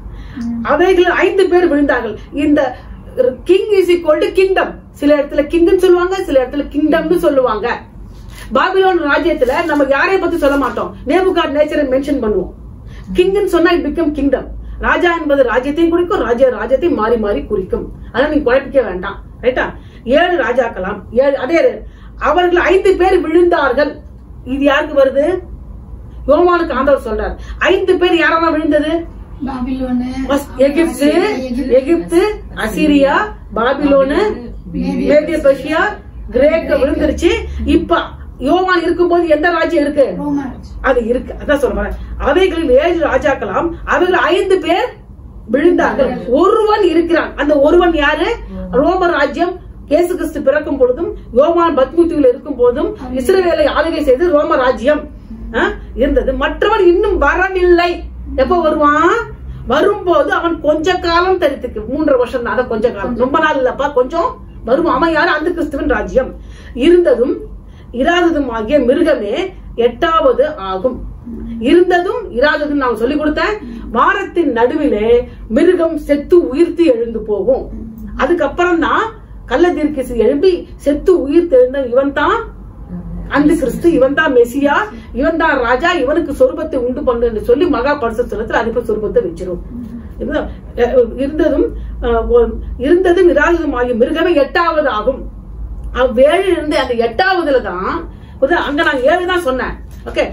அவைகள் ஐந்து பேர் விழுந்தார்கள் இந்த king is equal to kingdom சில இடத்துல கிங்னு சொல்லுவாங்க சில இடத்துல கிங்டம்னு சொல்லுவாங்க பாபிலோன் ராஜ்யத்துல நம்ம யாரையும் பத்தி சொல்ல மாட்டோம் நேபுகாட் நேச்சரை மென்ஷன் பண்ணுவோம் கிங்னு சொன்னா இட் பிகம் கிங்டம் ராஜா என்பது ராஜ்யத்தையும் குறிக்கும் ராஜா ராஜ்யத்தையும் மாறி மாறி குறிக்கும் அதான் நீ குழப்பிக்க வேண்டாம் ரைட்டா ஏழு ராஜாக்கலாம் ஏழு அதே அவர்கள் ஐந்து பேர் விழுந்தார்கள் இது யாருக்கு வருது யோவானுக்கு ஆண்டவர் சொல்றார் ஐந்து பேர் யாரெல்லாம் விழுந்தது பாபிலோனு First எகிப்து எகிப்து அசிரியா பாபிலோனு மேதிய பர்ஷியா கிரேக்க விழுந்துருச்சு இப்ப யோவான் இருக்கும்போது எந்த ராஜ்யம் இருக்கு ரோம ராஜ்யம் அது இருக்கு அதான் சொல்ல வரேன் அவைகளில் ஏழு ராஜாக்களாம் அவைகள் ஐந்து பேர் விழுந்தார்கள் ஒருவன் இருக்கிறான் அந்த ஒருவன் யாரு ரோம ராஜ்யம் இயேசு கிறிஸ்து பிறக்கும் பொழுதும் யோவான் பத்முத்தியில் இருக்கும் போதும் இஸ்ரவேலை ஆளுகை செய்து ரோம ராஜ்யம் ஆ, இருந்தது மற்றவன் இன்னும் வரவில்லை எப்ப வருவான் வரும்போது அவன் கொஞ்ச காலம் தரித்துக்கு மூன்றரை வருஷம் தான் அதான் கொஞ்ச காலம் ரொம்ப நாள் இல்லப்பா கொஞ்சம் வருவான் அவன் யாரு அந்த கிறிஸ்துவின் ராஜ்யம் இருந்ததும் இராததும் ஆகிய மிருகமே எட்டாவது ஆகும் இருந்ததும் இராததும் நான் சொல்லி கொடுத்தேன் வாரத்தின் நடுவிலே மிருகம் செத்து உயிர்த்து எழுந்து போகும் அதுக்கப்புறம் தான் கள்ள தீர்க்கசி எழும்பி செத்து உயிர் எழுந்த இவன் தான் அந்த கிறிஸ்து இவன் தான் மெசியா இவன் தான் ராஜா இவனுக்கு சொருபத்தை உண்டு பண்ணு என்று சொல்லி மகா பரிசுத்தலத்தில் அதிப சொருபத்தை வச்சிரும் இதுதான், அஹ், இருந்ததும் அஹ், ஒ- இருந்ததும் இராததும் ஆகிய மிருகமே எட்டாவது ஆகும் அவ்வேழில் இருந்து அந்த எட்டாவதுல தான் புரியுதா? அங்க நான் ஏழு தான் சொன்னேன் ஓகே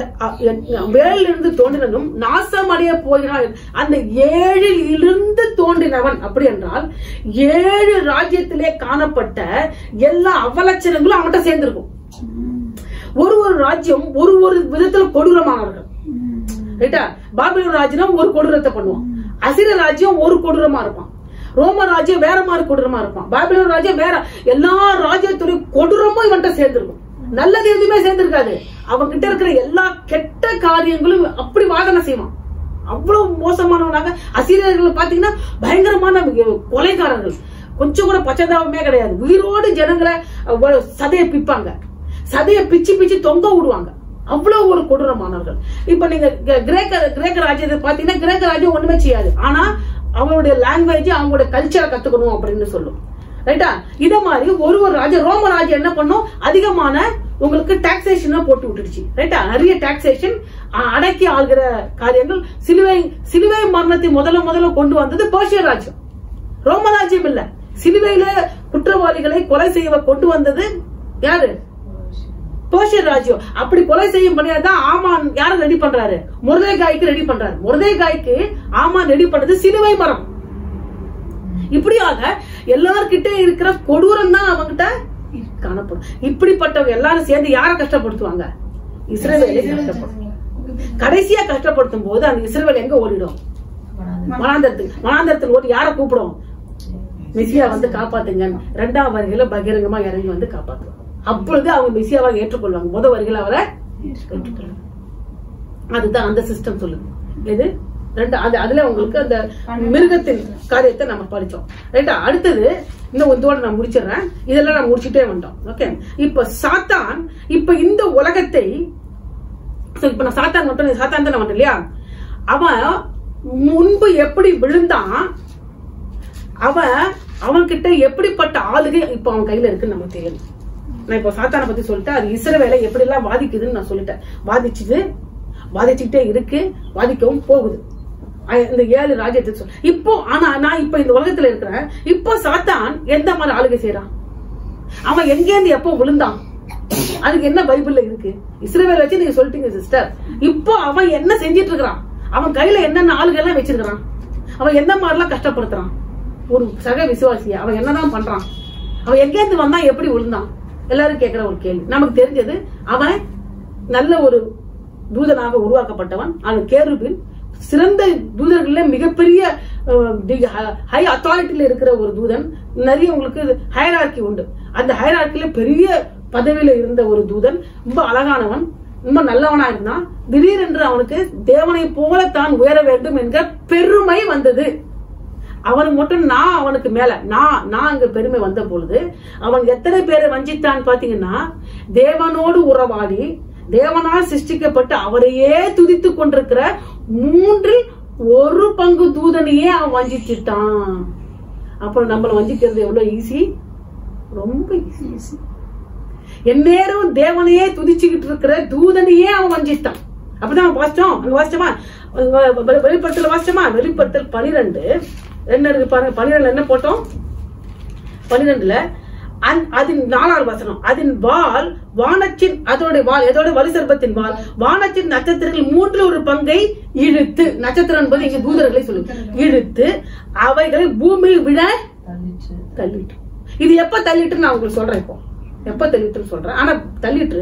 வேலில் இருந்து தோன்றினதும் நாசமடைய போகிறான் அந்த ஏழில் இருந்து தோன்றினவன் அப்படி என்றால் ஏழு ராஜ்யத்திலே காணப்பட்ட எல்லா அவலட்சணங்களும் அவன்கிட்ட சேர்ந்திருக்கும் ஒரு ஒரு ராஜ்யம் ஒரு ஒரு விதத்துல கொடூரமானவர்கள் ரைட்டா பாபிலோன் ராஜ்யம் ஒரு கொடூரத்தை பண்ணுவான் அசிர ராஜ்யம் ஒரு கொடூரமா இருப்பான் ரோம ராஜ்யம் வேற மாதிரி கொடூரமா இருப்பான் பாபிலோன் ராஜ்யம் வேற எல்லா ராஜ்யத்துடைய கொடூரமும் இவன்கிட்ட சேர்ந்திருக்கும் நல்லது எதுவுமே சேர்ந்திருக்காது அவன் கிட்ட இருக்கிற எல்லா கெட்ட காரியங்களும் அப்படி வாதனை செய்வான் அவ்வளவு மோசமானவனாக அசிரியர்கள் பாத்தீங்கன்னா பயங்கரமான கொலைகாரர்கள் கொஞ்சம் கூட பச்சதாபமே கிடையாது உயிரோடு ஜனங்களை அவ்வளவு சதையை பிப்பாங்க சதையை பிச்சு பிச்சு தொங்க விடுவாங்க அவ்வளவு ஒரு கொடூரமானவர்கள் இப்ப நீங்க கே- கிரேக்க கிரேக்க ராஜ்யத்தை பாத்தீங்கன்னா கிரேக்க ராஜ்யம் ஒண்ணுமே செய்யாது ஆனா அவங்களுடைய லாங்குவேஜ் அவங்களுடைய கல்ச்சரை கத்துக்கணும் அப்படின்னு சொல்லும் ரைட்டா இத மாதிரி ஒரு ஒரு ராஜ்யம் ரோம ராஜ்யம் என்ன பண்ணும் அதிகமான உங்களுக்கு டாக்ஸேஷன் போட்டு விட்டுடுச்சு ரைட்டா நிறைய டாக்ஸேஷன் அடக்கி ஆள்கிற காரியங்கள் சிலுவை சிலுவை மரணத்தை முதல்ல முதல்ல கொண்டு வந்தது பர்ஷிய ராஜ்யம் ரோம ராஜ்யம் இல்ல சிலுவையில குற்றவாளிகளை கொலை செய்ய கொண்டு வந்தது யாரு தோஷர் ராஜ்யம் அப்படி கொலை செய்யும் தான் ஆமான் யாரை ரெடி பண்றாரு முருதைகாய்க்கு ரெடி பண்றாரு முருதைகாய்க்கு ஆமான் ரெடி பண்றது சிலுவை மரம் இப்படியாக எல்லார்கிட்ட இருக்கிற கொடூரம் தான் அவங்கிட்ட காணப்படும் இப்படிப்பட்டவங்க எல்லாரும் சேர்ந்து யாரை கஷ்டப்படுத்துவாங்க இஸ்ரேலை கஷ்டப்படும் கடைசியா கஷ்டப்படுத்தும் போது அந்த இஸ்ரேல் எங்க ஓடிடும் மனாந்தரத்துக்கு மனாந்தரத்தில் ஓடி யாரை கூப்பிடும் மெசியா வந்து காப்பாத்துங்க ரெண்டாம் வரிகளை பகிரங்கமா இறங்கி வந்து காப்பாத்துவாங்க அப்பொழுது அவங்க மெசியாவை ஏற்றுக்கொள்வாங்க முத வரிகளை அவரை ஏற்றுக்கொள்வாங்க அதுதான் அந்த சிஸ்டம் சொல்லுது இது ரெண்டு அது அதுல உங்களுக்கு அந்த மிருகத்தின் காரியத்தை நம்ம படிச்சோம் ரைட்டா அடுத்தது இன்னும் இதோட நான் முடிச்சிடுறேன் இதெல்லாம் நான் முடிச்சுட்டே வந்தோம் ஓகே இப்ப சாத்தான் இப்ப இந்த உலகத்தை So, இப்ப நான் சாத்தான் மட்டும் சாத்தான் தான் மட்டும் இல்லையா அவன் முன்பு எப்படி விழுந்தான் அவன் அவன்கிட்ட எப்படிப்பட்ட ஆளுகை இப்ப அவன் கையில இருக்குன்னு நமக்கு தெரியும் நான் இப்ப சாத்தானை பத்தி சொல்லிட்டேன் அது இஸ்ரவேலை எப்படி எல்லாம் வாதிக்குதுன்னு நான் சொல்லிட்டேன் வாதிச்சுது வாதிச்சுக்கிட்டே இருக்கு வாதிக்கவும் போகுது அஹ் இந்த ஏழு ராஜ்யத்தை சொல் இப்போ ஆனா நான் இப்ப இந்த உலகத்துல இருக்கிறேன் இப்போ சாத்தான் எந்த மாதிரி ஆளுகை செய்யறான் அவன் எங்கேருந்து எப்போ விழுந்தான் அதுக்கு என்ன பைபிள்ல இருக்கு இஸ்ரவேல் வச்சு நீங்க சொல்லிட்டீங்க சிஸ்டர் இப்போ அவன் என்ன செஞ்சிட்டு இருக்கிறான் அவன் கையில என்னென்ன ஆளுகள் எல்லாம் வச்சிருக்கிறான் அவன் எந்த மாதிரிலாம் கஷ்டப்படுத்துறான் ஒரு சக விசுவாசிய அவன் என்னதான் பண்றான் அவன் எங்கேருந்து வந்தான் எப்படி விழுந்தான் எல்லாரும் கேக்குற ஒரு கேள்வி நமக்கு தெரிஞ்சது அவன் நல்ல ஒரு தூதனாக உருவாக்கப்பட்டவன் அவன் கேருபின் சிறந்த தூதர்கள்ல மிகப்பெரிய ஹை அத்தாரிட்டியில இருக்கிற ஒரு தூதன் நிறைய உங்களுக்கு ஹயரார்கி உண்டு அந்த ஹயரார்கில பெரிய பதவியில இருந்த ஒரு தூதன் ரொம்ப அழகானவன் ரொம்ப நல்லவனா இருந்தான் திடீரென்று அவனுக்கு தேவனை போல தான் உயர வேண்டும் என்கிற பெருமை வந்தது அவனுக்கு மட்டும் நான் அவனுக்கு மேல நான் நான் அங்க பெருமை வந்த பொழுது அவன் எத்தனை பேரை வஞ்சித்தான் பாத்தீங்கன்னா தேவனோடு உறவாடி தேவனால் சிருஷ்டிக்கப்பட்டு அவரையே துதித்து கொண்டிருக்கிற மூன்றில் ஒரு பங்கு தூதனையே அவன் வஞ்சிச்சிட்டான் அப்புறம் நம்மள வஞ்சிக்கிறது எவ்வளவு ஈஸி ரொம்ப ஈஸி எந்நேரம் தேவனையே துதிச்சுக்கிட்டு இருக்கிற தூதனையே அவன் வஞ்சித்தான் அப்படிதான் அவன் வாசிச்சோம் அங்க வாசிச்சோமா வெ- வெளிப்படுத்தல வாசிச்சோமா வெளிப்படுத்தல் பனிரெண்டு என்ன இருக்கு பாருங்க பனிரெண்டுல என்ன போட்டோம் பனிரெண்டுல அந்- அதன் நாலாவது வசனம் அதன் வால் வானத்தின் அதோட வால் எதோட வலுசர்பத்தின் வால் வானத்தின் நட்சத்திரங்கள் மூன்றில் ஒரு பங்கை இழுத்து நட்சத்திரம் என்பது இங்க தூதர்களை சொல்லு இழுத்து அவைகளை பூமியில் விட தள்ளிச்சு தள்ளிட்டு இது எப்ப தள்ளிட்டு நான் உங்களுக்கு சொல்றேன் இப்போ எப்ப தள்ளிட்டு சொல்றேன் ஆனா தள்ளிட்டு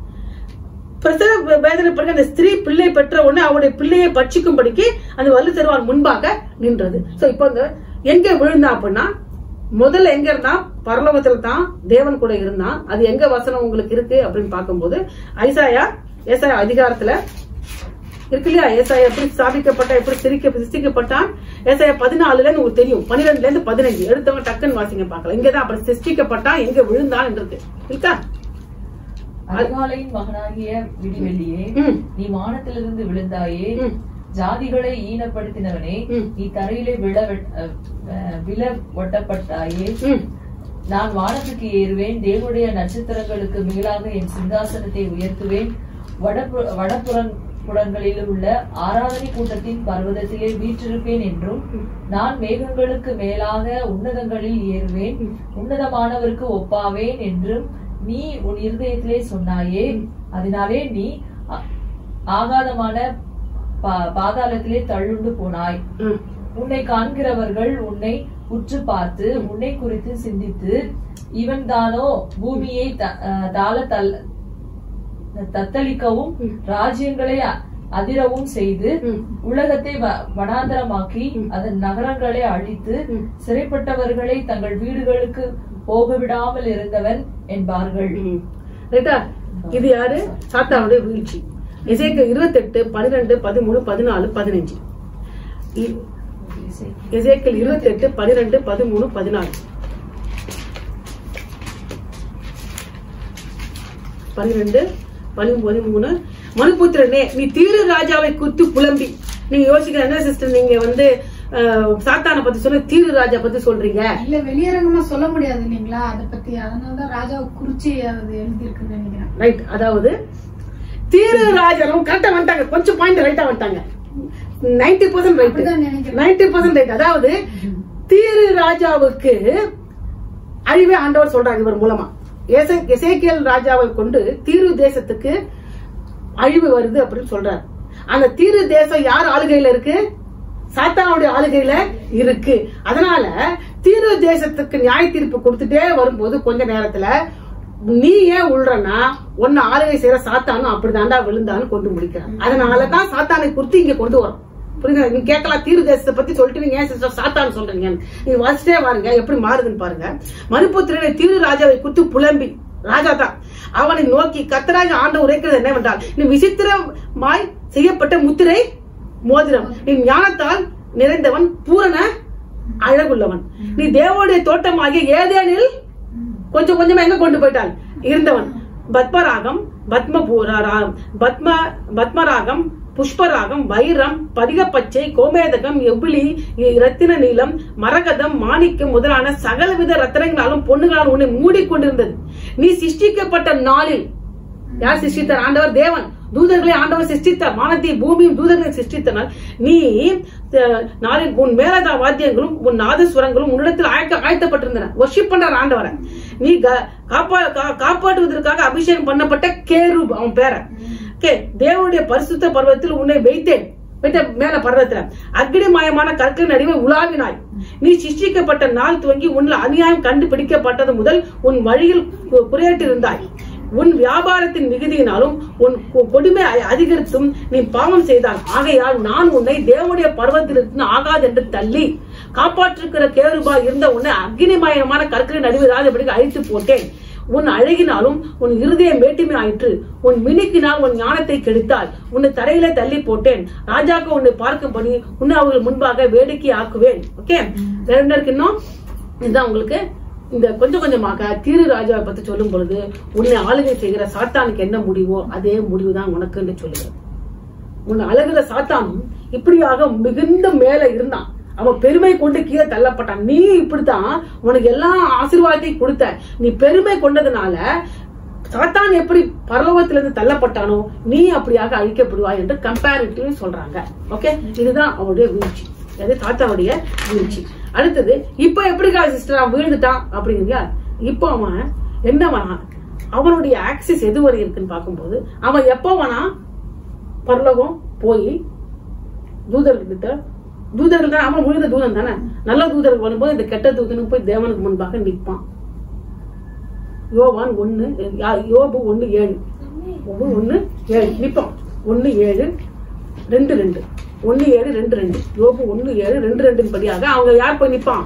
பிரசவ வே- வேதனை பிறகு அந்த ஸ்திரீ பிள்ளை பெற்ற உடனே அவருடைய பிள்ளையை பட்சிக்கும்படிக்கு அந்த வலு தருவார் முன்பாக நின்றது சோ இப்போ இந்த எங்க விழுந்தான் அப்படின்னா முதல்ல எங்க இருந்தான் பரலோகத்துல தான் தேவன் கூட இருந்தான் அது எங்க வசனம் உங்களுக்கு இருக்கு அப்படின்னு பார்க்கும்போது ஐசாயா ஏசாயா அதிகாரத்துல இருக்கு இல்லையா ஏசாயா எப்படி ஸ்தாபிக்கப்பட்ட எப்படி சிரிக்க சிருஷ்டிக்கப்பட்டான் ஏசாயா பதினாலுல உங்களுக்கு தெரியும் பன்னிரெண்டுல இருந்து பதினஞ்சு எடுத்தவங்க டக்குன்னு வாசிங்க பார்க்கலாம் இங்கதான் அப்படி சிருஷ்டிக்கப்பட்டான் எங்க விழுந்தான் இருக்கு இருக்கா அதிகாலையின் மகனாகிய விடிவெள்ளியே ம். நீ வானத்திலிருந்து விழுந்தாயே ம். ஜாதிகளை ஈனப்படுத்தினவனே ம். நீ தரையிலே விழ வெட்- அஹ், அஹ், விழ ஒட்டப்பட்டாயே ம் நான் வானத்துக்கு ஏறுவேன் தேவனுடைய நட்சத்திரங்களுக்கு மேலாக என் சிங்காசனத்தை உயர்த்துவேன் வடபு வடபுறங் புறங்களில் உள்ள ஆராதனை கூட்டத்தின் பர்வதத்திலே வீற்றிருப்பேன் என்றும் நான் மேகங்களுக்கு மேலாக உன்னதங்களில் ஏறுவேன் உன்னதமானவருக்கு ஒப்பாவேன் என்றும் நீ உன் இருதயத்திலே சொன்னாயே அதனாலே நீ ஆ- ஆகாதமான பா- பாதாளத்திலே தள்ளுண்டு போனாய் ம் உன்னை காண்கிறவர்கள் உன்னை உற்று பார்த்து உன்னை குறித்து சிந்தித்து இவன் தானோ பூமியை த- அஹ் தாள தல் தத்தளிக்கவும் ராஜ்யங்களை அ- அதிரவும் செய்து ம். உலகத்தை வ- வனாந்தரமாக்கி அதன் நகரங்களை அழித்து சிறைப்பட்டவர்களை தங்கள் வீடுகளுக்கு போக விடாமல் இருந்தவன் என்பார்கள் ம். ரைட்டா இது யாரு சாத்தானுடைய வீழ்ச்சி எசேக்கு இருபத்தெட்டு பன்னிரெண்டு பதிமூணு பதினாலு பதினஞ்சு இ- எசேக்கியேல் இருபத்தெட்டு பன்னிரெண்டு பதிமூணு பதினாலு பன்னிரெண்டு பதிமூணு பதிமூணு மனுபுத்திரனே நீ தீரு ராஜாவை குத்து புலம்பி நீங்க யோசிக்கிற என்ன சிஸ்டர் நீங்க வந்து அஹ், சாத்தானை பத்தி சொல்ல தீரு ராஜா பத்தி சொல்றீங்க இல்ல வெளியரங்கமா சொல்ல முடியாது இல்லைங்களா அத பத்தி அதனாலதான் ராஜாவை குறிச்சி அது எழுதியிருக்குன்னு நினைக்கிறேன் ரைட் அதாவது தீரு ராஜனும் கரெக்டா வந்துட்டாங்க கொஞ்சம் பாயிண்ட் ரைட்டா வந்துட்டாங்க நைன்டி பர்சன்ட் ரைட் அப்படிதான் நினைக்கிறேன். நைன்டி பர்சன்ட் ரைட் அதாவது தீரு ராஜாவுக்கு அழிவே ஆண்டவர் சொல்றாங்க இவர் மூலமா எசே- எசேக்கியேல் ராஜாவை கொண்டு தீரு தேசத்துக்கு அழிவு வருது அப்படின்னு சொல்றாரு அந்த தீரு தேசம் யார் ஆளுகையில இருக்கு சாத்தானுடைய ஆளுகையில இருக்கு அதனால தீரு தேசத்துக்கு நியாய தீர்ப்பு கொடுத்துட்டே வரும்போது கொஞ்ச நேரத்துல நீ ஏன் உள்றனா உன்னை ஆளுகை செய்யற சாத்தானும் அப்படிதாண்டா விழுந்தான்னு கொண்டு முடிக்கிறான் அதனாலதான் சாத்தானை குறித்து இங்க கொண்டு வரோம் புரியுதா நீங்க கேட்கலாம் தீரு தேசத்தை பத்தி சொல்லிட்டு நீங்க ஏன் சிஸ்டர் சாத்தான் சொல்றீங்க நீங்க வாசிட்டே பாருங்க எப்படி மாறுதுன்னு பாருங்க மறுபுத்திரனை தீரு ராஜாவை குறித்து புலம்பி ராஜா தான் அவனை நோக்கி கத்தராக ஆண்டு உரைக்கிறது என்னவென்றால் நீ விசித்திரமாய் செய்யப்பட்ட முத்திரை மோதிரம் நீ ஞானத்தால் நிறைந்தவன் பூரண அழகுள்ளவன் நீ தேவனுடைய தோட்டமாகிய ஏதேனில் கொஞ்சம் கொஞ்சமா எங்க கொண்டு போயிட்டான் இருந்தவன் பத்மராகம் பத்மபூராரம் பத்ம பத்மராகம் புஷ்பராகம் வைரம் பதிகப்பச்சை கோமேதகம் எவ்விழி ரத்தின நீலம் மரகதம் மாணிக்கம் முதலான சகலவித ரத்தினங்களாலும் பொண்ணுகளால் உன்னை மூடிக்கொண்டிருந்தது நீ சிருஷ்டிக்கப்பட்ட நாளில் யார் சிருஷ்டித்தார் ஆண்டவர் தேவன் தூதர்களை ஆண்டவர் சிருஷ்டித்தார் வானத்தையும் பூமியும் தூதர்களை சிருஷ்டித்தனால் நீ அஹ், நாளில் உன் மேலதா வாத்தியங்களும் உன் நாதஸ்வரங்களும் உன்னிடத்தில் ஆயத்த ஆயத்தப்பட்டிருந்தன ஒர்ஷிப் பண்றார் ஆண்டவரை நீ க- காப்பா கா- காப்பாற்றுவதற்காக அபிஷேகம் பண்ணப்பட்ட கேருப் அவன் பேர ஓகே தேவனுடைய பரிசுத்த பர்வத்தில் உன்னை வைத்தேன் வைத்த மேல பர்வத்துல அக்னிமயமான கற்களின் நடுவே உலாவினாய் நீ சிருஷ்டிக்கப்பட்ட நாள் துவங்கி உன்னில் அநியாயம் கண்டுபிடிக்கப்பட்டது முதல் உன் வழியில் கு- குறையற்றிருந்தாய் உன் வியாபாரத்தின் மிகுதியினாலும் உன் கொ- கொடுமை அ- அதிகரித்தும் நீ பாவம் செய்தால் ஆகையால் நான் உன்னை தேவனுடைய பர்வத்திலிருந்து ஆகாது என்று தள்ளி காப்பாற்றிருக்கிற கேருபா இருந்த உன்னை அக்னிமயமான கற்களின் நடுவிலாதபடி அழித்து போட்டேன் உன் அழகினாலும் உன் இருதயம் மேட்டிமை ஆயிற்று உன் மினுக்கினால் உன் ஞானத்தை கெடுத்தால் உன்னை தரையில தள்ளி போட்டேன் ராஜாக்கு உன்னை பார்க்கும்படி உன்னை அவர்கள் முன்பாக வேடிக்கை ஆக்குவேன் ஓகே வேற என்ன இருக்கு இன்னும் இதுதான் உங்களுக்கு இந்த கொஞ்சம் கொஞ்சமாக தீரு ராஜாவை பத்தி சொல்லும் பொழுது உன்னை ஆளுகை செய்கிற சாத்தானுக்கு என்ன முடிவோ அதே முடிவுதான் உனக்கு என்று சொல்லுகிறது உன் அழகுல சாத்தானும் இப்படியாக மிகுந்த மேல இருந்தான் அவன் பெருமை கொண்டு கீழே தள்ளப்பட்டான் நீ இப்படித்தான் உனக்கு எல்லா ஆசீர்வாதத்தையும் கொடுத்த நீ பெருமை கொண்டதுனால சாத்தான் எப்படி பரலோகத்திலிருந்து தள்ளப்பட்டானோ நீ அப்படியாக அழிக்கப்படுவாய் என்று கம்பேரிட்டிவ் சொல்றாங்க ஓகே இதுதான் அவனுடைய வீழ்ச்சி அது தாத்தாவுடைய வீழ்ச்சி அடுத்தது இப்ப எப்படிக்கா சிஸ்டர் அவன் வீழ்ந்துட்டான் அப்படிங்கிறீங்க இப்போ அவன் என்னவனா அவனுடைய ஆக்சிஸ் எது வரை இருக்குன்னு பார்க்கும்போது அவன் எப்போ வேணா பரலோகம் போய் தூதர்கிட்ட தூதர்கள் தான் அவன் முழுத தூதன் தானே நல்ல தூதர்கள் வரும்போது இந்த கெட்ட தூதனுக்கு போய் தேவனுக்கு முன்பாக நிற்பான் யோவான் ஒண்ணு யா- யோபு ஒண்ணு ஏழு யோபு ஒண்ணு ஏழு நிப்பான் ஒண்ணு ஏழு ரெண்டு ரெண்டு ஒண்ணு ஏழு ரெண்டு ரெண்டு யோபு ஒண்ணு ஏழு ரெண்டு ரெண்டின் படியாக அவங்க யார் போய் நிப்பான்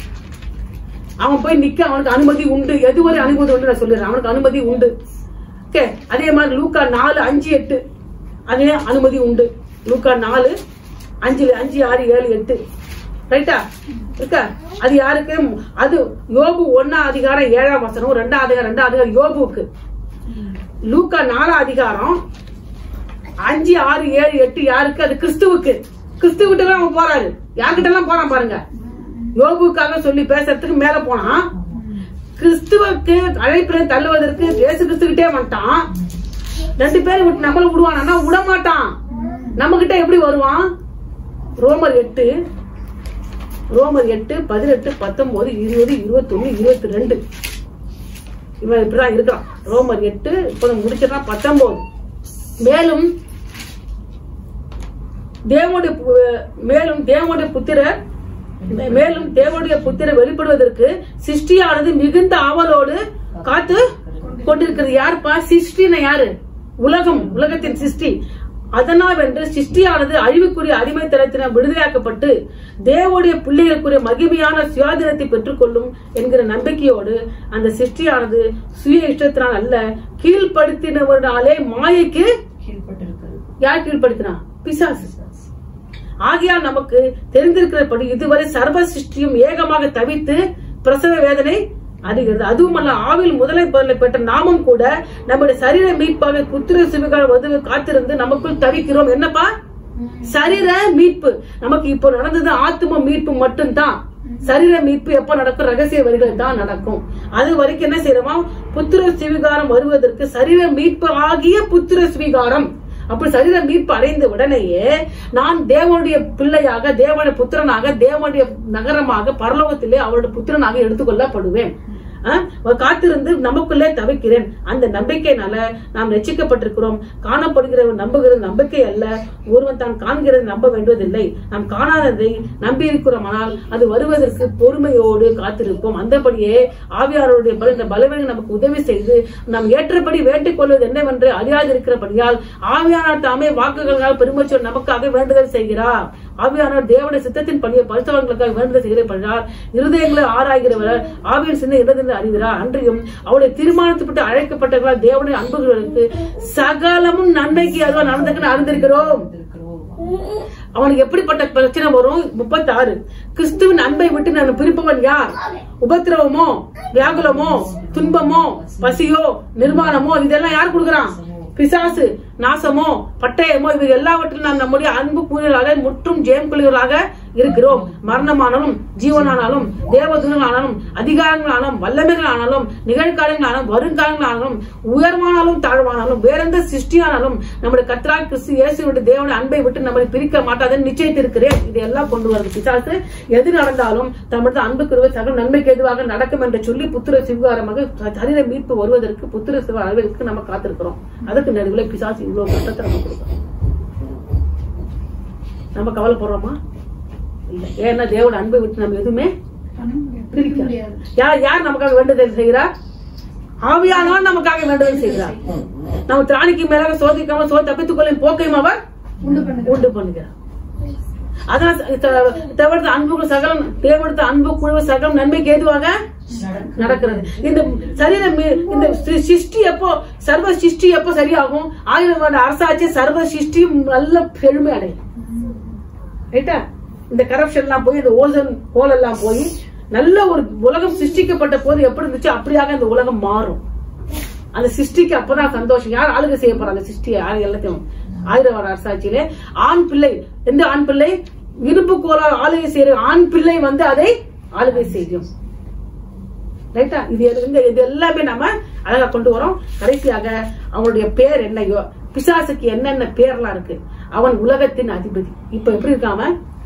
அவன் போய் நிக்க அவனுக்கு அனுமதி உண்டு எதுவரை அனுமதி உண்டு நான் சொல்லிடுறேன் அவனுக்கு அனுமதி உண்டு ஓகே அதே மாதிரி லூக்கா நாலு அஞ்சு எட்டு அதே அனுமதி உண்டு லூக்கா நாலு அஞ்சு அஞ்சு ஆறு ஏழு எட்டு ரைட்டா இருக்கா அது யாருக்கு அது யோபு ஒன்னா அதிகாரம் ஏழாம் வசனம் ரெண்டாம் அதிகாரம் ரெண்டாம் அதிகாரம் யோபுவுக்கு லூக்கா நாலாம் அதிகாரம் அஞ்சு ஆறு ஏழு எட்டு யாருக்கு அது கிறிஸ்துவுக்கு கிறிஸ்துவிட்ட தான் அவன் போறாரு யார்கிட்ட எல்லாம் போறான் பாருங்க யோபுக்காக சொல்லி பேசுறதுக்கு மேல போனான் கிறிஸ்துவுக்கு அழைப்பில தள்ளுவதற்கு இயேசு கிறிஸ்துகிட்டே வந்துட்டான் ரெண்டு பேரும் விட்டு நம்மள விடுவானா விட மாட்டான் நம்ம கிட்ட எப்படி வருவான் ரோமர் எட்டு ரோமர் எட்டு பதினெட்டு பத்தொன்பது இருபது இருபத்தொன்னு இருபத்தி ரெண்டு இவன் இப்படிதான் இருக்கான் ரோமர் எட்டு இப்ப முடிச்சிடறான் பத்தொன்பது மேலும் தேவனுடைய பு- மேலும் தேவனுடைய புத்திரர் மேலும் தேவனுடைய புத்திரர் வெளிப்படுவதற்கு சிருஷ்டியானது மிகுந்த ஆவலோடு காத்து கொண்டிருக்கிறது யாருப்பா சிருஷ்டின யாரு உலகம் உலகத்தின் சிருஷ்டி அதனால் வென்று சிருஷ்டியானது அழிவுக்குரிய அடிமைத்தனத்தினால் விடுதலையாக்கப்பட்டு தேவனுடைய பிள்ளைகளுக்குரிய மகிமையான சுயாதீனத்தை பெற்றுக்கொள்ளும் என்கிற நம்பிக்கையோடு அந்த சிருஷ்டியானது சுய இஷ்டத்தினால் அல்ல கீழ்ப்படுத்தினவர்களாலே மாயைக்கு கீழ்பட்டிருக்கிறது யார் கீழ்ப்படுத்தினா பிசாசு ஆகையால் நமக்கு தெரிந்திருக்கிறபடி இதுவரை சர்வ சிருஷ்டியும் ஏகமாக தவித்து பிரசவ வேதனை அடைகிறது அதுவுமல்ல ஆவில் முதலை பொருளை பெற்ற நாமும் கூட நம்முடைய சரீர மீட்பாக புத்திர சிவிகார உதவி காத்திருந்து நமக்குள் தவிக்கிறோம் என்னப்பா சரீர மீட்பு நமக்கு இப்போ நடந்தது ஆத்தும மீட்பு மட்டும்தான் சரீர மீட்பு எப்ப நடக்கும் ரகசிய வரிகள் தான் நடக்கும் அது வரைக்கும் என்ன செய்யறோமா புத்திர சிவிகாரம் வருவதற்கு சரீர மீட்பு ஆகிய புத்திர சிவிகாரம் அப்படி சரீர மீட்பு அடைந்த உடனேயே நான் தேவனுடைய பிள்ளையாக தேவனுடைய புத்திரனாக தேவனுடைய நகரமாக பரலோகத்திலே அவருடைய புத்திரனாக எடுத்துக்கொள்ளப்படுவேன் ஆ? காத்திருந்து நமக்குள்ளே தவிக்கிறேன் அந்த நம்பிக்கையினால நாம் ரட்சிக்கப்பட்டிருக்கிறோம் காணப்படுகிறவன் நம்புகிறது நம்பிக்கை அல்ல ஒருவன் தான் காண்கிறது நம்ப வேண்டுவதில்லை நாம் காணாததை நம்பி இருக்கிறோமானால் அது வருவதற்கு பொறுமையோடு காத்திருப்போம் அந்தபடியே ஆவியாருடைய பல இந்த பலவீனம் நமக்கு உதவி செய்து நாம் ஏற்றபடி வேண்டிக் கொள்வது என்னவென்று அறியாதிருக்கிறபடியால் ஆவியானார் தாமே வாக்குகளால் பெருமச்சோர் நமக்காக வேண்டுதல் செய்கிறார் ஆவியானவர் தேவனுடைய சித்தத்தின் பணியை பரிசவங்களுக்காக வேண்டுதல் செய்கிறப்படுகிறார் இருதயங்களை ஆராய்கிறவர் ஆவியின் சின்ன இடத்தில் அறிகிறார் அன்றையும் அவருடைய தீர்மானத்துப்பட்டு அழைக்கப்பட்டவர்களால் தேவனுடைய அன்புகளுக்கு சகலமும் நன்மைக்கு அதுவா நடந்துக்குன்னு அறிந்திருக்கிறோம் இருக்கிறோம் அவனுக்கு எப்படிப்பட்ட பிரச்சனை வரும் முப்பத்தி ஆறு கிறிஸ்துவின் அன்பை விட்டு நான் பிரிப்பவன் யார் உபத்திரவமோ வியாகுலமோ துன்பமோ பசியோ நிர்மாணமோ இதெல்லாம் யார் கொடுக்கறான் பிசாசு நாசமோ பட்டயமோ இவை எல்லாவற்றிலும் நாம் நம்முடைய அன்பு கூறியலாக முற்றும் ஜெயம் கொள்கிறவர்களாக இருக்கிறோம் மரணமானாலும் ஜீவனானாலும் தேவதூதனானாலும் அதிகாரங்களானாலும் வல்லமைகளானாலும் நிகழ்காலங்களானாலும் வருங்காலங்களானாலும் உயர்வானாலும் தாழ்வானாலும் வேறெந்த சிருஷ்டியானாலும் நம்முடைய கத்ரா கிறிஸ்து இயேசுடைய தேவனுடைய அன்பை விட்டு நம்மை பிரிக்க மாட்டாதுன்னு நிச்சயித்திருக்கிறேன் இதெல்லாம் கொண்டு வருது பிசாசு எது நடந்தாலும் தமது அன்புக்குரிய சகல நன்மைக்கு எதுவாக நடக்கும் என்று சொல்லி புத்திர சிவகாரமாக சரீர மீட்பு வருவதற்கு புத்திர சிவ அளவிற்கு நம்ம காத்திருக்கிறோம் அதுக்கு நடுவில் பிசாசு இவ்வளவு கட்டத்தை நம்ம கொடுக்கிறோம் நம்ம கவலைப்படுறோமா இல்ல ஏன்னா தேவோட அன்பை விட்டு நம்ம எதுவுமே பண்ண முடியாது பிரிக்க பிரிக்க முடியாது யார் யார் நமக்காக வேண்டுதல் செய்கிறார் ஆவியானவன் நமக்காக வேண்டுதல் செய்கிறார் நம்ம திராணிக்கு மேலாக சோதிக்காம சோ தப்பித்துக் கொள்ளும் போக்கையும் அவர் உண்டு பண்ணுங்க உண்டு பண்ணுகிறார் அதான் தேவடுத்த அன்பு சகலம் தேவடுத்த அன்பு குழு சகலம் நன்மைக்கு ஏதுவாக நடக்கிறது இந்த சரீரம் மீ- இந்த சி- சிருஷ்டி எப்போ சர்வ சிருஷ்டி எப்போ சரியாகும் ஆயிரம் வருட அரசாட்சி சர்வ சிருஷ்டி நல்ல பெருமை அடையும் ரைட்டா இந்த கரப்ஷன் எல்லாம் போய் இந்த ஓசன் ஹோல் எல்லாம் போய் நல்ல ஒரு உலகம் சிருஷ்டிக்கப்பட்ட போது எப்படி இருந்துச்சு அப்படியாக இந்த உலகம் மாறும் அந்த சிருஷ்டிக்கு அப்பதான் சந்தோஷம் யார் ஆளுகை செய்ய போறாங்க அந்த சிருஷ்டி யார் எல்லாத்தையும் ஆயிரம் வருட அரசாட்சியிலே ஆண் பிள்ளை எந்த ஆண் பிள்ளை இருப்பு கோலால் ஆளுகை செய்யற ஆண் பிள்ளை வந்து அதை ஆளுகை செய்யும் ரைட்டா இது எது- இது எல்லாமே நாம அழகா கொண்டு வரோம் கடைசியாக அவனுடைய பேர் என்னையோ பிசாசுக்கு என்னென்ன பேர்லாம் இருக்கு அவன் உலகத்தின் அதிபதி இப்ப எப்படி இருக்காம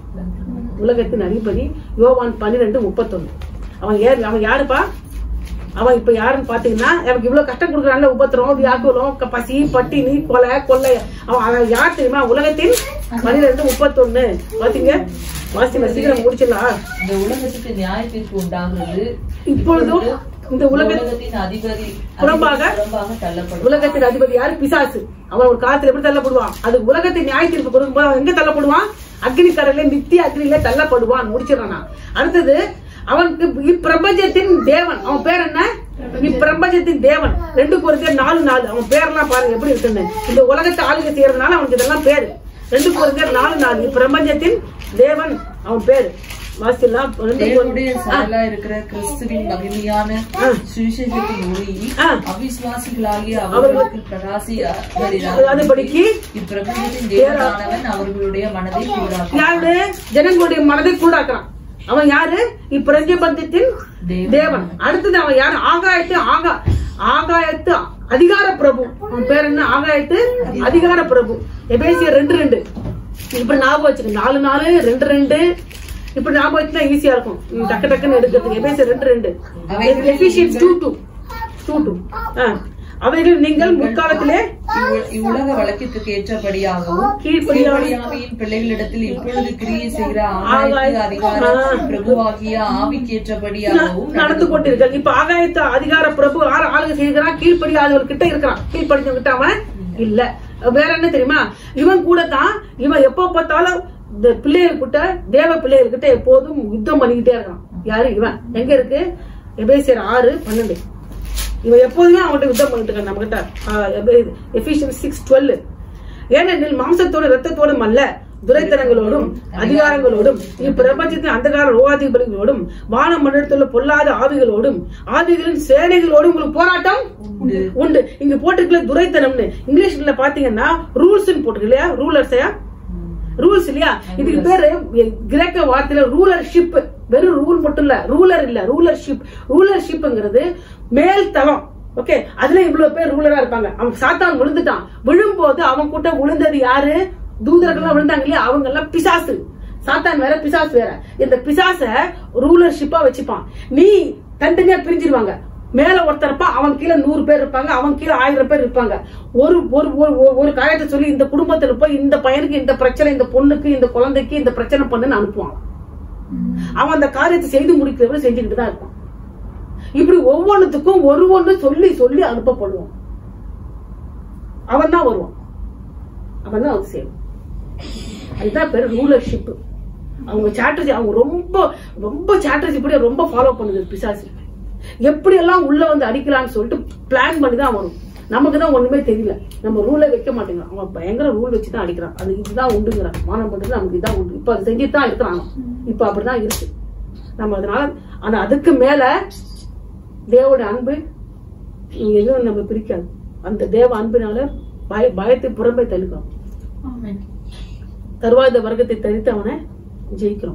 உலகத்தின் அதிபதி யோவான் பன்னிரெண்டு முப்பத்தொன்னு அவன் ஏர் அவன் யாருப்பா அவன் இப்ப யாருன்னு பாத்தீங்கன்னா எனக்கு இவ்வளவு கஷ்டம் கொடுக்குறான்ல உபத்திரம் வியாக்குலம் க- பசி பட்டினி கொலை கொள்ளை அவன் அவன் யார் தெரியுமா உலகத்தின் பன்னிரெண்டு முப்பத்தொன்னு பாத்தீங்க வாசி சீக்கிரம் முடிச்சிடலாம் இந்த உலகத்துக்கு நியாய தீர்ப்பு உண்டாகிறது இப்பொழுதும் இந்த உலக உலகத்தின் அதிபதி புறம்பாக புறம்பாக தள்ளப்படும் உலகத்தின் அதிபதி யாரு பிசாசு அவன் ஒரு காலத்துல எப்படி தள்ளப்படுவான் அது உலகத்தின் நியாய தீர்ப்பு கொடுக்கும்போது அவன் எங்க தள்ளப்படுவான் அக்னி கடல்ல நித்திய அக்னியில தள்ளப்படுவான் முடிச்சிடறான் நான். அடுத்தது அவனுக்கு இப்பிரபஞ்சத்தின் தேவன் அவன் பேர் என்ன இப்பிரபஞ்சத்தின் தேவன் ரெண்டு குறைந்த நாலு நாலு அவன் பேரெல்லாம் பாருங்க எப்படி இருக்குன்னு இந்த உலகத்தை ஆளுகை செய்யறதுனால அவனுக்கு இதெல்லாம் பேரு ரெண்டு குறைந்த நாலு நாலு இப்பிரபஞ்சத்தின் தேவன் அவன் பேரு வாசிக்கலாம் ரெண்டு தேவனுடைய குழந்தை- சாயலா இருக்கிற கிறிஸ்துவின் மகிமையான சுவிசேஷத்தின் ஒளி ஆ. அவிசுவாசிகளாகிய அவர்களுக்கு பிரகாசி அதுபடிக்கு இப்பிரபஞ்சத்தின் தேவனானவன் அவர்களுடைய மனதை கூறாக்கும் யாரு ஜனங்களுடைய மனதை கூடாக்குறான் அவன் யாரு இப்பிரஞ்சபந்தத்தின் தேவன். தேவன் அடுத்தது அவன் யாரு ஆகாயத்து ஆகா ஆகாயத்து அதிகார பிரபு அவன் பேர் என்ன ஆகாயத்து அதிகார பிரபு எபேசியர் ரெண்டு ரெண்டு இப்படி ஞாபகம் வச்சுக்க நாலு நாலு ரெண்டு ரெண்டு இப்படி ஞாபகம் வச்சுனா ஈஸியா இருக்கும் ம், டக்கு டக்குன்னு எடுக்கிறதுக்கு எபேசியர் ரெண்டு ரெண்டு Ephesians two two two two அவைகள் நீங்கள் முற்காலத்திலே இவ்வு- இவ்வுலக வழக்கிற்கு ஏற்றபடியாகவும் கீழ்ப்படியாக கீழ்ப்படியாமையின் பிள்ளைகளிடத்தில் இப்பொழுது கிரியை செய்கிற ஆகாயத்து அதிகார பிரபுவாகிய ஆவிக்கு ஏற்றபடியாகவும் நடந்து கொண்டிருக்கிறார் இப்ப ஆகாயத்து அதிகார பிரபு ஆறு ஆளுங்க செய்கிறான் கீழ்ப்படியாதவர்கள் கிட்ட இருக்கிறான் கீழ்ப்படிஞ்சவங்க கிட்ட அவன் இல்ல வேற என்ன தெரியுமா இவன் கூட தான் இவன் எப்போ பார்த்தாலும் இந்த பிள்ளைகள் கிட்ட தேவ பிள்ளைகள் கிட்ட எப்போதும் யுத்தம் பண்ணிக்கிட்டே இருக்கான் யாரு இவன் எங்க இருக்கு எபேசியர் ஆறு பன்னெண்டு இவன் எப்போதுமே அவன்கிட்ட யுத்தம் பண்ணிட்டு இருக்கான் நம்ம கிட்ட எஃபிஷியன் சிக்ஸ் டுவெல் ஏனெனில் மாம்சத்தோடு ரத்தத்தோடும் அல்ல துரைத்தனங்களோடும் அதிகாரங்களோடும் இப்பிரபஞ்சத்தின் அந்தகார ரோகாதிபதிகளோடும் வான மண்டலத்துள்ள பொல்லாத ஆவிகளோடும் ஆவிகளின் சேனைகளோடும் உங்களுக்கு போராட்டம் உண்டு இங்க போட்டிருக்கல துரைத்தனம்னு இங்கிலீஷ்ல பாத்தீங்கன்னா ரூல்ஸ் போட்டிருக்கு இல்லையா ரூலர்ஸையா ரூல்ஸ் இல்லையா இதுக்கு பேரு கிரேக்க வார்த்தையில ரூலர்ஷிப் வெறும் ரூல் மட்டும் இல்ல ரூலர் இல்ல ரூலர்ஷிப் ரூலர்ஷிப்ங்கிறது மேல் தளம் ஓகே அதுல இவ்வளவு பேர் ரூலரா இருப்பாங்க அவன் சாத்தான் விழுந்துட்டான் விழும்போது அவன் கூட்ட விழுந்தது யாரு தூதர்கள்லாம் விழுந்தாங்க இல்லையா அவங்க எல்லாம் பிசாசு சாத்தான் வேற பிசாசு வேற இந்த பிசாச ரூலர்ஷிப்பா வச்சுப்பான் நீ தனித்தனியா பிரிஞ்சிருவாங்க மேல ஒருத்தர் இருப்பான் அவன் கீழே நூறு பேர் இருப்பாங்க அவன் கீழே ஆயிரம் பேர் இருப்பாங்க ஒரு ஒரு ஒரு- ஒரு- ஒரு காரியத்தை சொல்லி இந்த குடும்பத்துல போய் இந்த பையனுக்கு இந்த பிரச்சனை இந்த பொண்ணுக்கு இந்த குழந்தைக்கு இந்த பிரச்சனை பண்ணுன்னு அனுப்புவான் அவன் அந்த காரியத்தை செய்து முடிக்கிறவரை செஞ்சுக்கிட்டு தான் இருப்பான் இப்படி ஒவ்வொன்றுத்துக்கும் ஒரு ஒண்ணு சொல்லி சொல்லி அனுப்பப்படுவான் அவன் தான் வருவான் அவன் தான் வந்து செய்வான் அதுதான் பேர் ரூலர்ஷிப் அவங்க சாட்டர்ஜி அவங்க ரொம்ப ரொம்ப சாட்டர்ஜி படி ரொம்ப ஃபாலோ பண்ணுது பிசாசு எப்படி எல்லாம் உள்ள வந்து அடிக்கலாம்னு சொல்லிட்டு பிளான் பண்ணி தான் வரும் நமக்கு தான் ஒண்ணுமே தெரியல நம்ம ரூலை வைக்க மாட்டேங்கிறோம் அவன் பயங்கர ரூல் வச்சு தான் அடிக்கிறான் அது இதுதான் உண்டுங்கிறான் மானம் பண்றது நமக்கு இதான் உண்டு இப்ப அது செஞ்சுட்டு தான் இருக்கிறான் அவன். இப்ப அப்படிதான் இருக்கு நம்ம அதனால ஆனா அதுக்கு மேல தேவோட அன்பு எதுவும் நம்ம பிரிக்காது அந்த தேவ அன்பினால பய பயத்தை புறம்பே தள்ளுக்கிறோம் ஆமென். தருவாத வர்க்கத்தை தரித்து அவனை ஜெயிக்கிறோம்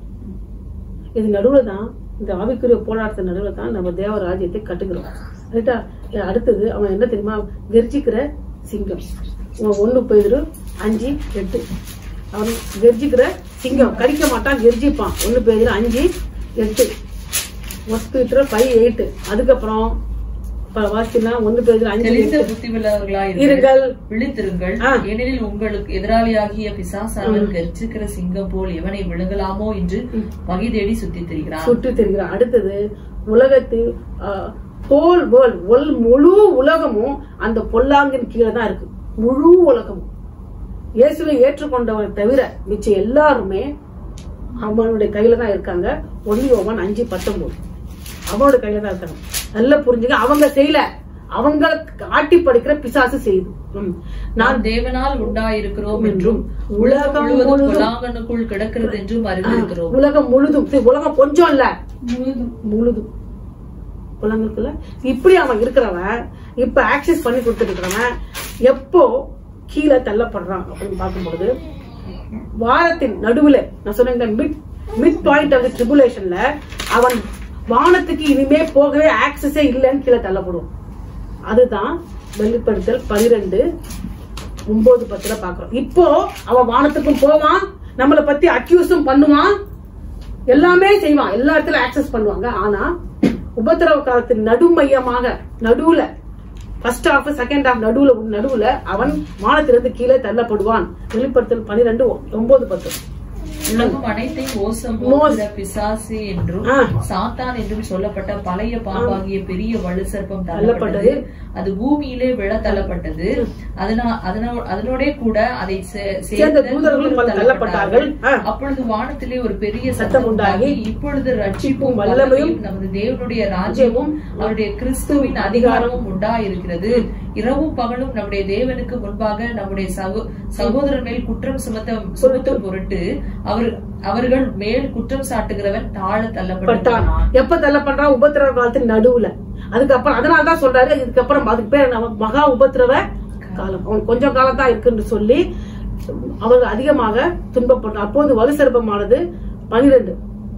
இது நடுவுல தான் இந்த ஆவிக்குரிய போராட்டத்து நடுவுல தான் நம்ம தேவ ராஜ்யத்தை கட்டுகிறோம் ரைட்டா இது அடுத்தது அவன் என்ன தெரியுமா கெர்ஜிக்கிற சிங்கம் அவன் ஒண்ணு போயிரு அஞ்சு எட்டு அவன் கெர்ஜிக்கிற சிங்கம் கடிக்க மாட்டான் கெர்ஜிப்பான் ஒண்ணு போயிரு அஞ்சு எட்டு ஒஸ்பீட்டர் ஃபைவ் எயிட் அதுக்கப்புறம் இப்ப வாசினா ஒண்ணு போயிரு அஞ்சு தெளிந்த எட்டு புத்தி உள்ளவர்களாய் இருங்கள் விழித்திருங்கள் ஆ. ஏனெனில் உங்களுக்கு எதிராளியாகிய பிசாசானவன் கர்ச்சிக்கிற சிங்கம் போல் எவனை விழுங்கலாமோ என்று வகை தேடி சுத்தித் திரிகிறான் சுற்றி தெரிகிறான் அடுத்தது உலகத்தில் ஹோல் வேர்ல்ட் முழு உலகமும் அந்த பொல்லாங்கின் கீழே தான் இருக்கு முழு உலகமும் இயேசுவை ஏற்றுக்கொண்டவரை தவிர மிச்சம் எல்லாருமே அவனுடைய கையில தான் இருக்காங்க ஒன்லி ஒவன் அஞ்சு பத்தொன்பது அவனோட கையில தான் இருக்காங்க நல்லா புரிஞ்சுங்க அவங்க செய்யல அவங்க ஆட்டி படிக்கிற பிசாசு செய்யுது ம். நான் நாம் தேவனால் உண்டாயிருக்கிறோம் என்றும் என்றும் உலகம் உலகம் முழுவதும் முழுதும் பொல்லாங்கனுக்குள் கிடக்கிறது என்றும் அறிந்திருக்கிறோம் உலகம் முழுதும் சரி, உலகம் கொஞ்சம் இல்ல முழுதும் முழுதும் குழந்தைக்குள்ள இப்படி அவன் இருக்கிறவன் இப்ப ஆக்சஸ் பண்ணி கொடுத்துட்டு இருக்கிறவன் எப்போ கீழே தள்ளப்படுறான் அப்படின்னு பார்க்கும்போது வாரத்தின் நடுவுல நான் சொன்னேன் மிட் மிட் பாயிண்ட் ஆஃப் ட்ரிபுலேஷன்ல அவன் வானத்துக்கு இனிமே போகவே ஆக்சஸே இல்லைன்னு கீழே தள்ளப்படுவான் அதுதான் வெளிப்படுத்தல் பனிரெண்டு ஒன்பது பத்துல பாக்குறோம் இப்போ அவன் வானத்துக்கும் போவான் நம்மளை பத்தி அக்யூஸும் பண்ணுவான் எல்லாமே செய்வான் எல்லா இடத்துல ஆக்சஸ் பண்ணுவாங்க ஆனா உபத்திரவ காலத்தின் நடுமையமாக நடுவுல ஃபர்ஸ்ட் ஹாஃப் செகண்ட் ஹாஃப் நடுவுல நடுவுல அவன் வானத்திலிருந்து கீழே தள்ளப்படுவான் வெளிப்படுத்தல் பனிரெண்டு ஒன்பது பத்து உலகம் அனைத்தையும் மோசம் மோச- போகிற பிசாசு என்றும் ஆ. சாத்தான் என்றும் சொல்லப்பட்ட பழைய பாம்பாகிய பெரிய வலு சர்ப்பம் தள்ளப்பட்டது. தள்ளப்பட்டது அது பூமியிலே விழ தள்ளப்பட்டது அதனா அதனோ- அதனோடே கூட அதை சே- சேர்ந்த தூதர்களும் பல தள்ளப்பட்டார்கள். ஆ. அப்பொழுது வானத்திலே ஒரு பெரிய சத்தம் சத்தம் உண்டாகி, உண்டாகி இப்பொழுது ரட்சிப்பும் வல்லமையும் வல்லமையும் நமது தேவனுடைய ராஜ்யமும் அவருடைய கிறிஸ்துவின் அதிகாரமும் உண்டாயிருக்கிறது இரவும் பகலும் நம்முடைய தேவனுக்கு முன்பாக நம்முடைய சகோ- சகோதரர் மேல் குற்றம் சுமத்த சுமத்தும் பொருட்டு அவர் அவர்கள் மேல் குற்றம் சாட்டுகிறவன் தாழ பட்டான் தள்ளப்பட்டான் எப்ப தள்ளப்படுறான் உபத்திரவ காலத்தின் நடுவுல அதுக்கப்புறம் அதனால தான் சொல்றாரு இதுக்கப்புறம் அதுக்கு பேர் என்ன? மகா உபத்திரவ காலம் அவன் கொஞ்சம் காலம் தான் இருக்குன்னு சொல்லி அவர்கள் அதிகமாக துன்பப்பட்டான் அப்போது வலு சர்ப்பமானது பனிரெண்டு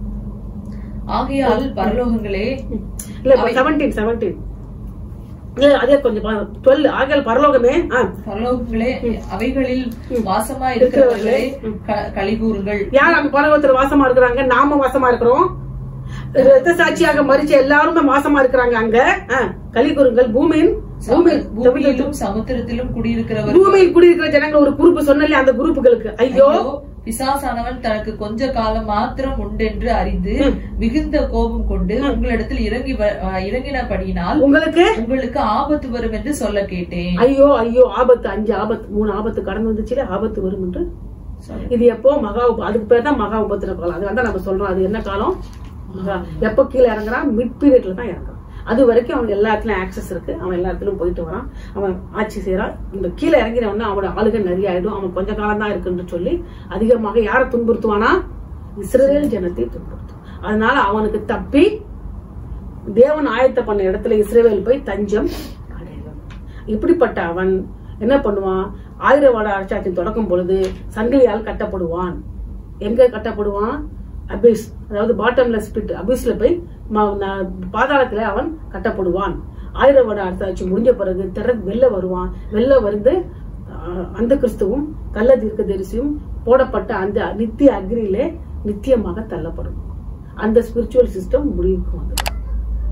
ஆகையால் பரலோகங்களே இல்ல இப்ப செவன்டீன் செவன்டீன் இல்ல அதே கொஞ்சம் டுவெல் ஆகியால் பரலோகமே ஆ, பரலோகங்களே அவைகளில் வாசமா இருக்கிறவர்களே க- களிகூறுங்கள் யார் அந்த பரலோகத்துல வாசமா இருக்கிறாங்க நாம வாசமா இருக்கிறோம் ரத்த சாட்சியாக மறிச்ச எல்லாருமே வாசமா இருக்கிறாங்க அங்க ஆ, கலிகுருங்கள் பூமியின் பூமியில் பூமியிலும் சமுத்திரத்திலும் குடியிருக்கிறவர்கள் பூமியில் குடியிருக்கிற ஜனங்கள் ஒரு குரூப் சொன்னல அந்த குரூப்புகளுக்கு ஐயோ ஐயோ பிசாசானவன் தனக்கு கொஞ்ச காலம் மாத்திரம் உண்டென்று அறிந்து மிகுந்த கோபம் கொண்டு உங்களிடத்தில் இறங்கி வ- அஹ் இறங்கினபடியினால் உங்களுக்கு உங்களுக்கு ஆபத்து வரும் என்று சொல்ல கேட்டேன் ஐயோ ஐயோ ஆபத்து அஞ்சு ஆபத்து மூணு ஆபத்து கடந்து வந்துச்சுல ஆபத்து வரும் என்று இது எப்போ மகா உப அதுக்கு பேர் தான் மகா உபத்திர காலம் அதனால தான் நம்ம சொல்றோம் அது என்ன காலம் மகா எப்போ கீழே இறங்குறான் மிட் பீரியட்ல தான் இறங்குறான் அது வரைக்கும் அவனுக்கு எல்லா இடத்துலயும் ஆக்சஸ் இருக்கு அவன் எல்லா இடத்துலயும் போயிட்டு வரான் அவன் ஆட்சி செய்யறான் இந்த கீழே இறங்கினவன அவனோட ஆளுகை நிறைய ஆயிடும் அவன் கொஞ்ச காலம் தான் இருக்குன்னு சொல்லி அதிகமாக யாரை துன்புறுத்துவானா இஸ்ரேல் ஜனத்தை துன்புறுத்தும் அதனால அவனுக்கு தப்பி தேவன் ஆயத்த பண்ண இடத்துல இஸ்ரேவேல் போய் தஞ்சம் அடையலாம் இப்படிப்பட்ட அவன் என்ன பண்ணுவான் ஆயிரவாட அரசாட்சி தொடக்கும் பொழுது சங்கிலியால் கட்டப்படுவான் எங்க கட்டப்படுவான் அபிஸ் அதாவது பாட்டம்லெஸ் பிட் அபிஸ்ல போய் ம- ந- பாதாளத்துல அவன் கட்டப்படுவான் ஆயிரவாட அரசாட்சி முடிஞ்ச பிறகு திற வெளில வருவான் வெளில வந்து அஹ், அந்த கிறிஸ்துவும் கள்ள தீர்க்க தரிசியும் போடப்பட்ட அந்த நித்திய அக்னியிலே நித்தியமாக தள்ளப்படும் அந்த ஸ்பிரிச்சுவல் சிஸ்டம் முடிவுக்கு வந்துடும்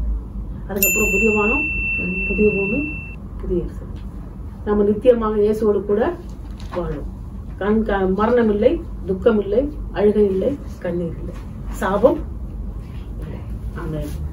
அதுக்கப்புறம் புதிய வானம் புதிய பூமி புதிய எருசலேம். நம்ம நித்தியமாக இயேசுவோடு கூட வாழும் கண் க- மரணம் இல்லை துக்கம் இல்லை அழுகை இல்லை கண்ணீர் இல்லை சாபம் இல்லை ஆமென்